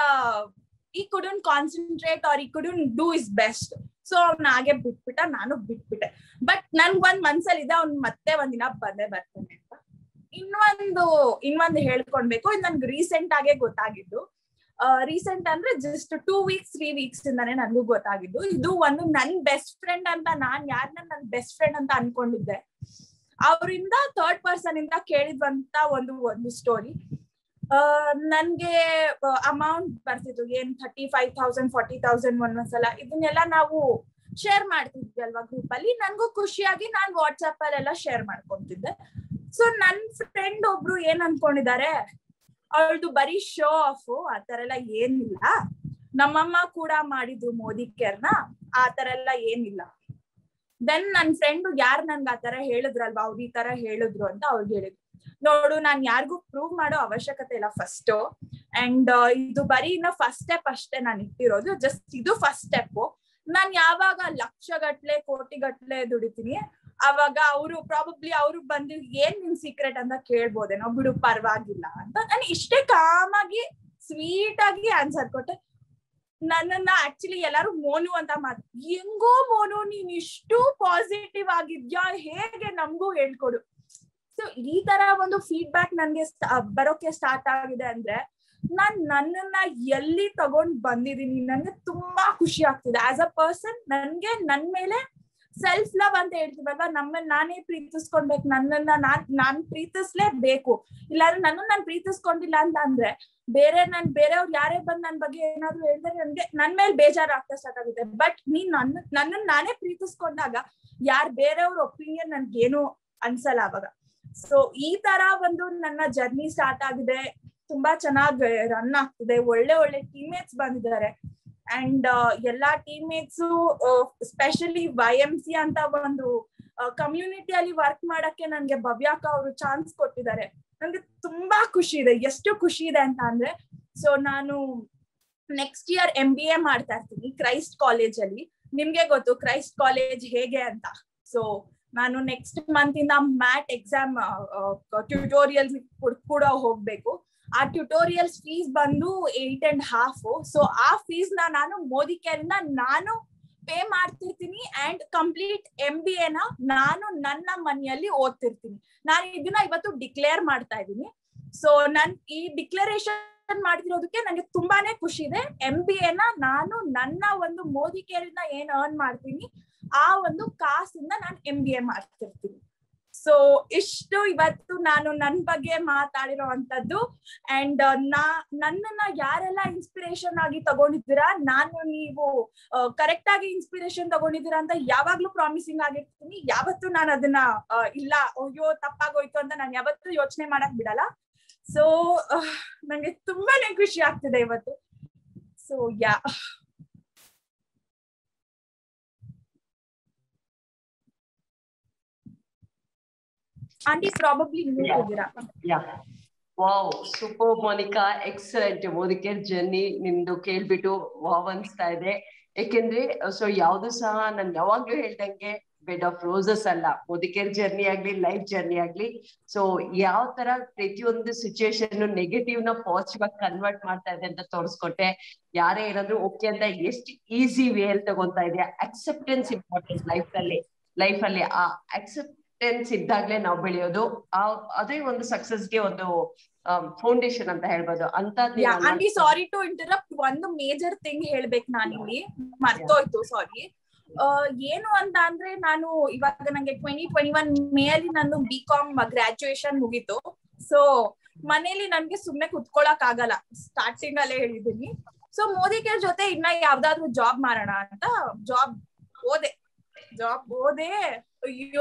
he couldn't concentrate or he couldn't do his best so ಅವ್ನ ಹಾಗೆ ಬಿಟ್ಬಿಟ್ಟ ನಾನು ಬಿಟ್ಬಿಟ್ಟೆ ಬಟ್ ನನ್ಗ್ ಒಂದ್ ಮನ್ಸಲ್ಲಿ ಇದೆ ಅವ್ನ್ ಮತ್ತೆ ಒಂದಿನ ಬಂದೇ ಬರ್ತಾನೆ ಅಂತ ಇನ್ನೊಂದು ಇನ್ನೊಂದು ಹೇಳ್ಕೊಳ್ಬೇಕು ಇದು ನನ್ಗೆ ರೀಸೆಂಟ್ ಆಗೇ ಗೊತ್ತಾಗಿದ್ದು ರೀಸೆಂಟ್ ಅಂದ್ರೆ just two weeks three weeks ಇಂದಾನೆ ನನ್ಗೂ ಗೊತ್ತಾಗಿದ್ದು ಇದು ಒಂದು ನನ್ ಬೆಸ್ಟ್ ಫ್ರೆಂಡ್ ಅಂತ ನಾನ್ ಯಾರನ್ನ ನನ್ ಬೆಸ್ಟ್ ಫ್ರೆಂಡ್ ಅಂತ ಅನ್ಕೊಂಡಿದ್ದೆ ಅವರಿಂದ ಥರ್ಡ್ ಪರ್ಸನ್ ಇಂದ ಕೇಳಿದ್ವಂತ ಒಂದು ಒಂದು ಸ್ಟೋರಿ ನನ್ಗೆ ಅಮೌಂಟ್ ಬರ್ತಿತ್ತು ಏನ್ thirty five thousand forty thousand ಒಂದೊಂದ್ಸಲ ಇದನ್ನೆಲ್ಲ ನಾವು ಶೇರ್ ಮಾಡ್ತಿದ್ವಿ ಅಲ್ವಾ ಗ್ರೂಪ್ ಅಲ್ಲಿ ನನ್ಗೂ ಖುಷಿಯಾಗಿ ನಾನ್ ವಾಟ್ಸ್ಆಪ್ ಅಲ್ಲೆಲ್ಲ ಶೇರ್ ಮಾಡ್ಕೊಂತಿದ್ದೆ ಸೊ ನನ್ ಫ್ರೆಂಡ್ ಒಬ್ರು ಏನ್ ಅನ್ಕೊಂಡಿದ್ದಾರೆ ಅವಳದು ಬರೀ ಶೋ ಆಫ್ ಆತರ ಎಲ್ಲ ಏನಿಲ್ಲ ನಮ್ಮಮ್ಮ ಕೂಡ ಮಾಡಿದ್ರು ಮೋದಿ ಕೇರ್ನ ಆತರ ಎಲ್ಲ ಏನಿಲ್ಲ ದೆನ್ ನನ್ ಫ್ರೆಂಡ್ ಯಾರು ನನ್ಗೆ ಆತರ ಹೇಳಿದ್ರಲ್ವಾ ಅವ್ರು ಈ ತರ ಹೇಳಿದ್ರು ಅಂತ ಅವ್ರಿಗೆ ಹೇಳಿದ್ರು ನೋಡು ನಾನ್ ಯಾರಿಗೂ ಪ್ರೂವ್ ಮಾಡೋ ಅವಶ್ಯಕತೆ ಇಲ್ಲ ಫಸ್ಟ್ ಅಂಡ್ ಇದು ಬರೀ ಇನ್ನ ಫಸ್ಟ್ ಸ್ಟೆಪ್ ಅಷ್ಟೇ ನಾನು ಇಟ್ಟಿರೋದು ಜಸ್ಟ್ ಇದು ಫಸ್ಟ್ ಸ್ಟೆಪ್ ನಾನ್ ಯಾವಾಗ ಲಕ್ಷ ಗಟ್ಲೆ ಕೋಟಿ ಗಟ್ಲೆ ದುಡಿತೀನಿ ಅವಾಗ ಅವರು ಪ್ರಾಬಬ್ಲಿ ಅವ್ರು ಬಂದು ಏನ್ ನಿನ್ ಸೀಕ್ರೆಟ್ ಅಂತ ಕೇಳ್ಬೋದೇನೋ ಬಿಡು ಪರವಾಗಿಲ್ಲ ಅಂತ ನಾನು ಇಷ್ಟೇ ಕಾಮಾಗಿ ಸ್ವೀಟ್ ಆಗಿ ಆನ್ಸರ್ ಕೊಟ್ಟೆ ನನ್ನನ್ನ ಆಕ್ಚುಲಿ ಎಲ್ಲಾರು ಮೋನು ಅಂತ ಮಾತು ಹೆಂಗೋ ಮೋನು ನೀನ್ ಇಷ್ಟು ಪಾಸಿಟಿವ್ ಆಗಿದ್ಯಾ ಹೇಗೆ ನಮ್ಗೂ ಹೇಳ್ಕೊಡು ಸೊ ಈ ತರ ಒಂದು ಫೀಡ್ಬ್ಯಾಕ್ ನನ್ಗೆ sta- ಬರೋಕೆ ಸ್ಟಾರ್ಟ್ ಆಗಿದೆ ಅಂದ್ರೆ ನಾನ್ ನನ್ನನ್ನ ಎಲ್ಲಿ ತಗೊಂಡ್ ಬಂದಿದೀನಿ ನನ್ಗೆ ತುಂಬಾ ಖುಷಿ ಆಗ್ತಿದೆ ಆಸ್ ಅ ಪರ್ಸನ್ ನನ್ಗೆ ನನ್ ಮೇಲೆ ಸೆಲ್ಫ್ ಲವ್ ಅಂತ ಹೇಳ್ತೀವಲ್ವಾ ನಮ್ಮನ್ನ ನಾನೇ ಪ್ರೀತಿಸ್ಕೊಳ್ಬೇಕು ನನ್ನನ್ನ ನಾನ್ ನಾನ್ ಪ್ರೀತಿಸ್ಲೇಬೇಕು ಇಲ್ಲಾಂದ್ರೆ ನನ್ನ ನಾನ್ ಪ್ರೀತಿಸ್ಕೊಂಡಿಲ್ಲ ಅಂತ ಅಂದ್ರೆ ಬೇರೆ ನನ್ ಬೇರೆಯವ್ರು ಯಾರೇ ಬಂದ್ ನನ್ ಬಗ್ಗೆ ಏನಾದ್ರು ಹೇಳಿದ್ರೆ ನನ್ಗೆ ನನ್ ಮೇಲೆ ಬೇಜಾರ್ ಆಗ್ತಾ ಸ್ಟಾರ್ಟ್ ಆಗುತ್ತೆ ಬಟ್ ನೀನ್ ನನ್ನ ನನ್ನನ್ನ ನಾನೇ ಪ್ರೀತಿಸ್ಕೊಂಡಾಗ ಯಾರ್ ಬೇರೆಯವ್ರ ಒಪಿನಿಯನ್ ನನ್ಗೇನು ಅನ್ಸಲ್ಲ ಅವಾಗ ಸೊ ಈ ತರ ಒಂದು ನನ್ನ ಜರ್ನಿ ಸ್ಟಾರ್ಟ್ ಆಗಿದೆ ತುಂಬಾ ಚೆನ್ನಾಗಿ ರನ್ ಆಗ್ತಿದೆ ಒಳ್ಳೆ ಒಳ್ಳೆ ಟೀಮ್ಮೇಟ್ಸ್ ಬಂದಿದ್ದಾರೆ ಅಂಡ್ ಎಲ್ಲಾ teammates specially Y M C ಅಂತ ಒಂದು ಕಮ್ಯುನಿಟಿಯಲ್ಲಿ ವರ್ಕ್ ಮಾಡಕ್ಕೆ ನನ್ಗೆ ಭವ್ಯಾಕ ಅವರು ಚಾನ್ಸ್ ಕೊಟ್ಟಿದ್ದಾರೆ ನಂಗೆ ತುಂಬಾ ಖುಷಿ ಇದೆ ಎಷ್ಟು ಖುಷಿ ಇದೆ ಅಂತ ಅಂದ್ರೆ ಸೊ ನಾನು next year M B A ಮಾಡ್ತಾ ಇರ್ತೀನಿ ಕ್ರೈಸ್ಟ್ ಕಾಲೇಜ್ ಅಲ್ಲಿ ನಿಮ್ಗೆ ಗೊತ್ತು ಕ್ರೈಸ್ಟ್ ಕಾಲೇಜ್ ಹೇಗೆ ಅಂತ ಸೊ ನಾನು ನೆಕ್ಸ್ಟ್ ಮಂತ್ ಇಂದ ಮ್ಯಾಟ್ ಎಕ್ಸಾಮ್ ಟ್ಯೂಟೋರಿಯಲ್ಸ್ ಕೂಡ ಹೋಗ್ಬೇಕು ಆ ಟ್ಯುಟೋರಿಯಲ್ಸ್ ಫೀಸ್ ಬಂದು ಏಟ್ ಅಂಡ್ ಹಾಫ್ ಸೊ ಆ ಫೀಸ್ ನ ನಾನು ಮೋದಿ ಕೇರಿಂದ ನಾನು ಪೇ ಮಾಡ್ತಿರ್ತೀನಿ ಅಂಡ್ ಕಂಪ್ಲೀಟ್ ಎಂ ಬಿ ಎನ ನಾನು ನನ್ನ ಮನೆಯಲ್ಲಿ ಓದ್ತಿರ್ತೀನಿ ನಾನು ಇದನ್ನ ಇವತ್ತು ಡಿಕ್ಲೇರ್ ಮಾಡ್ತಾ ಇದ್ದೀನಿ ಸೊ ನನ್ ಈ ಡಿಕ್ಲರೇಷನ್ ಮಾಡ್ತಿರೋದಕ್ಕೆ ನಂಗೆ ತುಂಬಾನೇ ಖುಷಿ ಇದೆ ಎಂ ಬಿ ಎನ ನಾನು ನನ್ನ ಒಂದು ಮೋದಿ ಕೇರಿಂದ ಏನ್ ಅರ್ನ್ ಮಾಡ್ತೀನಿ ಆ ಒಂದು ಕಾಸಿಂದ ನಾನು ಎಂ ಬಿ ಎ ಮಾಡ್ತಿರ್ತೀನಿ ಸೊ ಇಷ್ಟು ಇವತ್ತು ನಾನು ನನ್ ಬಗ್ಗೆ ಮಾತಾಡಿರೋ ಅಂತದ್ದು ಅಂಡ್ ನಾ ನನ್ನನ್ನ ಯಾರೆಲ್ಲ ಇನ್ಸ್ಪಿರೇಷನ್ ಆಗಿ ತಗೊಂಡಿದ್ದೀರಾ ನಾನು ನೀವು ಕರೆಕ್ಟ್ ಆಗಿ ಇನ್ಸ್ಪಿರೇಷನ್ ತಗೊಂಡಿದ್ದೀರಾ ಅಂತ ಯಾವಾಗ್ಲೂ ಪ್ರಾಮಿಸಿಂಗ್ ಆಗಿರ್ತೀನಿ ಯಾವತ್ತು ನಾನು ಅದನ್ನ ಆ, ಇಲ್ಲ ಅಯ್ಯೋ ತಪ್ಪಾಗೋಯ್ತು ಅಂತ ನಾನು ಯಾವತ್ತೂ ಯೋಚನೆ ಮಾಡಕ್ ಬಿಡಲ್ಲ ಸೊ ನಂಗೆ ತುಂಬಾನೇ ಖುಷಿ ಆಗ್ತಿದೆ ಇವತ್ತು ಸೊ ಯಾ ಆಂಟಿ ಪ್ರಾಬಬ್ಲಿ ನೀವು ಹೋಗಿರಾ yeah wow super Monica excellent Modicare journey ನಿಮ್ದು ಕೇಳ್ಬಿಟ್ಟು ವಾವ್ ಅನ್ಸ್ತಾ ಇದೆ ಯಾಕೆಂದ್ರೆ ಸೊ ಯಾವ್ದು ಸಹ ನಾನ್ ಯಾವಾಗ್ಲೂ ಹೇಳ್ದಂಗೆ ಬೆಡ್ ಆಫ್ ರೋಸಸ್ ಅಲ್ಲ ಮೋದಿಕೇರ್ ಜರ್ನಿ ಆಗ್ಲಿ ಲೈಫ್ ಜರ್ನಿ ಆಗ್ಲಿ ಸೊ ಯಾವ ತರ ಪ್ರತಿಯೊಂದು ಸಿಚುಯೇಷನ್ ನೆಗೆಟಿವ್ ನ ಪಾಸಿಟಿವ್ ಆಗಿ ಕನ್ವರ್ಟ್ ಮಾಡ್ತಾ ಇದೆ ಅಂತ ತೋರಿಸ್ಕೊಟ್ಟೆ ಯಾರೇ ಏನಾದ್ರು ಓಕೆ ಅಂತ ಎಷ್ಟು ಈಸಿ ವೇ ಅಲ್ಲಿ ತಗೊಂತಾ ಇದೆಯಾ ಅಕ್ಸೆಪ್ಟೆನ್ಸ್ ಇಂಪಾರ್ಟೆಂಟ್ ಲೈಫ್ ಅಲ್ಲಿ ಲೈಫ್ ಅಲ್ಲಿ ಆ ಅಕ್ಸೆಪ್ಟೆನ್ಸ್ ಇದ್ದಾಗ್ಲೇ ನಾವು ಬೆಳೆಯೋದು ಆ ಅದೇ ಒಂದು ಸಕ್ಸಸ್ಗೆ ಒಂದು ಫೌಂಡೇಶನ್ ಅಂತ ಹೇಳ್ಬೋದು ಅಂತ ಆಂಟಿ ಸಾರಿ ಟು ಇಂಟರಪ್ಟ್ ಒಂದು ಮೇಜರ್ ಥಿಂಗ್ ಹೇಳ್ಬೇಕು ನಾನಿಲ್ಲಿ ಮರ್ತೋಯ್ತು ಸಾರಿ ಏನು ಅಂತ ಅಂದ್ರೆ ನಾನು ಇವಾಗ ನಂಗೆ ಟ್ವೆಂಟಿ ಟ್ವೆಂಟಿ ಒನ್ ಮೇ ಅಲ್ಲಿ ನಂದು ಬಿ ಕಾಮ್ ಗ್ರಾಜುಯೇಷನ್ ಮುಗೀತು ಸೊ ಮನೇಲಿ ನನ್ಗೆ ಸುಮ್ನೆ ಕುತ್ಕೊಳಕ್ ಆಗಲ್ಲ ಸ್ಟಾರ್ಟಿಂಗ್ ಅಲ್ಲೇ ಹೇಳಿದೀನಿ ಸೊ ಮೋದಿ ಕೇರ್ ಜೊತೆ ಇನ್ನ ಯಾವ್ದಾದ್ರು ಜಾಬ್ ಮಾಡೋಣ ಅಂತ ಜಾಬ್ ಓದೆ ಜಾಬ್ ಓದೆ ಅಯ್ಯೋ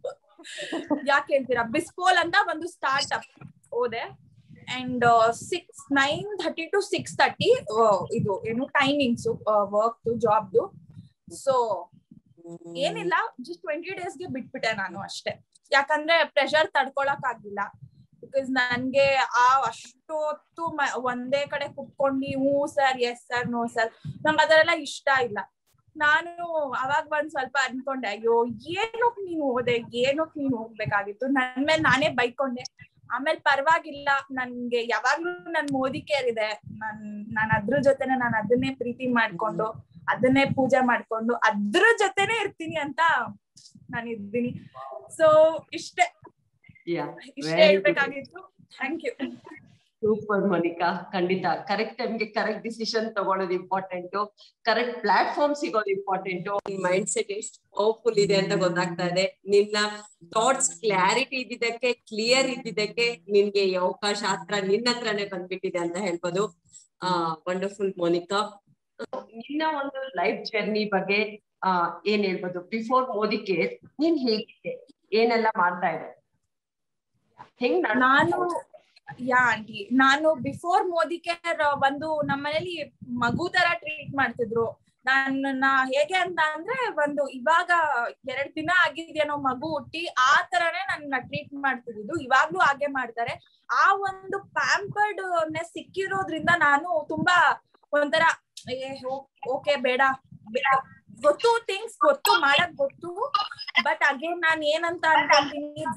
ಯಾಕೆ ಹೇಳ್ತೀರಾ ಬಿಸ್ಕೋಲ್ ಅಂತ ಒಂದು ಸ್ಟಾರ್ಟ್ ಅಪ್ ಓದೆ and six nine thirty to six thirty ಇದು ಏನು ಟೈಮಿಂಗ್ಸ್ ವರ್ಕ್ ಜಾಬ್ದು ಸೊ ಏನಿಲ್ಲ ಜಸ್ಟ್ ಟ್ವೆಂಟಿ ಡೇಸ್ಗೆ ಬಿಟ್ಬಿಟ್ಟೆ ನಾನು ಅಷ್ಟೇ ಯಾಕಂದ್ರೆ ಪ್ರೆಷರ್ ತಡ್ಕೊಳಕ್ ಆಗಿಲ್ಲ ಬಿಕಾಸ್ ನನ್ಗೆ ಆ ಅಷ್ಟು ಹೊತ್ತು ಮ- ಒಂದೇ ಕಡೆ ಕುತ್ಕೊಂಡು ಹ್ಞೂ sir yes sir no sir ನಂಗೆ ಅದರೆಲ್ಲ ಇಷ್ಟ ಇಲ್ಲ ನಾನು ಅವಾಗ ಬಂದ್ ಸ್ವಲ್ಪ ಅನ್ಕೊಂಡೆ ಅಯ್ಯೋ ಏನಕ್ ನೀನು ಓದೆ ಏನಕ್ ನೀನು ಹೋಗ್ಬೇಕಾಗಿತ್ತು ನನ್ ಮೇಲೆ ನಾನೇ ಬೈಕೊಂಡೆ ಆಮೇಲೆ ಪರವಾಗಿಲ್ಲ ನನ್ಗೆ ಯಾವಾಗ್ಲೂ ನನ್ ಮೋದಿ ಕೇರ್ ಇದೆ ನನ್ ನಾನ್ ಅದ್ರ ಜೊತೆನೆ ನಾನು ಅದನ್ನೇ ಪ್ರೀತಿ ಮಾಡ್ಕೊಂಡು ಅದನ್ನೇ ಪೂಜೆ ಮಾಡ್ಕೊಂಡು ಅದ್ರ ಜೊತೆನೆ ಇರ್ತೀನಿ ಅಂತ ನಾನು ಇದ್ದೀನಿ ಸೊ ಇಷ್ಟೇ ಇಷ್ಟೇ ಹೇಳ್ಬೇಕಾಗಿತ್ತು ಥ್ಯಾಂಕ್ ಯು ಸೂಪರ್ ಮೋನಿಕಾ ಖಂಡಿತ ಕರೆಕ್ಟ್ ಟೈಮ್ಗೆ ಕರೆಕ್ಟ್ ಡಿಸಿಷನ್ ತಗೊಳ್ಳೋದು ಇಂಪಾರ್ಟೆಂಟ್ ಕರೆಕ್ಟ್ ಪ್ಲಾಟ್ಫಾರ್ಮ್ ಸಿಗೋದು ಇಂಪಾರ್ಟೆಂಟ್ ಮೈಂಡ್ ಸೆಟ್ ಎಷ್ಟು ಪವರ್ಫುಲ್ ಇದೆ ಅಂತ ಗೊತ್ತಾಗ್ತಾ ಇದೆ ನಿನ್ನ ಥಾಟ್ಸ್ ಕ್ಲಾರಿಟಿ ಇದ್ದಿದ್ದಕ್ಕೆ ಕ್ಲಿಯರ್ ಇದ್ದಿದ್ದಕ್ಕೆ ನಿನ್ಗೆ ಈ ಅವಕಾಶ ಹತ್ರ ನಿನ್ನ ಹತ್ರನೇ ಬಂದ್ಬಿಟ್ಟಿದೆ ಅಂತ ಹೇಳ್ಬೋದು ಆ ವಂಡರ್ಫುಲ್ ಮೋನಿಕಾ ನಿನ್ನ ಒಂದು ಲೈಫ್ ಜರ್ನಿ ಬಗ್ಗೆ ಆ ಏನ್ ಹೇಳ್ಬೋದು ಬಿಫೋರ್ ಮೋದಿ ಕೇರ್ ನೀನ್ ಹೇಗಿದೆ ಏನೆಲ್ಲ ಮಾಡ್ತಾ ಇದೆ ಹೆಂಗ್ ನಡ್- ನಾನು ಯಾ ಆಂಟಿ ನಾನು ಬಿಫೋರ್ ಮೋದಿ ಕೇರ್ ಒಂದು ನಮ್ಮನೇಲಿ ಮಗು ತರ ಟ್ರೀಟ್ ಮಾಡ್ತಿದ್ರು ನನ್ನ ಹೇಗೆ ಅಂತ ಅಂದ್ರೆ ಒಂದು ಇವಾಗ ಎರಡ್ ದಿನ ಆಗಿದ್ಯೇನೋ ಮಗು ಹುಟ್ಟಿ ಆ ತರನೇ ನನ್ನ ಟ್ರೀಟ್ ಮಾಡ್ತಿದ್ದು ಇವಾಗ್ಲೂ ಹಾಗೆ ಮಾಡ್ತಾರೆ ಆ ಒಂದು ಪ್ಯಾಂಪರ್ಡ್ ನೆಸ್ ಸಿಕ್ಕಿರೋದ್ರಿಂದ ನಾನು ತುಂಬಾ ಒಂಥರ ಏ ಓಕೆ ಬೇಡ ಬೇ- ಗೊತ್ತು ಥಿಂಗ್ಸ್ ಗೊತ್ತು ಮಾಡಕ್ ಗೊತ್ತು ಬಟ್ ಅಗೇನ್ ನಾನ್ ಏನಂತ ಅನ್ಕೊಂತೀನಿ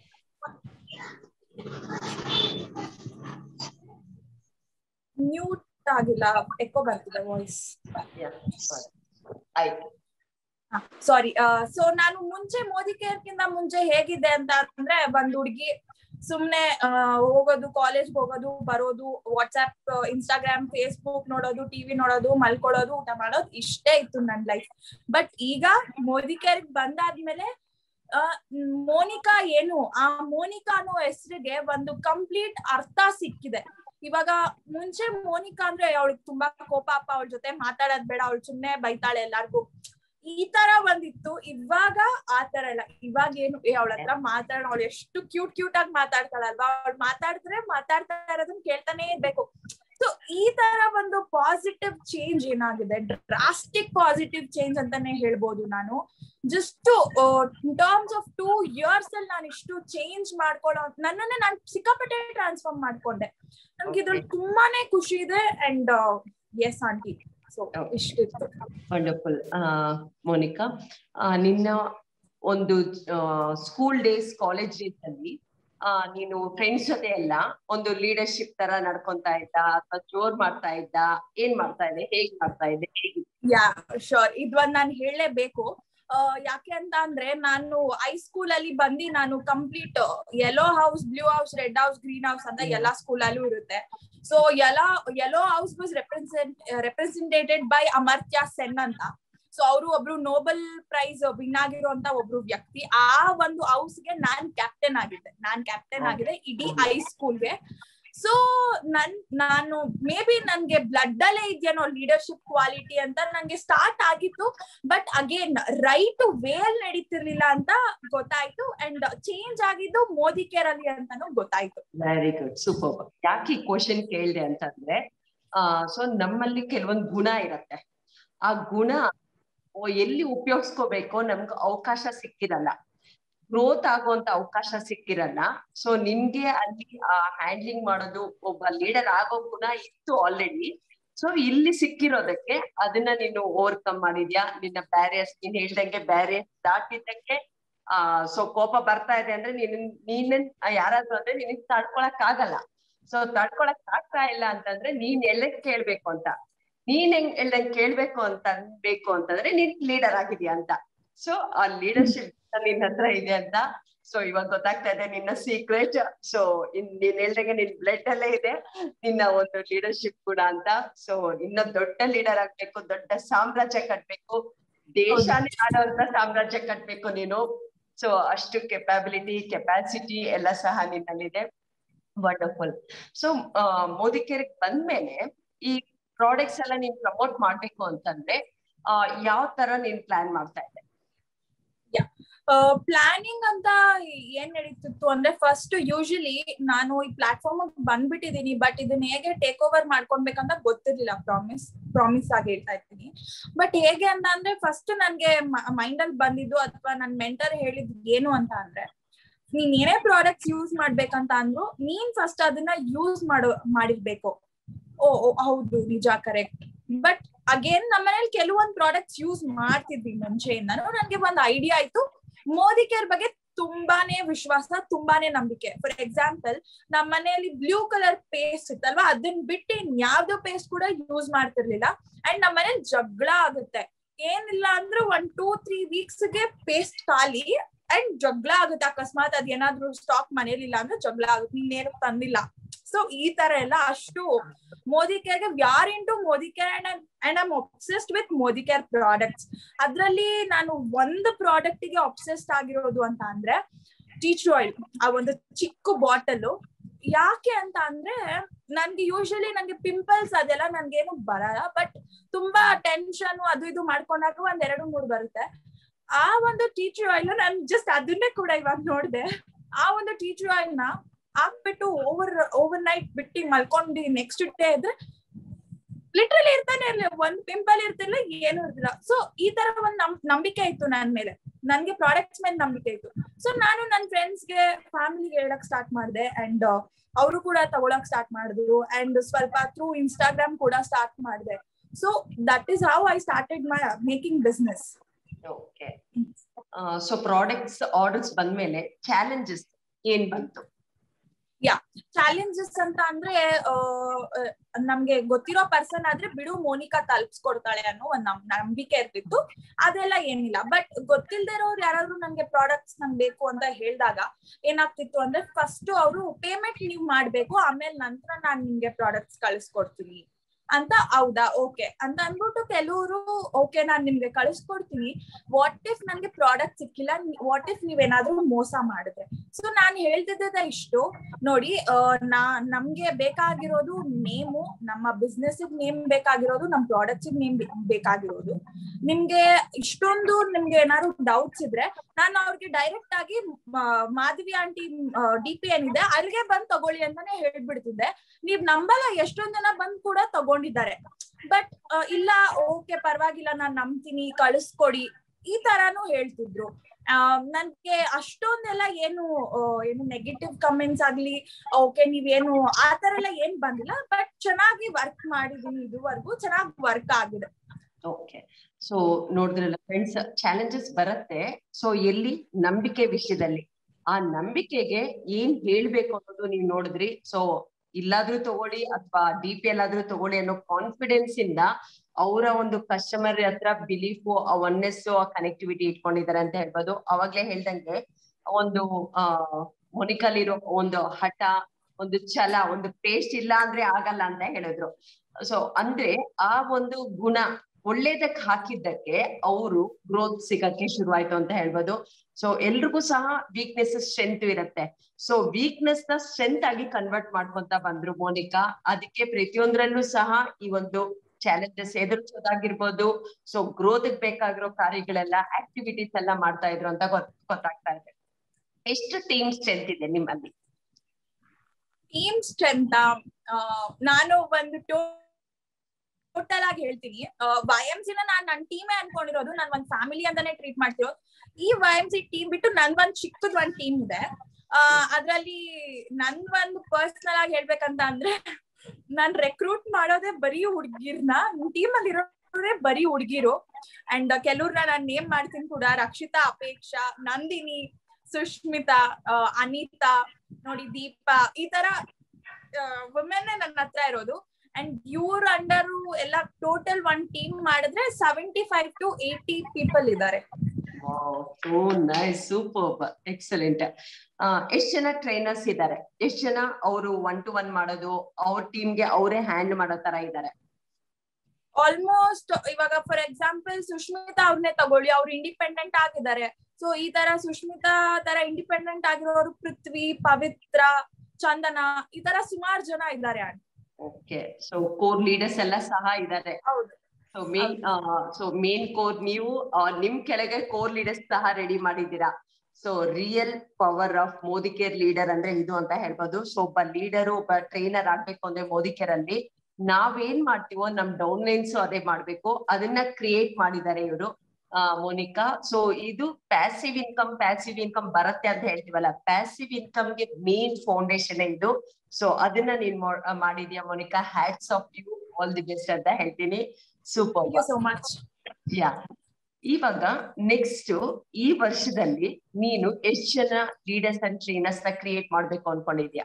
ಮ್ಯೂಟ್ ಆಗಿಲ್ಲ ಎಕೋ ಬರ್ತಿದೆ ವಾಯ್ಸ್ Yeah, sorry. ಆಯ್ತು ಸಾರಿ ಸೊ ನಾನು ಮುಂಚೆ ಮೋದಿ ಕೇರ್ಕಿಂತ ಮುಂಚೆ ಹೇಗಿದೆ ಅಂತ ಅಂದ್ರೆ ಒಂದ್ ಹುಡ್ಗಿ ಸುಮ್ನೆ ಆ, ಹೋಗೋದು ಕಾಲೇಜ್ ಹೋಗೋದು ಬರೋದು ವಾಟ್ಸ್ಆಪ್ ಇನ್ಸ್ಟಾಗ್ರಾಮ್ ಫೇಸ್ಬುಕ್ ನೋಡೋದು ಟಿವಿ ನೋಡೋದು ಮಲ್ಕೊಳ್ಳೋದು ಊಟ ಮಾಡೋದು ಇಷ್ಟೇ ಇತ್ತು ನನ್ ಲೈಫ್ ಬಟ್ ಈಗ ಮೋದಿ ಕೇರ್ ಬಂದಾದ್ಮೇಲೆ ಆ, ಮೋನಿಕಾ ಏನು ಆ ಮೋನಿಕಾ ಅನ್ನೋ ಹೆಸರಿಗೆ ಒಂದು ಕಂಪ್ಲೀಟ್ ಅರ್ಥ ಸಿಕ್ಕಿದೆ ಇವಾಗ ಮುಂಚೆ ಮೋನಿಕಾ ಅಂದ್ರೆ ಅವಳಿಗೆ ತುಂಬಾ ಕೋಪ ಅಪ್ಪ ಅವಳ ಜೊತೆ ಮಾತಾಡೋದ್ ಬೇಡ ಅವಳು ಸುಮ್ನೆ ಬೈತಾಳೆ ಎಲ್ಲಾರ್ಗು ಈ ತರ ಒಂದಿತ್ತು ಇವಾಗ ಆ ತರ ಇಲ್ಲ ಇವಾಗ ಏನು ಏ ಅವಳ ಹತ್ರ ಮಾತಾಡ ಅವಳು ಎಷ್ಟು ಕ್ಯೂಟ್ ಕ್ಯೂಟ್ ಆಗಿ ಮಾತಾಡ್ತಾಳಲ್ವಾ ಅವಳು ಮಾತಾಡಿದ್ರೆ ಮಾತಾಡ್ತಾ ಇರೋದನ್ನ ಕೇಳ್ತಾನೆ ಇರ್ಬೇಕು ಸೊ ಈ ತರ ಒಂದು ಪಾಸಿಟಿವ್ ಚೇಂಜ್ ಏನಾಗಿದೆ ಡ್ರಾಸ್ಟಿಕ್ ಪಾಸಿಟಿವ್ ಚೇಂಜ್ ಅಂತಾನೆ ಹೇಳ್ಬೋದು ನಾನು just in terms of two years ಅಲ್ಲಿ ನಾನು ಇಷ್ಟು ಚೇಂಜ್ ಮಾಡ್ಕೊಳ್ಳೋ ನನ್ನನ್ನೇ ನಾನು ಸಿಕ್ಕಾಪಟ್ಟೆ ಟ್ರಾನ್ಸ್ಫಾರ್ಮ್ ಮಾಡ್ಕೊಂಡೆ ನನ್ಗೆ ಇದ್ರಲ್ಲಿ ತುಂಬಾನೇ ಖುಷಿ ಇದೆ ಅಂಡ್ ಎಸ್ ಆಂಟಿ ಸೊ ಇಷ್ಟಿತ್ತು ವಂಡರ್ಫುಲ್ ಮೋನಿಕಾ ಆ, ನಿನ್ನ ಒಂದು ಸ್ಕೂಲ್ ಡೇಸ್ ಕಾಲೇಜ್ ಡೇಸ್ ಅಲ್ಲಿ ಆ, ನೀನು ಫ್ರೆಂಡ್ಸ್ ಜೊತೆ ಎಲ್ಲ ಒಂದು ಲೀಡರ್ಶಿಪ್ ತರ ನಡ್ಕೊಂತಾ ಇದ್ದ ಅಥವಾ ಜೋರ್ ಮಾಡ್ತಾ ಇದ್ದ ಏನ್ ಮಾಡ್ತಾ ಇದೆ ಹೇಗ್ ಮಾಡ್ತಾ ಇದೆ ಹೇಗೆ ಯಾ ಶೋರ್ ಇದೊಂದ್ ನಾನು ಹೇಳಲೇಬೇಕು ಯಾಕೆ ಅಂತ ಅಂದ್ರೆ ನಾನು ಹೈಸ್ಕೂಲ್ ಅಲ್ಲಿ ಬಂದು ನಾನು complete yellow house blue house red house green house ಅಂತ ಎಲ್ಲಾ ಸ್ಕೂಲ್ ಅಲ್ಲೂ ಇರುತ್ತೆ ಸೊ ಎಲ್ಲ yellow house was represent representated by Amartya Sen ಅಂತ ಸೊ ಅವರು ಒಬ್ರು ನೋಬೆಲ್ ಪ್ರೈಸ್ ವಿನ್ ಆಗಿರುವಂತ ಒಬ್ರು ವ್ಯಕ್ತಿ ಆ ಒಂದು ಹೌಸ್ಗೆ ನಾನ್ ಕ್ಯಾಪ್ಟನ್ ಆಗಿದ್ದೆ ನಾನ್ ಕ್ಯಾಪ್ಟನ್ ಆಗಿದೆ ಇಡೀ ಹೈಸ್ಕೂಲ್ಗೆ ಸೊ ನನ್ ನಾನು ಮೇ ಬಿ ನನ್ಗೆ ಬ್ಲಡ್ ಅಲ್ಲೇ ಇದೆಯೇನೋ ಲೀಡರ್ಶಿಪ್ ಕ್ವಾಲಿಟಿ ಅಂತ ನಂಗೆ ಸ್ಟಾರ್ಟ್ ಆಗಿತ್ತು ಬಟ್ ಅಗೇನ್ ರೈಟ್ ವೇಲ್ ನಡೀತಿರ್ಲಿಲ್ಲ ಅಂತ ಗೊತ್ತಾಯ್ತು ಅಂಡ್ ಚೇಂಜ್ ಆಗಿದ್ದು ಮೋದಿ ಕೇರ್ ಅಲ್ಲಿ ಅಂತಾನು ಗೊತ್ತಾಯ್ತು ವೆರಿ ಗುಡ್ ಸೂಪರ್ ಯಾಕೆ ಈ ಕ್ವಶನ್ ಕೇಳಿದೆ ಅಂತಂದ್ರೆ ಆ ಸೊ ನಮ್ಮಲ್ಲಿ ಕೆಲವೊಂದು ಗುಣ ಇರತ್ತೆ ಆ ಗುಣ ಓ, ಎಲ್ಲಿ ಉಪಯೋಗಿಸ್ಕೋಬೇಕೋ ನಮ್ಗೆ ಅವಕಾಶ ಸಿಕ್ಕಿರಲ್ಲ ಗ್ರೋತ್ ಆಗುವಂತ ಅವಕಾಶ ಸಿಕ್ಕಿರಲ್ಲ ಸೊ ನಿನ್ಗೆ ಅಲ್ಲಿ ಹ್ಯಾಂಡ್ಲಿಂಗ್ ಮಾಡೋದು ಒಬ್ಬ ಲೀಡರ್ ಆಗೋ ಗುಣ ಇತ್ತು ಆಲ್ರೆಡಿ ಸೊ ಇಲ್ಲಿ ಸಿಕ್ಕಿರೋದಕ್ಕೆ ಅದನ್ನ ನೀನು ಓವರ್ಕಮ್ ಮಾಡಿದ್ಯಾ ನಿನ್ನ ಬ್ಯಾರಿಯರ್ಸ್ ನೀನ್ ಹೇಳ್ದಂಗೆ ಬ್ಯಾರಿಯರ್ಸ್ ದಾಟಿದ್ದಕ್ಕೆ ಆ ಸೊ ಕೋಪ ಬರ್ತಾ ಇದೆ ಅಂದ್ರೆ ನೀನ್ ನೀನ್ ಯಾರಾದ್ರೂ ಅಂದ್ರೆ ನಿನಗ್ ತಡ್ಕೊಳಕ್ ಆಗಲ್ಲ ಸೊ ತಡ್ಕೊಳಕ್ ಆಗ್ತಾ ಇಲ್ಲ ಅಂತಂದ್ರೆ ನೀನ್ ಎಲ್ಲ ಕೇಳ್ಬೇಕು ಅಂತ ನೀನ್ ಹೆಂಗ್ ಎಲ್ಲಂಗ್ ಕೇಳ್ಬೇಕು ಅಂತ ಅನ್ಬೇಕು ಅಂತಂದ್ರೆ ನೀನ್ ಲೀಡರ್ ಆಗಿದ್ಯಾ ಅಂತ ಸೊ ಆ ಲೀಡರ್ಶಿಪ್ ನಿನ್ ಹತ್ರ ಇದೆ ಅಂತ ಸೊ ಇವಾಗ ಗೊತ್ತಾಗ್ತಾ ಇದೆ ನಿನ್ನ ಸೀಕ್ರೆಟ್ ಸೊ ಇನ್ ನೀನ್ ಹೇಳ್ದಂಗೆ ನಿನ್ ಬ್ಲಡ್ ಅಲ್ಲೇ ಇದೆ ನಿನ್ನ ಒಂದು ಲೀಡರ್ಶಿಪ್ ಕೂಡ ಅಂತ ಸೊ ಇನ್ನ ದೊಡ್ಡ ಲೀಡರ್ ಆಗ್ಬೇಕು ದೊಡ್ಡ ಸಾಮ್ರಾಜ್ಯ ಕಟ್ಬೇಕು ದೇಶನೇ ಆಡುವಂತ ಸಾಮ್ರಾಜ್ಯ ಕಟ್ಬೇಕು ನೀನು ಸೊ ಅಷ್ಟು ಕೆಪಾಬಿಲಿಟಿ ಕೆಪಾಸಿಟಿ ಎಲ್ಲ ಸಹ ನಿನ್ನಲ್ಲಿದೆ ವಂಡರ್ಫುಲ್ ಸೊ ಮೋದಿಕೇರಿಗೆ ಬಂದ್ಮೇಲೆ ಈ ಪ್ರಾಡಕ್ಟ್ಸ್ ಎಲ್ಲ ನೀನ್ ಪ್ರಮೋಟ್ ಮಾಡ್ಬೇಕು ಅಂತಂದ್ರೆ ಆ ಯಾವ ತರ ನೀನ್ ಪ್ಲಾನ್ ಮಾಡ್ತಾ ಇದ್ದೆ ಪ್ಲಾನಿಂಗ್ ಅಂತ ಏನ್ ನಡೀತಿತ್ತು ಅಂದ್ರೆ ಫಸ್ಟ್ ಯೂಶಲಿ ನಾನು ಈ ಪ್ಲಾಟ್ಫಾರ್ಮ್ ಬಂದ್ಬಿಟ್ಟಿದೀನಿ ಬಟ್ ಇದನ್ನ ಹೇಗೆ ಟೇಕ್ ಓವರ್ ಮಾಡ್ಕೊಳ್ಬೇಕಂತ ಗೊತ್ತಿರ್ಲಿಲ್ಲ ಪ್ರಾಮಿಸ್ ಪ್ರಾಮಿಸ್ ಆಗಿ ಹೇಳ್ತಾ ಇರ್ತೀನಿ ಬಟ್ ಹೇಗೆ ಅಂತ ಅಂದ್ರೆ ಫಸ್ಟ್ ನನ್ಗೆ ಮೈಂಡ್ ಅಲ್ಲಿ ಬಂದಿದ್ದು ಅಥವಾ ನನ್ ಮೆಂಟರ್ ಹೇಳಿದ್ ಏನು ಅಂತ ಅಂದ್ರೆ ನೀನ್ ಏನೇ ಪ್ರಾಡಕ್ಟ್ಸ್ ಯೂಸ್ ಮಾಡ್ಬೇಕಂತ ಅಂದ್ರು ನೀನ್ ಫಸ್ಟ್ ಅದನ್ನ ಯೂಸ್ ಮಾಡೋ ಮಾಡಿರ್ಬೇಕು ಓ ಓ, ಹೌದು ನಿಜ ಕರೆಕ್ಟ್ ಬಟ್ ಅಗೇನ್ ನಮ್ಮನೇಲಿ ಕೆಲವೊಂದ್ ಪ್ರಾಡಕ್ಟ್ಸ್ ಯೂಸ್ ಮಾಡ್ತಿದ್ವಿ ಮುಂಚೆಯಿಂದನು ನನ್ಗೆ ಒಂದ್ ಐಡಿಯಾ ಆಯ್ತು ಮೋದಿ ಕೇರ್ ಬಗ್ಗೆ ತುಂಬಾನೇ ವಿಶ್ವಾಸ ತುಂಬಾನೇ ನಂಬಿಕೆ ಫಾರ್ ಎಕ್ಸಾಂಪಲ್ ನಮ್ಮ ಮನೆಯಲ್ಲಿ ಬ್ಲೂ ಕಲರ್ ಪೇಸ್ಟ್ ಇತ್ತಲ್ವಾ ಅದನ್ನ ಬಿಟ್ಟು ಇನ್ ಯಾವ್ದೋ ಪೇಸ್ಟ್ ಕೂಡ ಯೂಸ್ ಮಾಡ್ತಿರ್ಲಿಲ್ಲ ಅಂಡ್ ನಮ್ಮ ಮನೇಲಿ ಜಗಳ ಆಗುತ್ತೆ ಏನಿಲ್ಲ ಅಂದ್ರೆ ಒನ್ ಟೂ ತ್ರೀ ವೀಕ್ಸ್ ಗೆ ಪೇಸ್ಟ್ ಖಾಲಿ ಅಂಡ್ ಜಗಳ ಆಗುತ್ತೆ ಅಕಸ್ಮಾತ್ ಅದ್ ಏನಾದ್ರು ಸ್ಟಾಕ್ ಮನೇಲಿ ಇಲ್ಲ ಅಂದ್ರೆ ಜಗಳ ಆಗುತ್ತೆ ನೀನೇನು ತಂದಿಲ್ಲ ಸೊ ಈ ತರ ಎಲ್ಲ ಅಷ್ಟು ಮೋದಿ ಕೇರ್ಗೆ were into Modicare and and I'm obsessed with Modicare products ಅದ್ರಲ್ಲಿ ನಾನು ಒಂದು ಪ್ರಾಡಕ್ಟ್ ಗೆ ಒಬ್ಸೆಸ್ಡ್ ಆಗಿರೋದು ಅಂತ ಅಂದ್ರೆ ಟೀಚ್ ಆಯಿಲ್ ಆ ಒಂದು ಚಿಕ್ಕ ಬಾಟಲ್ ಯಾಕೆ ಅಂತ ಅಂದ್ರೆ ನನ್ಗೆ ಯೂಶಲಿ ನಂಗೆ ಪಿಂಪಲ್ಸ್ ಅದೆಲ್ಲ ನನ್ಗೇನು ಬರಲ್ಲ ಬಟ್ ತುಂಬಾ ಟೆನ್ಷನ್ ಅದು ಇದು ಮಾಡ್ಕೊಂಡಾಗ ಒಂದ್ ಎರಡು ಮೂರು ಬರುತ್ತೆ ಆ ಒಂದು ಟೀಚರ್ ಆಯಿಲ್ ನಾನು ಜಸ್ಟ್ ಅದನ್ನೇ ಕೂಡ ಇವಾಗ ನೋಡ್ದೆ ಆ ಒಂದು ಟೀಚರ್ ಆಯಿಲ್ ನ ಹಾಕ್ಬಿಟ್ಟು ಓವರ್ ಓವರ್ ನೈಟ್ ಬಿಟ್ಟು ಮಲ್ಕೊಂಡು ನೆಕ್ಸ್ಟ್ ಡೇ ಇದ್ರೆ ಲಿಟ್ರಲಿ ಇರ್ತಾನೆ ಇರ್ಲಿಲ್ಲ ಒಂದ್ ಪಿಂಪಲ್ ಇರ್ತಿರ್ಲಿಲ್ಲ ಏನು ಇರ್ತಿಲ್ಲ ಸೊ ಈ ತರ ಒಂದ್ ನಮ್ ನಂಬಿಕೆ ಇತ್ತು ನನ್ ಮೇಲೆ ನನ್ಗೆ ಪ್ರಾಡಕ್ಟ್ಸ್ ಮೇಲೆ ನಂಬಿಕೆ ಇತ್ತು ಸೊ ನಾನು ನನ್ನ ಫ್ರೆಂಡ್ಸ್ಗೆ ಫ್ಯಾಮಿಲಿಗೆ ಹೇಳಕ್ ಸ್ಟಾರ್ಟ್ ಮಾಡಿದೆ ಅಂಡ್ ಅವರು ಕೂಡ ತಗೊಳಕ್ ಸ್ಟಾರ್ಟ್ ಮಾಡಿದ್ರು ಅಂಡ್ ಸ್ವಲ್ಪ ಥ್ರೂ ಇನ್ಸ್ಟಾಗ್ರಾಮ್ ಕೂಡ ಸ್ಟಾರ್ಟ್ ಮಾಡಿದೆ so that is how I started my making business okay so products orders ಬಂದ್ಮೇಲೆ ಚಾಲೆಂಜಸ್ ಏನ್ ಬಂತು ಚಾಲೆಂಜಸ್ ಅಂತ ಅಂದ್ರೆ ಆ, ಆ, ನಮ್ಗೆ ಗೊತ್ತಿರೋ ಪರ್ಸನ್ ಆದ್ರೆ ಬಿಡು ಮೋನಿಕಾ ತಲುಪಿಸ್ಕೊಡ್ತಾಳೆ ಅನ್ನೋ ಒಂದ್ ನಮ್ ನಂಬಿಕೆ ಇರ್ತಿತ್ತು ಅದೆಲ್ಲ ಏನಿಲ್ಲ ಬಟ್ ಗೊತ್ತಿಲ್ದೇ ಇರೋರು ಯಾರಾದ್ರೂ ನಂಗೆ ಪ್ರಾಡಕ್ಟ್ಸ್ ನಂಗೆ ಬೇಕು ಅಂತ ಹೇಳಿದಾಗ ಏನಾಗ್ತಿತ್ತು ಅಂದ್ರೆ ಫಸ್ಟ್ ಅವರು ಪೇಮೆಂಟ್ ನೀವ್ ಮಾಡ್ಬೇಕು ಆಮೇಲೆ ನಂತರ ನಾನ್ ನಿಮ್ಗೆ ಪ್ರಾಡಕ್ಟ್ಸ್ ಕಳಿಸ್ಕೊಡ್ತೀನಿ ಅಂತ ಹೌದಾ ಓಕೆ ಅಂತ ಅಂದ್ಬಿಟ್ಟು ಕೆಲವರು ಓಕೆ ನಾನ್ ನಿಮ್ಗೆ ಕಳಿಸ್ಕೊಡ್ತೀನಿ ವಾಟ್ ಇಫ್ ನನ್ಗೆ ಪ್ರಾಡಕ್ಟ್ ಸಿಕ್ಕಿಲ್ಲ ವಾಟ್ ಇಫ್ ನೀವೇನಾದ್ರೂ ಮೋಸ ಮಾಡಿದ್ರೆ ಸೊ ನಾನ್ ಹೇಳ್ತಿದ್ದ ಇಷ್ಟು ನೋಡಿ ಆ, ನಾ ನಮ್ಗೆ ಬೇಕಾಗಿರೋದು ನೇಮು ನಮ್ಮ ಬಿಸ್ನೆಸ್ ನೇಮ್ ಬೇಕಾಗಿರೋದು ನಮ್ ಪ್ರಾಡಕ್ಟ್ಸ್ ನೇಮ್ ಬೇಕಾಗಿರೋದು ನಿಮ್ಗೆ ಇಷ್ಟೊಂದು ನಿಮ್ಗೆ ಏನಾದ್ರು ಡೌಟ್ಸ್ ಇದ್ರೆ ನಾನು ಅವ್ರಿಗೆ ಡೈರೆಕ್ಟ್ ಆಗಿ ಮ- ಮಾಧವಿ ಆಂಟಿ ಡಿ ಪಿ ಏನಿದೆ ಅಲ್ಲಿಗೆ ಬಂದ್ ತಗೊಳ್ಳಿ ಅಂತಾನೆ ಹೇಳ್ಬಿಡ್ತಿದ್ದೆ ನೀವ್ ನಂಬಲ್ಲ ಎಷ್ಟೊಂದ್ ಜನ ಬಂದ್ ಕೂಡ ತಗೊಂಡಿದ್ದಾರೆ ಬಟ್ ಇಲ್ಲ ಓಕೆ ಪರವಾಗಿಲ್ಲ ನಾನ್ ನಂಬ್ತೀನಿ ಕಳಿಸ್ಕೊಡಿ ಈ ತರಾನು ಹೇಳ್ತಿದ್ರು ಆ, ನನ್ಗೆ ಅಷ್ಟೊಂದೆಲ್ಲ ಏನು ಆ, ಏನು ನೆಗೆಟಿವ್ ಕಮೆಂಟ್ಸ್ ಆಗ್ಲಿ ಓಕೆ ನೀವೇನು ಆ ತರ ಎಲ್ಲ ಏನ್ ಬಂದಿಲ್ಲ ಬಟ್ ಚೆನ್ನಾಗಿ ವರ್ಕ್ ಮಾಡಿದೀನಿ ಇದುವರೆಗೂ ಚೆನ್ನಾಗಿ ವರ್ಕ್ ಆಗಿದೆ ಓಕೆ ಸೊ ನೋಡಿದ್ರಲ್ಲ ಫ್ರೆಂಡ್ಸ್ ಚಾಲೆಂಜಸ್ ಬರುತ್ತೆ ಸೊ ಎಲ್ಲಿ ನಂಬಿಕೆ ವಿಷಯದಲ್ಲಿ ಆ ನಂಬಿಕೆಗೆ ಏನ್ ಹೇಳ್ಬೇಕು ಅನ್ನೋದು ನೀವು ನೋಡಿದ್ರಿ ಸೊ ಇಲ್ಲಾದ್ರೂ ತಗೊಳ್ಳಿ ಅಥವಾ ಡಿ ಪಿ ಎಲ್ಲಾದ್ರೂ ತಗೊಳ್ಳಿ ಅನ್ನೋ ಕಾನ್ಫಿಡೆನ್ಸ್ ಇಂದ ಅವರ ಒಂದು ಕಸ್ಟಮರ್ ಹತ್ರ ಬಿಲೀಫ್ ಆ ಒನ್ನೆಸ್ ಆ ಕನೆಕ್ಟಿವಿಟಿ ಇಟ್ಕೊಂಡಿದ್ದಾರೆ ಅಂತ ಹೇಳ್ಬೋದು ಅವಾಗ್ಲೇ ಹೇಳ್ದಂಗೆ ಒಂದು ಆ ಮೊನಿಕಲ್ಲಿರೋ ಒಂದು ಹಠ ಒಂದು ಛಲ ಒಂದು ಪೇಸ್ಟ್ ಇಲ್ಲ ಅಂದ್ರೆ ಆಗಲ್ಲ ಅಂತ ಹೇಳಿದ್ರು ಸೊ ಅಂದ್ರೆ ಆ ಒಂದು ಗುಣ ಒಳ್ಳೇದಕ್ ಹಾಕಿದ್ದಕ್ಕೆ ಅವರು ಗ್ರೋತ್ ಸಿಗಕ್ಕೆ ಶುರುವಾಯ್ತು ಅಂತ ಹೇಳ್ಬೋದು ಸೊ ಎಲ್ರಿಗೂ ಸಹ ವೀಕ್ನೆಸ್ ಸ್ಟ್ರೆಂತ್ ಇರುತ್ತೆ ಸೊ ವೀಕ್ನೆಸ್ ನ ಸ್ಟ್ರೆಂತ್ ಆಗಿ ಕನ್ವರ್ಟ್ ಮಾಡ್ಕೊಂತ ಬಂದ್ರು ಮೋನಿಕಾ ಅದಕ್ಕೆ ಪ್ರತಿಯೊಂದ್ರಲ್ಲೂ ಸಹ ಈ ಒಂದು ಚಾಲೆಂಜಸ್ ಎದುರಿಸೋದಾಗಿರ್ಬೋದು ಸೊ ಗ್ರೋತ್ ಬೇಕಾಗಿರೋ ಕಾರ್ಯಗಳೆಲ್ಲ ಆಕ್ಟಿವಿಟೀಸ್ ಎಲ್ಲ ಮಾಡ್ತಾ ಇದ್ರು ಅಂತ ಗೊತ್- ಗೊತ್ತಾಗ್ತಾ ಇದೆ ಎಷ್ಟು ಟೀಮ್ ಸ್ಟ್ರೆಂತ್ ಇದೆ ನಿಮ್ಮಲ್ಲಿ ಟೀಮ್ ಸ್ಟ್ರೆಂತ್ ನಾನು ಒಂದು ಟೋಟಲ್ ಆಗಿ ಹೇಳ್ತೀನಿ ವೈ ಎಂ ಸಿನ ನಾನ್ ನನ್ನ ಟೀಮೇ ಅನ್ಕೊಂಡಿರೋದು ನಾನ್ ಒಂದ್ ಫ್ಯಾಮಿಲಿ ಅಂತಾನೆ ಟ್ರೀಟ್ ಮಾಡ್ತಿರೋದು ಈ ವೈ ಎಂ ಸಿ ಟೀಮ್ ಬಿಟ್ಟು ನನ್ ಒಂದ್ ಚಿಕ್ಕದ್ ಒಂದ್ ಟೀಮ್ ಇದೆ ಆ ಅದ್ರಲ್ಲಿ ನನ್ ಒಂದು ಪರ್ಸನಲ್ ಆಗಿ ಹೇಳ್ಬೇಕಂತ ಅಂದ್ರೆ ನಾನ್ ರೆಕ್ರೂಟ್ ಮಾಡೋದೇ ಬರೀ ಹುಡ್ಗಿರ್ನ ಟೀಮ್ ಅಲ್ಲಿ ಇರೋದೇ ಬರೀ ಹುಡ್ಗಿರು ಅಂಡ್ ಕೆಲವ್ರನ್ನ ನಾನ್ ನೇಮ್ ಮಾಡ್ತೀನಿ ಕೂಡ ರಕ್ಷಿತಾ ಅಪೇಕ್ಷಾ ನಂದಿನಿ ಸುಷ್ಮಿತಾ ಆ, ಅನಿತಾ ನೋಡಿ ದೀಪಾ ಈ ತರ ವುಮೆನ್ ನನ್ನ ಹತ್ರ ಇರೋದು ಅಂಡ್ ಇವ್ರ ಅಂಡರ್ ಎಲ್ಲ ಟೋಟಲ್ ಒನ್ ಟೀಮ್ ಮಾಡಿದ್ರೆ seventy five to eighty people ಇದ್ದಾರೆ ಸೋ ನೈಸ್ ಸೂಪರ್ ಎಕ್ಸಲೆಂಟ್ ಎಷ್ಟ್ ಜನ ಟ್ರೈನರ್ಸ್ ಇದ್ದಾರೆ ಎಷ್ಟ್ ಜನ ಅವರು ಒನ್ ಟು ಒನ್ ಮಾಡೋದು ಅವ್ರ ಟೀಮ್ಗೆ ಅವರೇ ಹ್ಯಾಂಡ್ ಮಾಡೋ ತರ ಇದ್ದಾರೆ ಆಲ್ಮೋಸ್ಟ್ ಇವಾಗ ಫಾರ್ ಎಕ್ಸಾಂಪಲ್ ಸುಷ್ಮಿತಾ ಅವ್ರನ್ನೇ ತಗೊಳ್ಳಿ ಅವ್ರು ಇಂಡಿಪೆಂಡೆಂಟ್ ಆಗಿದ್ದಾರೆ ಸೊ ಈ ತರ ಸುಷ್ಮಿತಾ ತರ ಇಂಡಿಪೆಂಡೆಂಟ್ ಆಗಿರೋರು ಪೃಥ್ವಿ ಪವಿತ್ರ ಚಂದನ ಈ ತರ ಸುಮಾರು ಜನ ಇದ್ದಾರೆ ಓಕೆ ಸೊ ಕೋರ್ ಲೀಡರ್ಸ್ ಎಲ್ಲ ಸಹ ಇದ್ದಾರೆ ಹೌದು so main so main core ನೀವು ಆ, ನಿಮ್ ಕೆಳಗೆ ಕೋರ್ ಲೀಡರ್ಸ್ ಸಹ ರೆಡಿ ಮಾಡಿದ್ದೀರಾ so real power of Modicare leader ಅಂದ್ರೆ ಇದು ಅಂತ ಹೇಳ್ಬೋದು ಸೊ ಒಬ್ಬ ಲೀಡರ್ ಒಬ್ಬ ಟ್ರೈನರ್ ಆಗ್ಬೇಕು ಅಂದ್ರೆ ಮೋದಿ ಕೇರ್ ಅಲ್ಲಿ ನಾವೇನ್ ಮಾಡ್ತೀವೋ ನಮ್ ಡೌನ್ ಲೈನ್ಸ್ ಅದೇ ಮಾಡ್ಬೇಕು ಅದನ್ನ ಕ್ರಿಯೇಟ್ ಮಾಡಿದ್ದಾರೆ ಇವರು ಮೋನಿಕಾ ಸೊ ಇದು ಪ್ಯಾಸಿವ್ ಇನ್ಕಮ್ ಪ್ಯಾಸಿವ್ ಇನ್ಕಮ್ ಬರುತ್ತೆ ಅಂತ ಹೇಳ್ತೀವಲ್ಲ ಪ್ಯಾಸಿವ್ ಇನ್ಕಮ್ ಗೆ ಮೇನ್ ಫೌಂಡೇಶನ್ ಇದು ಸೊ ಅದನ್ನ ನೀನ್ ಮಾ- ಮಾಡಿದ್ಯಾ Monica hats off you all the best ಅಂತ ಹೇಳ್ತೀನಿ super thank you so much yeah ಇವಾಗ ನೆಕ್ಸ್ಟ್ ಈ ವರ್ಷದಲ್ಲಿ ನೀನು ಎಷ್ಟ್ ಜನ ಲೀಡರ್ಸ್ ಅಂಡ್ ಟ್ರೈನರ್ಸ್ ನ ಕ್ರಿಯೇಟ್ ಮಾಡ್ಬೇಕು ಅನ್ಕೊಂಡಿದ್ಯಾ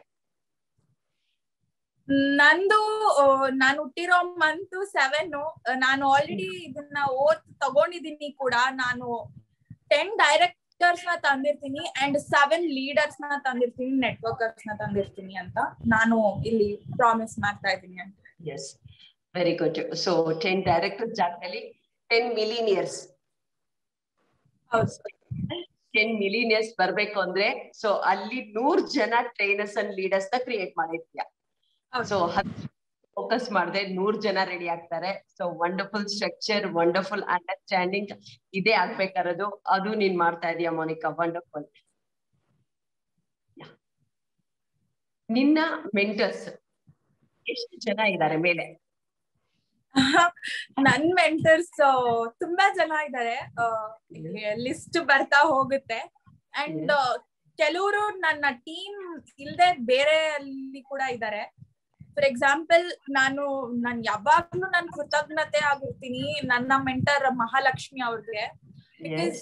ನಂದು ಆ, ನಾನು ಹುಟ್ಟಿರೋ ಮಂತ್ ಸೆವೆನ್ ನಾನು ಆಲ್ರೆಡಿ ಇದನ್ನ ಓದ್ ತಗೊಂಡಿದೀನಿ ಕೂಡ ನಾನು ಟೆನ್ ಡೈರೆಕ್ಟರ್ಸ್ ನ ತಂದಿರ್ತೀನಿ ಅಂಡ್ ಸೆವೆನ್ ಲೀಡರ್ಸ್ ನ ತಂದಿರ್ತೀನಿ ನೆಟ್ವರ್ಕರ್ಸ್ ನ ತಂದಿರ್ತೀನಿ ಅಂತ ನಾನು ಇಲ್ಲಿ ಪ್ರಾಮಿಸ್ ಮಾಡ್ತಾ ಇದ್ದೀನಿ ಅಂತ yes very good so ten director ಜಾಗದಲ್ಲಿ ಟೆನ್ ಮಿಲಿನಿಯರ್ಸ್ ಹೌದು ಟೆನ್ ಮಿಲಿನಿಯರ್ಸ್ ಬರ್ಬೇಕು ಅಂದ್ರೆ ಸೊ ಅಲ್ಲಿ ನೂರ್ ಜನ ಟ್ರೈನರ್ಸ್ ಅಂಡ್ ಲೀಡರ್ಸ್ ನ ಕ್ರಿಯೇಟ್ ಮಾಡಿರ್ತೀಯ ಹೌದು. ಸೊ ಫೋಕಸ್ ಮಾಡದೆ ನೂರ್ ಜನ ರೆಡಿ ಆಗ್ತಾರೆ so wonderful structure wonderful understanding ಇದೇ ಆಗ್ಬೇಕಾರದು ಅದು ನೀನ್ ಮಾಡ್ತಾ ಇದೀಯ ಮೋನಿಕಾ ವಂಡರ್ಫುಲ್ ನಿನ್ನ ಮೆಂಟರ್ಸ್ ಎಷ್ಟು ಜನ ಇದ್ದಾರೆ ಮೇಲೆ ನನ್ ಮೆಂಟರ್ಸ್ ತುಂಬಾ ಜನ ಇದ್ದಾರೆ ಲಿಸ್ಟ್ ಬರ್ತಾ ಹೋಗುತ್ತೆ ಅಂಡ್ ಕೆಲವರು ನನ್ನ ಟೀಮ್ ಇಲ್ದೆ ಬೇರೆ ಅಲ್ಲಿ ಕೂಡ ಇದ್ದಾರೆ ಫಾರ್ ಎಕ್ಸಾಂಪಲ್ ನಾನು ನಾನ್ ಯಾವಾಗ್ಲೂ ನನ್ ಕೃತಜ್ಞತೆ ಆಗಿರ್ತೀನಿ ನನ್ನ ಮೆಂಟರ್ ಮಹಾಲಕ್ಷ್ಮಿ ಅವ್ರಿಗೆ ಬಿಕಾಸ್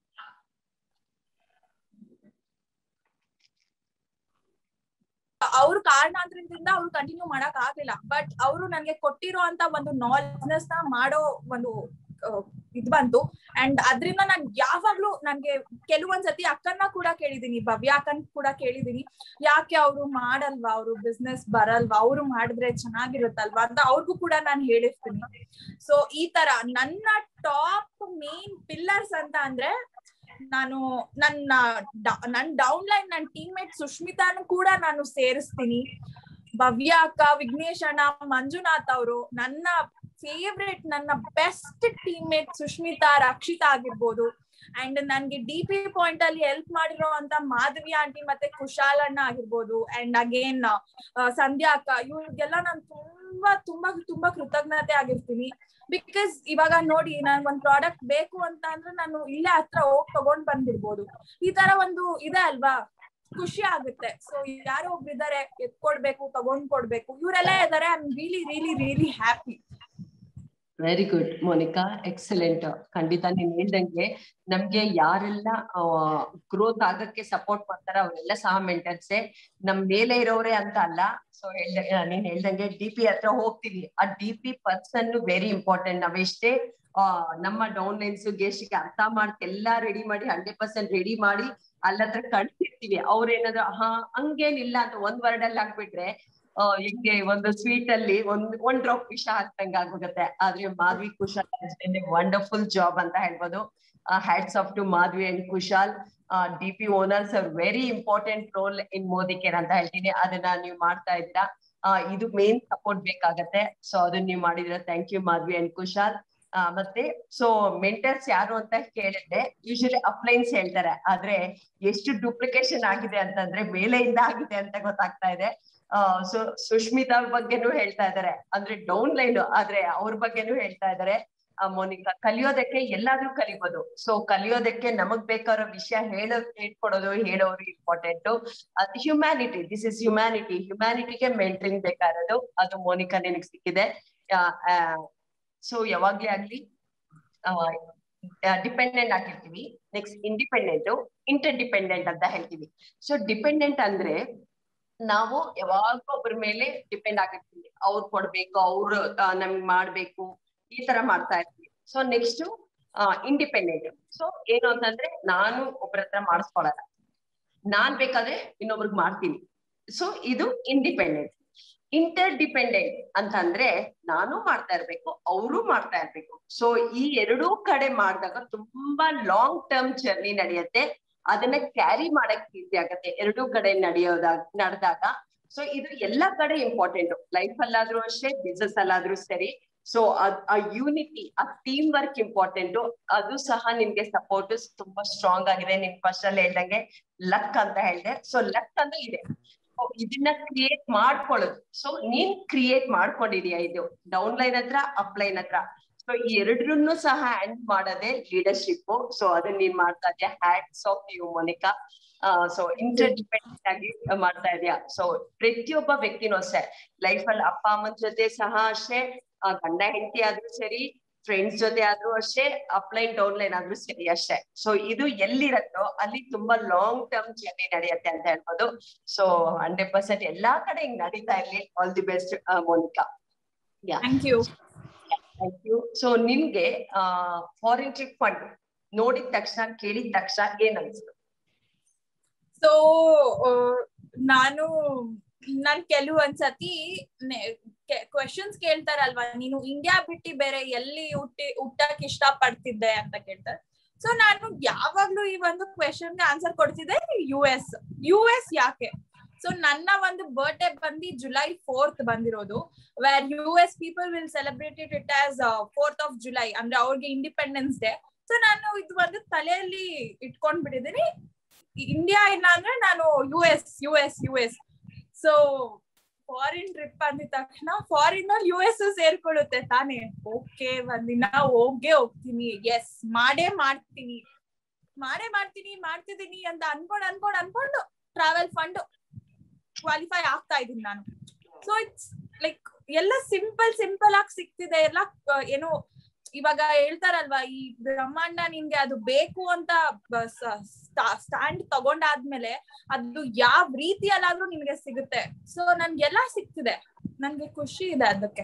ಅವ್ರ ಕಾರಣಾಂತರದಿಂದ ಅವ್ರು ಕಂಟಿನ್ಯೂ ಮಾಡಕ್ ಆಗ್ಲಿಲ್ಲ ಬಟ್ ಅವರು ನನ್ಗೆ ಕೊಟ್ಟಿರೋ ಅಂತ ಒಂದು ನಾಲೆಜ್ನೆಸ್ ನ ಮಾಡೋ ಒಂದು ಆ, ಇದ್ ಬಂತು ಅಂಡ್ ಅದ್ರಿಂದ ನಾನ್ ಯಾವಾಗ್ಲೂ ನನ್ಗೆ ಕೆಲವೊಂದ್ಸತಿ ಅಕ್ಕನ್ನ ಕೂಡ ಕೇಳಿದೀನಿ ಭವ್ಯ ಅಕ್ಕನ್ ಕೂಡ ಕೇಳಿದೀನಿ ಯಾಕೆ ಅವ್ರು ಮಾಡಲ್ವಾ ಅವ್ರು ಬಿಸ್ನೆಸ್ ಬರಲ್ವಾ ಅವ್ರು ಮಾಡಿದ್ರೆ ಚೆನ್ನಾಗಿರುತ್ತಲ್ವಾ ಅಂತ ಅವ್ರಿಗೂ ಕೂಡ ನಾನು ಹೇಳಿರ್ತೀನಿ ಸೊ ಈ ತರ ನನ್ನ ಟಾಪ್ ಮೇನ್ ಪಿಲ್ಲರ್ಸ್ ಅಂತ ಅಂದ್ರೆ ನಾನು ನನ್ನ ಡ- ನನ್ ಡೌನ್ ಲೈನ್ ನನ್ನ ಟೀಮ್ ಮೇಟ್ ಸುಷ್ಮಿತಾನು ಕೂಡ ನಾನು ಸೇರಿಸ್ತೀನಿ ಭವ್ಯ ಅಕ್ಕ ವಿಘ್ನೇಶ್ ಅಣ್ಣ ಮಂಜುನಾಥ್ ಅವರು ನನ್ನ ಫೇವ್ರೆಟ್ ನನ್ನ best teammate Sushmita Rakshita ಆಗಿರ್ಬೋದು ಅಂಡ್ ನನ್ಗೆ ಡಿ ಪಿ ಪಾಯಿಂಟ್ ಅಲ್ಲಿ ಹೆಲ್ಪ್ ಮಾಡಿರೋ ಅಂತ ಮಾಧವಿ ಆಂಟಿ ಮತ್ತೆ ಕುಶಾಲ್ ಅಣ್ಣ ಆಗಿರ್ಬೋದು ಅಂಡ್ ಅಗೇನ್ ಸಂಧ್ಯಾ ಅಕ್ಕ ಇವ್ರಿಗೆಲ್ಲ ನಾನು ತುಂಬಾ ತುಂಬಾ ತುಂಬಾ ಕೃತಜ್ಞತೆ ಆಗಿರ್ತೀನಿ ಬಿಕಾಸ್ ಇವಾಗ ನೋಡಿ ನನ್ ಒಂದ್ ಪ್ರಾಡಕ್ಟ್ ಬೇಕು ಅಂತ ಅಂದ್ರೆ ನಾನು ಇಲ್ಲೇ ಹತ್ರ ಹೋಗಿ ತಗೊಂಡ್ ಬಂದ್ಬಿಡ್ಬೋದು ಈ ತರ ಒಂದು ಇದೆ ಅಲ್ವಾ ಖುಷಿ ಆಗುತ್ತೆ ಸೊ ಯಾರೋ ಒಬ್ರು ಇದಾರೆ ಎತ್ಕೊಡ್ಬೇಕು ತಗೊಂಡ್ ಕೊಡ್ಬೇಕು ಇವರೆಲ್ಲ ಇದಾರೆ I am really really really happy very good Monica excellent ಖಂಡಿತ ನೀನ್ ಹೇಳ್ದಂಗೆ ನಮ್ಗೆ ಯಾರೆಲ್ಲ ಗ್ರೋತ್ ಆಗಕ್ಕೆ ಸಪೋರ್ಟ್ ಮಾಡ್ತಾರ ಅವರೆಲ್ಲ ಸಹ ಮೆಂಟರ್ಸೆ ನಮ್ ಮೇಲೆ ಇರೋರೆ ಅಂತ ಅಲ್ಲ ಸೊ ಹೇಳ್ದ ನೀನ್ ಹೇಳ್ದಂಗೆ ಡಿ ಪಿ ಹತ್ರ ಹೋಗ್ತೀವಿ ಆ D P person very important ನಾವೆಷ್ಟೇ ಆ ನಮ್ಮ ಡೌನ್ ಲೈನ್ಸ್ ಗೆ ಅರ್ಥ ಮಾಡ್ತಿ ಎಲ್ಲಾ ರೆಡಿ ಮಾಡಿ ಹಂಡ್ರೆಡ್ ಪರ್ಸೆಂಟ್ ರೆಡಿ ಮಾಡಿ ಅಲ್ಲತ್ರ ಕಳ್ಸಿರ್ತೀವಿ ಅವ್ರೇನಾದ್ರು ಹಾ ಹಂಗೇನಿಲ್ಲ ಅಂತ ಒಂದ್ ವರ್ಡ್ ಅಲ್ಲಿ ಹಾಕ್ಬಿಟ್ರೆ ಆ, ಹಿಂಗೆ ಒಂದು ಸ್ವೀಟ್ ಅಲ್ಲಿ ಒಂದ್ ಒಂದ್ ಡ್ರಾಪ್ ವಿಷ ಹಾಕ್ದಂಗ ಆಗೋಗುತ್ತೆ ಆದ್ರೆ ಮಾಧವಿ ಕುಶಾಲ್ ವಂಡರ್ಫುಲ್ ಜಾಬ್ ಅಂತ ಹೇಳ್ಬೋದು hats off to Madhavi and Kushal D P owners are very important role in Modicare ಅಂತ ಹೇಳ್ತೀನಿ ಅದನ್ನ ನೀವು ಮಾಡ್ತಾ ಇದ್ದೀರಾ ಆ, ಇದು ಮೇನ್ ಸಪೋರ್ಟ್ ಬೇಕಾಗತ್ತೆ ಸೊ ಅದನ್ನ ನೀವು ಮಾಡಿದ್ರ thank you Madhavi and Kushal ಆ, ಮತ್ತೆ ಸೊ ಮೆಂಟರ್ಸ್ ಯಾರು ಅಂತ ಕೇಳಿದ್ರೆ ಯೂಶಲಿ ಅಪ್ಲೈನ್ಸ್ ಹೇಳ್ತಾರೆ ಆದ್ರೆ ಎಷ್ಟು ಡೂಪ್ಲಿಕೇಶನ್ ಆಗಿದೆ ಅಂತಂದ್ರೆ ಮೇಲೆಯಿಂದ ಆಗಿದೆ ಅಂತ ಗೊತ್ತಾಗ್ತಾ ಇದೆ ಸೊ ಸುಷ್ಮಿತಾ ಬಗ್ಗೆನೂ ಹೇಳ್ತಾ ಇದಾರೆ ಅಂದ್ರೆ ಡೌನ್ ಲೈನ್ ಆದ್ರೆ ಅವ್ರ ಬಗ್ಗೆನೂ ಹೇಳ್ತಾ ಇದಾರೆ ಆ, ಮೋನಿಕಾ ಕಲಿಯೋದಕ್ಕೆ ಎಲ್ಲಾದ್ರೂ ಕಲಿಬೋದು ಸೊ ಕಲಿಯೋದಕ್ಕೆ ನಮಗ್ ಬೇಕಾರೋ ವಿಷಯ ಹೇಳೋ ಹೇಳ್ಕೊಡೋದು ಹೇಳೋರು ಇಂಪಾರ್ಟೆಂಟ್ ಅದು ಹ್ಯುಮ್ಯಾನಿಟಿ ದಿಸ್ ಇಸ್ ಹ್ಯುಮ್ಯಾನಿಟಿ ಹ್ಯುಮ್ಯಾನಿಟಿಗೆ ಮೇಂಟೈನ್ ಬೇಕಾಗಿರೋದು ಅದು ಮೋನಿಕಾ ನಿನಗ್ ಸಿಕ್ಕಿದೆ ಸೊ ಯಾವಾಗ್ಲೇ ಆಗ್ಲಿ ಡಿಪೆಂಡೆಂಟ್ ಆಗಿರ್ತೀವಿ ನೆಕ್ಸ್ಟ್ ಇಂಡಿಪೆಂಡೆಂಟ್ ಇಂಟರ್ ಡಿಪೆಂಡೆಂಟ್ ಅಂತ ಹೇಳ್ತೀವಿ ಸೊ ಡಿಪೆಂಡೆಂಟ್ ಅಂದ್ರೆ ನಾವು ಯಾವಾಗ ಒಬ್ಬರ ಮೇಲೆ ಡಿಪೆಂಡ್ ಆಗಿರ್ತೀವಿ ಅವ್ರು ಕೊಡ್ಬೇಕು ಅವ್ರು ನಮ್ಗೆ ಮಾಡ್ಬೇಕು ಈ ತರ ಮಾಡ್ತಾ ಇರ್ತೀವಿ ಸೊ ನೆಕ್ಸ್ಟ್ ಇಂಡಿಪೆಂಡೆಂಟ್ ಸೊ ಏನು ಅಂತಂದ್ರೆ ನಾನು ಒಬ್ರ ಹತ್ರ ಮಾಡಿಸ್ಕೊಳಲ್ಲ ನಾನ್ ಬೇಕಾದ್ರೆ ಇನ್ನೊಬ್ರಿಗೆ ಮಾಡ್ತೀನಿ ಸೊ ಇದು ಇಂಡಿಪೆಂಡೆಂಟ್ ಇಂಟರ್ ಡಿಪೆಂಡೆಂಟ್ ಅಂತಂದ್ರೆ ನಾನು ಮಾಡ್ತಾ ಇರ್ಬೇಕು ಅವರು ಮಾಡ್ತಾ ಇರ್ಬೇಕು ಸೊ ಈ ಎರಡೂ ಕಡೆ ಮಾಡಿದಾಗ ತುಂಬಾ ಲಾಂಗ್ ಟರ್ಮ್ ಜರ್ನಿ ನಡೆಯುತ್ತೆ ಅದನ್ನ ಕ್ಯಾರಿ ಮಾಡಕ್ ಈಸಿ ಆಗತ್ತೆ ಎರಡೂ ಕಡೆ ನಡೆಯೋದಾಗ ನಡೆದಾಗ ಸೊ ಇದು ಎಲ್ಲಾ ಕಡೆ ಇಂಪಾರ್ಟೆಂಟ್ ಲೈಫ್ ಅಲ್ಲಾದ್ರೂ ಅಷ್ಟೇ ಬಿಸ್ನೆಸ್ ಅಲ್ಲಾದ್ರೂ ಸರಿ ಸೊ ಆ ಯೂನಿಟಿ ಆ ಟೀಮ್ ವರ್ಕ್ ಇಂಪಾರ್ಟೆಂಟ್ ಅದು ಸಹ ನಿನ್ಗೆ ಸಪೋರ್ಟ್ ತುಂಬಾ ಸ್ಟ್ರಾಂಗ್ ಆಗಿದೆ ನಿನ್ ಫಸ್ಟ್ ಅಲ್ಲಿ ಹೇಳ್ದಂಗೆ ಲಕ್ ಅಂತ ಹೇಳ್ದೆ ಸೊ ಲಕ್ ಅಂದ್ರೆ ಇದೆ So, ಇದನ್ನ ಕ್ರಿಯೇಟ್ ಮಾಡ್ಕೊಳ್ಳೋದು ಸೊ ನೀನ್ ಕ್ರಿಯೇಟ್ ಮಾಡ್ಕೊಂಡಿದೀಯ ಇದು ಡೌನ್ ಲೈನ್ ಹತ್ರ ಅಪ್ ಲೈನ್ ಹತ್ರ ಸೊ ಈ ಎರಡರನ್ನು ಸಹ ಹ್ಯಾಂಡ್ ಮಾಡೋದೇ ಲೀಡರ್ಶಿಪ್ ಸೊ ಅದನ್ನ ನೀನ್ ಮಾಡ್ತಾ ಇದೀಯ hats off you Monica so interdependent ಆಗಿ ಮಾಡ್ತಾ ಇದೀಯ ಸೊ ಪ್ರತಿಯೊಬ್ಬ ವ್ಯಕ್ತಿನೂ ಅಷ್ಟೇ ಲೈಫ್ ಅಲ್ಲಿ ಅಪ್ಪ ಅಮ್ಮನ ಜೊತೆ ಸಹ ಅಷ್ಟೇ ಆ, ಗಂಡ ಹೆಂಡತಿ ಆದ್ರೂ ಸರಿ ಫ್ರೆಂಡ್ಸ್ ಜೊತೆ ಆದ್ರೂ ಅಷ್ಟೇ ಅಪ್ಲೈನ್ ಡೌನ್ ಲೈನ್ ಆದ್ರೂ ಸರಿ ಅಷ್ಟೇ ಸೊ ಇದು ಎಲ್ಲಿರತ್ತೋ ಅಲ್ಲಿ ತುಂಬಾ ಲಾಂಗ್ ಟರ್ಮ್ ಜರ್ನಿ ನಡೆಯುತ್ತೆ ಅಂತ ಹೇಳ್ಬೋದು ಸೊ ಹಂಡ್ರೆಡ್ ಪರ್ಸೆಂಟ್ ಎಲ್ಲಾ ಕಡೆ ಹಿಂಗ್ ನಡೀತಾ ಇರ್ಲಿ all the best Monica yeah thank you thank you so ನಿನ್ಗೆ ಫಾರಿನ್ ಟ್ರಿಪ್ ಫಂಡ್ ನೋಡಿದ ತಕ್ಷಣ ಕೇಳಿದ ತಕ್ಷಣ ಏನ್ ಅನ್ಸ್ತು ಸೊ ನಾನು ನಾನ್ ಕೆಲವೊಂದ್ಸತಿ ಕ್ವೆಶನ್ಸ್ ಕೇಳ್ತಾರಲ್ವಾ ನೀನು ಇಂಡಿಯಾ ಬಿಟ್ಟು ಬೇರೆ ಎಲ್ಲಿ ಹುಟ್ಟಿ ಹುಟ್ಟಕ್ ಇಷ್ಟ ಪಡ್ತಿದ್ದೆ ಅಂತ ಕೇಳ್ತಾರೆ ಸೊ ನಾನು ಯಾವಾಗ್ಲೂ ಈ ಒಂದು ಕ್ವೆಶನ್ ಗೆ ಆನ್ಸರ್ ಕೊಡ್ತಿದ್ದೆ ಯು ಎಸ್ ಯು ಎಸ್ ಯಾಕೆ ಸೊ ನನ್ನ ಒಂದು ಬರ್ಡೇ ಬಂದು ಜುಲೈ ಫೋರ್ತ್ ಬಂದಿರೋದು where U S people will celebrate it it as fourth of July ಅಂದ್ರೆ ಅವ್ರಿಗೆ ಇಂಡಿಪೆಂಡೆನ್ಸ್ ಡೇ ಸೊ ನಾನು ಇದು ಒಂದು ತಲೆಯಲ್ಲಿ ಇಟ್ಕೊಂಡ್ ಬಿಟ್ಟಿದ್ದೀನಿ ಇಂಡಿಯಾ ಇಲ್ಲ ಅಂದ್ರೆ ನಾನು U S U S U S so foreign trip ಅಂದಿದ ತಕ್ಷಣ ಫಾರಿನ್ ಅಲ್ಲಿ ಯು ಎಸ್ ಸೇರ್ಕೊಳ್ಳುತ್ತೆ ತಾನೇ ಓಕೆ ಒಂದಿನ ಹೋಗೇ ಹೋಗ್ತೀನಿ ಎಸ್ ಮಾಡೇ ಮಾಡ್ತೀನಿ ಮಾಡೇ ಮಾಡ್ತೀನಿ ಮಾಡ್ತಿದ್ದೀನಿ ಅಂತ ಅನ್ಕೊಂಡ್ ಅನ್ಕೊಂಡ್ ಅನ್ಕೊಂಡು ಟ್ರಾವೆಲ್ ಫಂಡ್ ಕ್ವಾಲಿಫೈ ಆಗ್ತಾ ಇದೀನಿ ನಾನು ಸೊ ಇಟ್ಸ್ ಲೈಕ್ ಎಲ್ಲ ಸಿಂಪಲ್ ಸಿಂಪಲ್ ಆಗಿ ಸಿಗ್ತಿದೆ ಎಲ್ಲ ಆ, ಏನೋ ಇವಾಗ ಹೇಳ್ತಾರಲ್ವಾ ಈ ಬ್ರಹ್ಮಾಂಡ ನಿನ್ಗೆ ಅದು ಬೇಕು ಅಂತ ಸ್ಟ್ಯಾಂಡ್ ತಗೊಂಡಾದ್ಮೇಲೆ ಅದು ಯಾವ ರೀತಿಯಲ್ಲಾದ್ರೂ ನಿನ್ಗೆ ಸಿಗುತ್ತೆ ಸೊ ನನ್ಗೆಲ್ಲ ಸಿಗ್ತಿದೆ ನನ್ಗೆ ಖುಷಿ ಇದೆ ಅದಕ್ಕೆ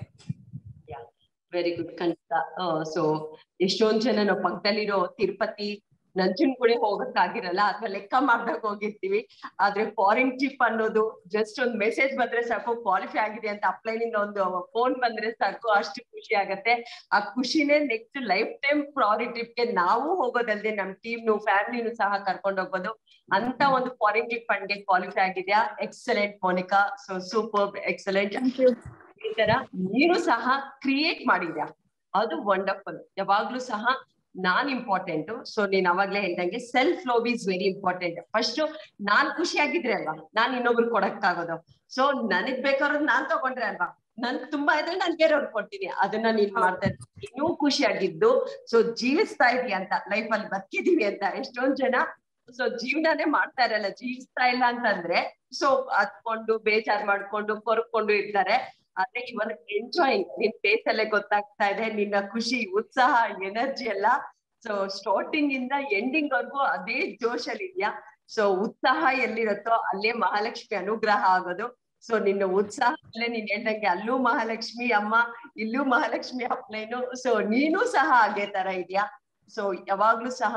ವೆರಿ ಗುಡ್ ಖಂಡಿತ ಸೊ ಎಷ್ಟೊಂದ್ ಜನ ನಾವು ಪಕ್ಕದಲ್ಲಿರೋ ತಿರುಪತಿ ನಂಜನಗೂಡಿ ಹೋಗಕ್ಕಾಗಿರಲ್ಲ ಅಥವಾ ಲೆಕ್ಕ ಮಾಡ್ದಾಗ ಹೋಗಿರ್ತೀವಿ ಆದ್ರೆ ಫಾರಿನ್ ಟ್ರಿಪ್ ಅನ್ನೋದು ಜಸ್ಟ್ ಒಂದ್ ಮೆಸೇಜ್ ಬಂದ್ರೆ ಸಾಕು ಕ್ವಾಲಿಫೈ ಆಗಿದೆ ಅಂತ ಅಪ್ಲೈನಿಂದ ಒಂದು ಫೋನ್ ಬಂದ್ರೆ ಸಾಕು ಅಷ್ಟು ಖುಷಿ ಆಗತ್ತೆ ಆ ಖುಷಿನೇ next life time foreign trip ಗೆ ನಾವು ಹೋಗೋದಲ್ದೆ ನಮ್ ಟೀಮ್ ಫ್ಯಾಮಿಲಿನೂ ಸಹ ಕರ್ಕೊಂಡು ಹೋಗ್ಬೋದು ಅಂತ ಒಂದು ಫಾರಿನ್ ಟ್ರಿಪ್ ಫಂಡ್ಗೆ ಕ್ವಾಲಿಫೈ ಆಗಿದ್ಯಾ excellent Monica so super excellent thank you ಈ ತರ ನೀನು ಸಹ ಕ್ರಿಯೇಟ್ ಮಾಡಿದ್ಯಾ ಅದು ವಂಡರ್ಫುಲ್ ಯಾವಾಗ್ಲೂ ಸಹ ನಾನ್ ಇಂಪಾರ್ಟೆಂಟ್ ಸೊ ನೀನ್ ಅವಾಗ್ಲೇ ಹೇಳ್ದಂಗೆ self love is very important first ನಾನ್ ಖುಷಿಯಾಗಿದ್ರೆ ಅಲ್ವಾ ನಾನ್ ಇನ್ನೊಬ್ರು ಕೊಡಕ್ಕಾಗೋದು ಸೊ ನನಗ್ ಬೇಕಾದ್ರೂ ನಾನ್ ತಗೊಂಡ್ರೆ ಅಲ್ವಾ ನನ್ ತುಂಬಾ ಇದ್ರೆ ನಾನ್ ಬೇರೆಯವ್ರಿಗೆ ಕೊಡ್ತೀನಿ ಅದನ್ನ ನೀನ್ ಹೌದು. ಮಾಡ್ತಾ ಇದ್ದೀನಿ ಇನ್ನೂ ಖುಷಿಯಾಗಿದ್ದು ಸೊ ಜೀವಿಸ್ತಾ ಇದೀಯ ಅಂತ ಲೈಫ್ ಅಲ್ಲಿ ಬದುಕಿದೀವಿ ಅಂತ ಎಷ್ಟೊಂದ್ ಜನ ಸೊ ಜೀವನನೇ ಮಾಡ್ತಾ ಇರಲ್ಲ ಜೀವಿಸ್ತಾ ಇಲ್ಲ ಅಂತಂದ್ರೆ ಸೊ ಹತ್ಕೊಂಡು ಬೇಜಾರ್ ಮಾಡ್ಕೊಂಡು ಕೊರ್ಕೊಂಡು ಇರ್ತಾರೆ ಆದ್ರೆ ಇವನ್ ಎಂಜಾಯಿಂಗ್ ನಿನ್ ಫೇಸ್ ಅಲ್ಲೇ ಗೊತ್ತಾಗ್ತಾ ಇದೆ ನಿನ್ನ ಖುಷಿ ಉತ್ಸಾಹ ಎನರ್ಜಿ ಎಲ್ಲ ಸೊ ಸ್ಟಾರ್ಟಿಂಗ್ ಇಂದ ಎಂಡಿಂಗ್ ವರ್ಗು ಅದೇ ಜೋಶಲ್ಲಿ ಇದೆಯಾ ಸೊ ಉತ್ಸಾಹ ಎಲ್ಲಿರುತ್ತೋ ಅಲ್ಲೇ ಮಹಾಲಕ್ಷ್ಮಿ ಅನುಗ್ರಹ ಆಗೋದು ಸೊ ನಿನ್ನ ಉತ್ಸಾಹ ಅಲ್ಲೇ ನೀನ್ ಹೇಳ್ದಂಗೆ ಅಲ್ಲೂ ಮಹಾಲಕ್ಷ್ಮಿ ಅಮ್ಮ ಇಲ್ಲೂ ಮಹಾಲಕ್ಷ್ಮಿ ಅಪ್ಲೈನು ಸೊ ನೀನು ಸಹ ಅದೇ ತರ ಇದೆಯಾ ಸೊ ಯಾವಾಗ್ಲೂ ಸಹ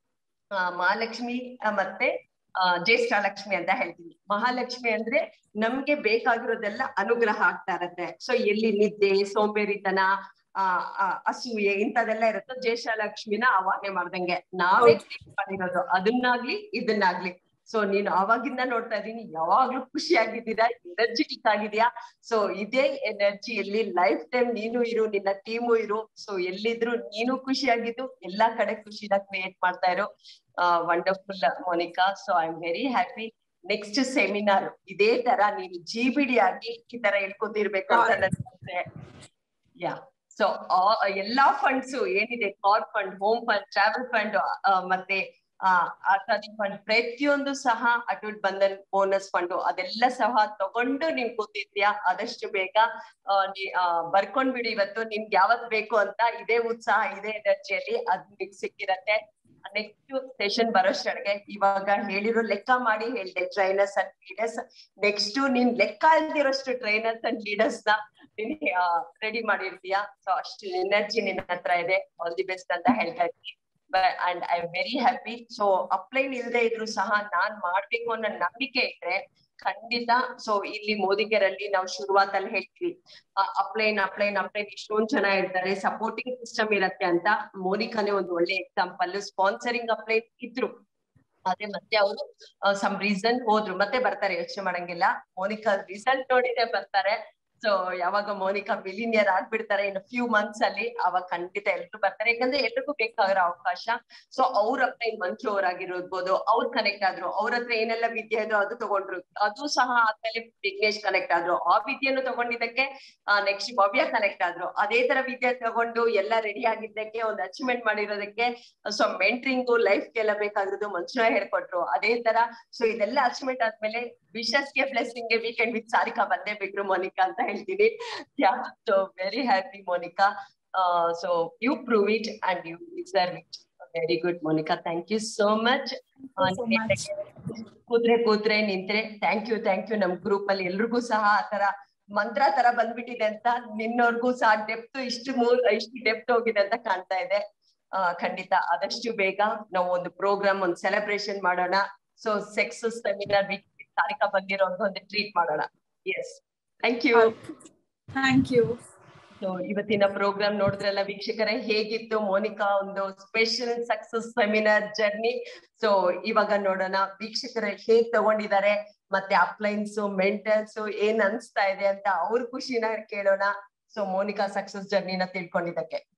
ಆ, ಮಹಾಲಕ್ಷ್ಮಿ ಆ, ಮತ್ತೆ ಆ, ಜ್ಯೇಷ್ಠಲಕ್ಷ್ಮಿ ಅಂತ ಹೇಳ್ತೀವಿ ಮಹಾಲಕ್ಷ್ಮಿ ಅಂದ್ರೆ ನಮ್ಗೆ ಬೇಕಾಗಿರೋದೆಲ್ಲ ಅನುಗ್ರಹ ಆಗ್ತಾ ಇರತ್ತೆ ಸೊ ಎಲ್ಲಿ ನಿದ್ದೆ ಸೋಂಬೇರಿತನ ಆ ಆ, ಅಸೂಯೆ ಇಂಥದೆಲ್ಲ ಇರುತ್ತೋ ಜ್ಯೇಷ್ಠಲಕ್ಷ್ಮಿನ ಆವಾಹನೆ ಮಾಡ್ದಂಗೆ ನಾವೇ create ಮಾಡಿರೋದು ಅದನ್ನಾಗ್ಲಿ ಇದನ್ನಾಗ್ಲಿ ಸೊ ನೀನು ಅವಾಗಿಂದ ನೋಡ್ತಾ ಇದೀನಿ ಯಾವಾಗ್ಲೂ ಖುಷಿಯಾಗಿದ್ದೀರಾ ಎನರ್ಜೆಟಿಕ್ ಆಗಿದ್ಯಾ ಸೊ ಇದೇ ಎನರ್ಜಿಯಲ್ಲಿ ಲೈಫ್ ಟೈಮ್ ನೀನು ಇರು ನಿನ್ನ ಟೀಮು ಇರು ಸೊ ಎಲ್ಲಿದ್ರು ನೀನು ಖುಷಿಯಾಗಿದ್ದು ಎಲ್ಲಾ ಕಡೆ ಖುಷಿನ ಕ್ರಿಯೇಟ್ ಮಾಡ್ತಾ ಇರೋ wonderful Monica so I am very happy next seminar ಇದೇ ತರ ನೀನು ಜಿ ಬಿ ಡಿ ಆಗಿ ಈ ತರ ಹೇಳ್ಕೊತಿರ್ಬೇಕು ಅಂತ ನನ್ಗೆ ಯಾ ಸೊ ಎಲ್ಲಾ ಫಂಡ್ಸ್ ಏನಿದೆ car fund home fund travel fund ಮತ್ತೆ ಆ ಆಸಾದಿ ಫಂಡ್ ಪ್ರತಿಯೊಂದು ಸಹ ಅಟುಟ್ ಬಂಧನ್ ಬೋನಸ್ ಫಂಡ್ ಅದೆಲ್ಲ ಸಹ ತಗೊಂಡು ನೀವ್ ಕೂತಿದ್ಯಾ ಆದಷ್ಟು ಬೇಗ ಆ, ನೀ- ಆ, ಬರ್ಕೊಂಡ್ ಬಿಡಿ ಇವತ್ತು ನಿಮ್ಗೆ ಯಾವತ್ ಬೇಕು ಅಂತ ಇದೇ ಉತ್ಸಾಹ ಇದೇ ಎನರ್ಜಿಯಲ್ಲಿ ಅದ್ ನಿಮ್ಗೆ ಸಿಕ್ಕಿರತ್ತೆ ನೆಕ್ಸ್ಟ್ ಸೆಷನ್ ಬರೋಷ್ಟೊಳಗೆ ಇವಾಗ ಹೇಳಿರೋ ಲೆಕ್ಕ ಮಾಡಿ ಹೇಳ್ದೆ ಟ್ರೈನರ್ಸ್ ಅಂಡ್ ಲೀಡರ್ಸ್ ನೆಕ್ಸ್ಟ್ ನೀನ್ ಲೆಕ್ಕ ಇಲ್ದಿರೋಷ್ಟು ಟ್ರೈನರ್ಸ್ ಅಂಡ್ ಲೀಡರ್ಸ್ ನ ನೀನ್ ರೆಡಿ ಮಾಡಿರ್ತೀಯಾ ಸೊ ಅಷ್ಟು ಎನರ್ಜಿ ನಿನ್ನ ಹತ್ರ ಇದೆ ಆಲ್ ದಿ ಬೆಸ್ಟ್ ಅಂತ ಹೇಳ್ತಾ ಇದ್ದೀನಿ and I am very happy so upline ಇಲ್ಲದೆ ಇದ್ರು ಸಹ ನಾನ್ ಮಾಡ್ಬೇಕು ಅನ್ನೋ ನಂಬಿಕೆ ಇದ್ರೆ ಖಂಡಿತ ಸೊ ಇಲ್ಲಿ ಮೋದಿಗೆರಲ್ಲಿ ನಾವು ಶುರುವಾತಲ್ಲಿ ಹೇಳ್ತೀವಿ ಅಪ್ಲೈನ್ ಅಪ್ಲೈನ್ ಅಪ್ಲೈನ್ ಇಷ್ಟೊಂದ್ ಜನ ಇರ್ತಾರೆ ಸಪೋರ್ಟಿಂಗ್ ಸಿಸ್ಟಮ್ ಇರತ್ತೆ ಅಂತ ಮೋನಿಕಾನೇ ಒಂದು ಒಳ್ಳೆ ಎಕ್ಸಾಂಪಲ್ ಸ್ಪಾನ್ಸರಿಂಗ್ ಅಪ್ಲೈನ್ ಇದ್ರು ಆದ್ರೆ ಮತ್ತೆ ಅವರು ಸಮ್ ರೀಸನ್ ಹೋದ್ರು ಮತ್ತೆ ಬರ್ತಾರೆ ಯೋಚನೆ ಮಾಡಂಗಿಲ್ಲ ಮೋನಿಕಾ ರಿಸಲ್ಟ್ ನೋಡಿದ್ರೆ ಬರ್ತಾರೆ ಸೊ ಯಾವಾಗ ಮೋನಿಕಾ ಬಿಲಿನಿಯರ್ ಆಗ್ಬಿಡ್ತಾರೆ ಇನ್ನು ಫ್ಯೂ ಮಂತ್ಸ್ ಅಲ್ಲಿ ಅವಾಗ ಖಂಡಿತ ಎಲ್ರು ಬರ್ತಾರೆ ಯಾಕಂದ್ರೆ ಎಲ್ರಿಗೂ ಬೇಕಾಗಿರೋ ಅವಕಾಶ ಸೊ ಅವ್ರ ಅಪ್ಲೈನ್ ಮಂಚು ಅವ್ರಾಗಿರ್ಬೋದು ಅವ್ರು ಕನೆಕ್ಟ್ ಆದ್ರು ಅವ್ರ ಹತ್ರ ಏನೆಲ್ಲ ವಿದ್ಯೆ ಇದೋ ಅದು ತಗೊಂಡ್ರು ಅದು ಸಹ ಆದ್ಮೇಲೆ ವಿಘ್ನೇಶ್ ಕನೆಕ್ಟ್ ಆದ್ರು ಆ ವಿದ್ಯೆಯನ್ನು ತಗೊಂಡಿದ್ದಕ್ಕೆ ನೆಕ್ಸ್ಟ್ ಭವ್ಯ ಕನೆಕ್ಟ್ ಆದ್ರು ಅದೇ ತರ ವಿದ್ಯೆ ತಗೊಂಡು ಎಲ್ಲ ರೆಡಿ ಆಗಿದ್ದಕ್ಕೆ ಒಂದು ಅಚೀವ್ಮೆಂಟ್ ಮಾಡಿರೋದಕ್ಕೆ ಸೊ ಮೆಂಟ್ರಿಂಗು ಲೈಫ್ಗೆಲ್ಲ ಬೇಕಾಗಿರೋದು ಮಂಚುನ ಹೇಳ್ಕೊಟ್ರು ಅದೇ ತರ ಸೊ ಇದೆಲ್ಲ ಅಚೀವ್ಮೆಂಟ್ ಆದ್ಮೇಲೆ ವಿಶಸ್ ಗೆ ಬ್ಲೆಸ್ಸಿಂಗ್ ಗೆ ವೀಕೆಂಡ್ ವಿತ್ ಸಾರಿಕಾ ಬಂದೇ ಬಿಟ್ರು ಮೋನಿಕಾ ಅಂತ ಹೇಳ್ತೀನಿ yeah so very happy Monica so you prove it and you deserve it very good Monica thank you so much so much. ಕೂತ್ರೆ ಕೂತ್ರೆ ನಿಂತ್ರೆ ಥ್ಯಾಂಕ್ ಯು ಥ್ಯಾಂಕ್ ಯು ನಮ್ ಗ್ರೂಪ್ ಅಲ್ಲಿ ಎಲ್ರಿಗೂ ಸಹ ಆತರ ಮಂತ್ರ ತರ ಬಂದ್ಬಿಟ್ಟಿದೆ ಅಂತ ನಿನ್ನವ್ರಿಗೂ ಸಹ ಡೆಪ್ತ್ ಇಷ್ಟು ಮೂರ್ ಇಷ್ಟು ಡೆಪ್ತ್ ಹೋಗಿದೆ ಅಂತ ಕಾಣ್ತಾ ಇದೆ ಆ ಖಂಡಿತ ಆದಷ್ಟು ಬೇಗ ನಾವು ಒಂದು ಪ್ರೋಗ್ರಾಮ್ ಒಂದು ಸೆಲೆಬ್ರೇಷನ್ ಮಾಡೋಣ ಸೊ ಸೆಕ್ಸ್ ಸೆಮಿನಾರ್ ತಾರಿಕಾ ಬಂದಿರೋ ಒಂದು ಟ್ರೀಟ್ ಮಾಡೋಣ yes thank you thank you so ಇವತ್ತಿನ ಪ್ರೋಗ್ರಾಮ್ ನೋಡಿದ್ರಲ್ಲ ವೀಕ್ಷಕರೇ ಹೇಗಿತ್ತು ಮೋನಿಕಾ ಒಂದು special success seminar journey so ಇವಾಗ ನೋಡೋಣ ವೀಕ್ಷಕರು ಹೇಗ್ ತಗೊಂಡಿದ್ದಾರೆ ಮತ್ತೆ ಅಪ್ಲೈನ್ಸ್ ಮೆಂಟಲ್ಸ್ ಏನ್ ಅನ್ಸ್ತಾ ಇದೆ ಅಂತ ಅವ್ರ ಖುಷಿನ ಕೇಳೋಣ ಸೊ ಮೋನಿಕಾ ಸಕ್ಸಸ್ ಜರ್ನಿನ ತಿಳ್ಕೊಂಡಿದ್ದಕ್ಕೆ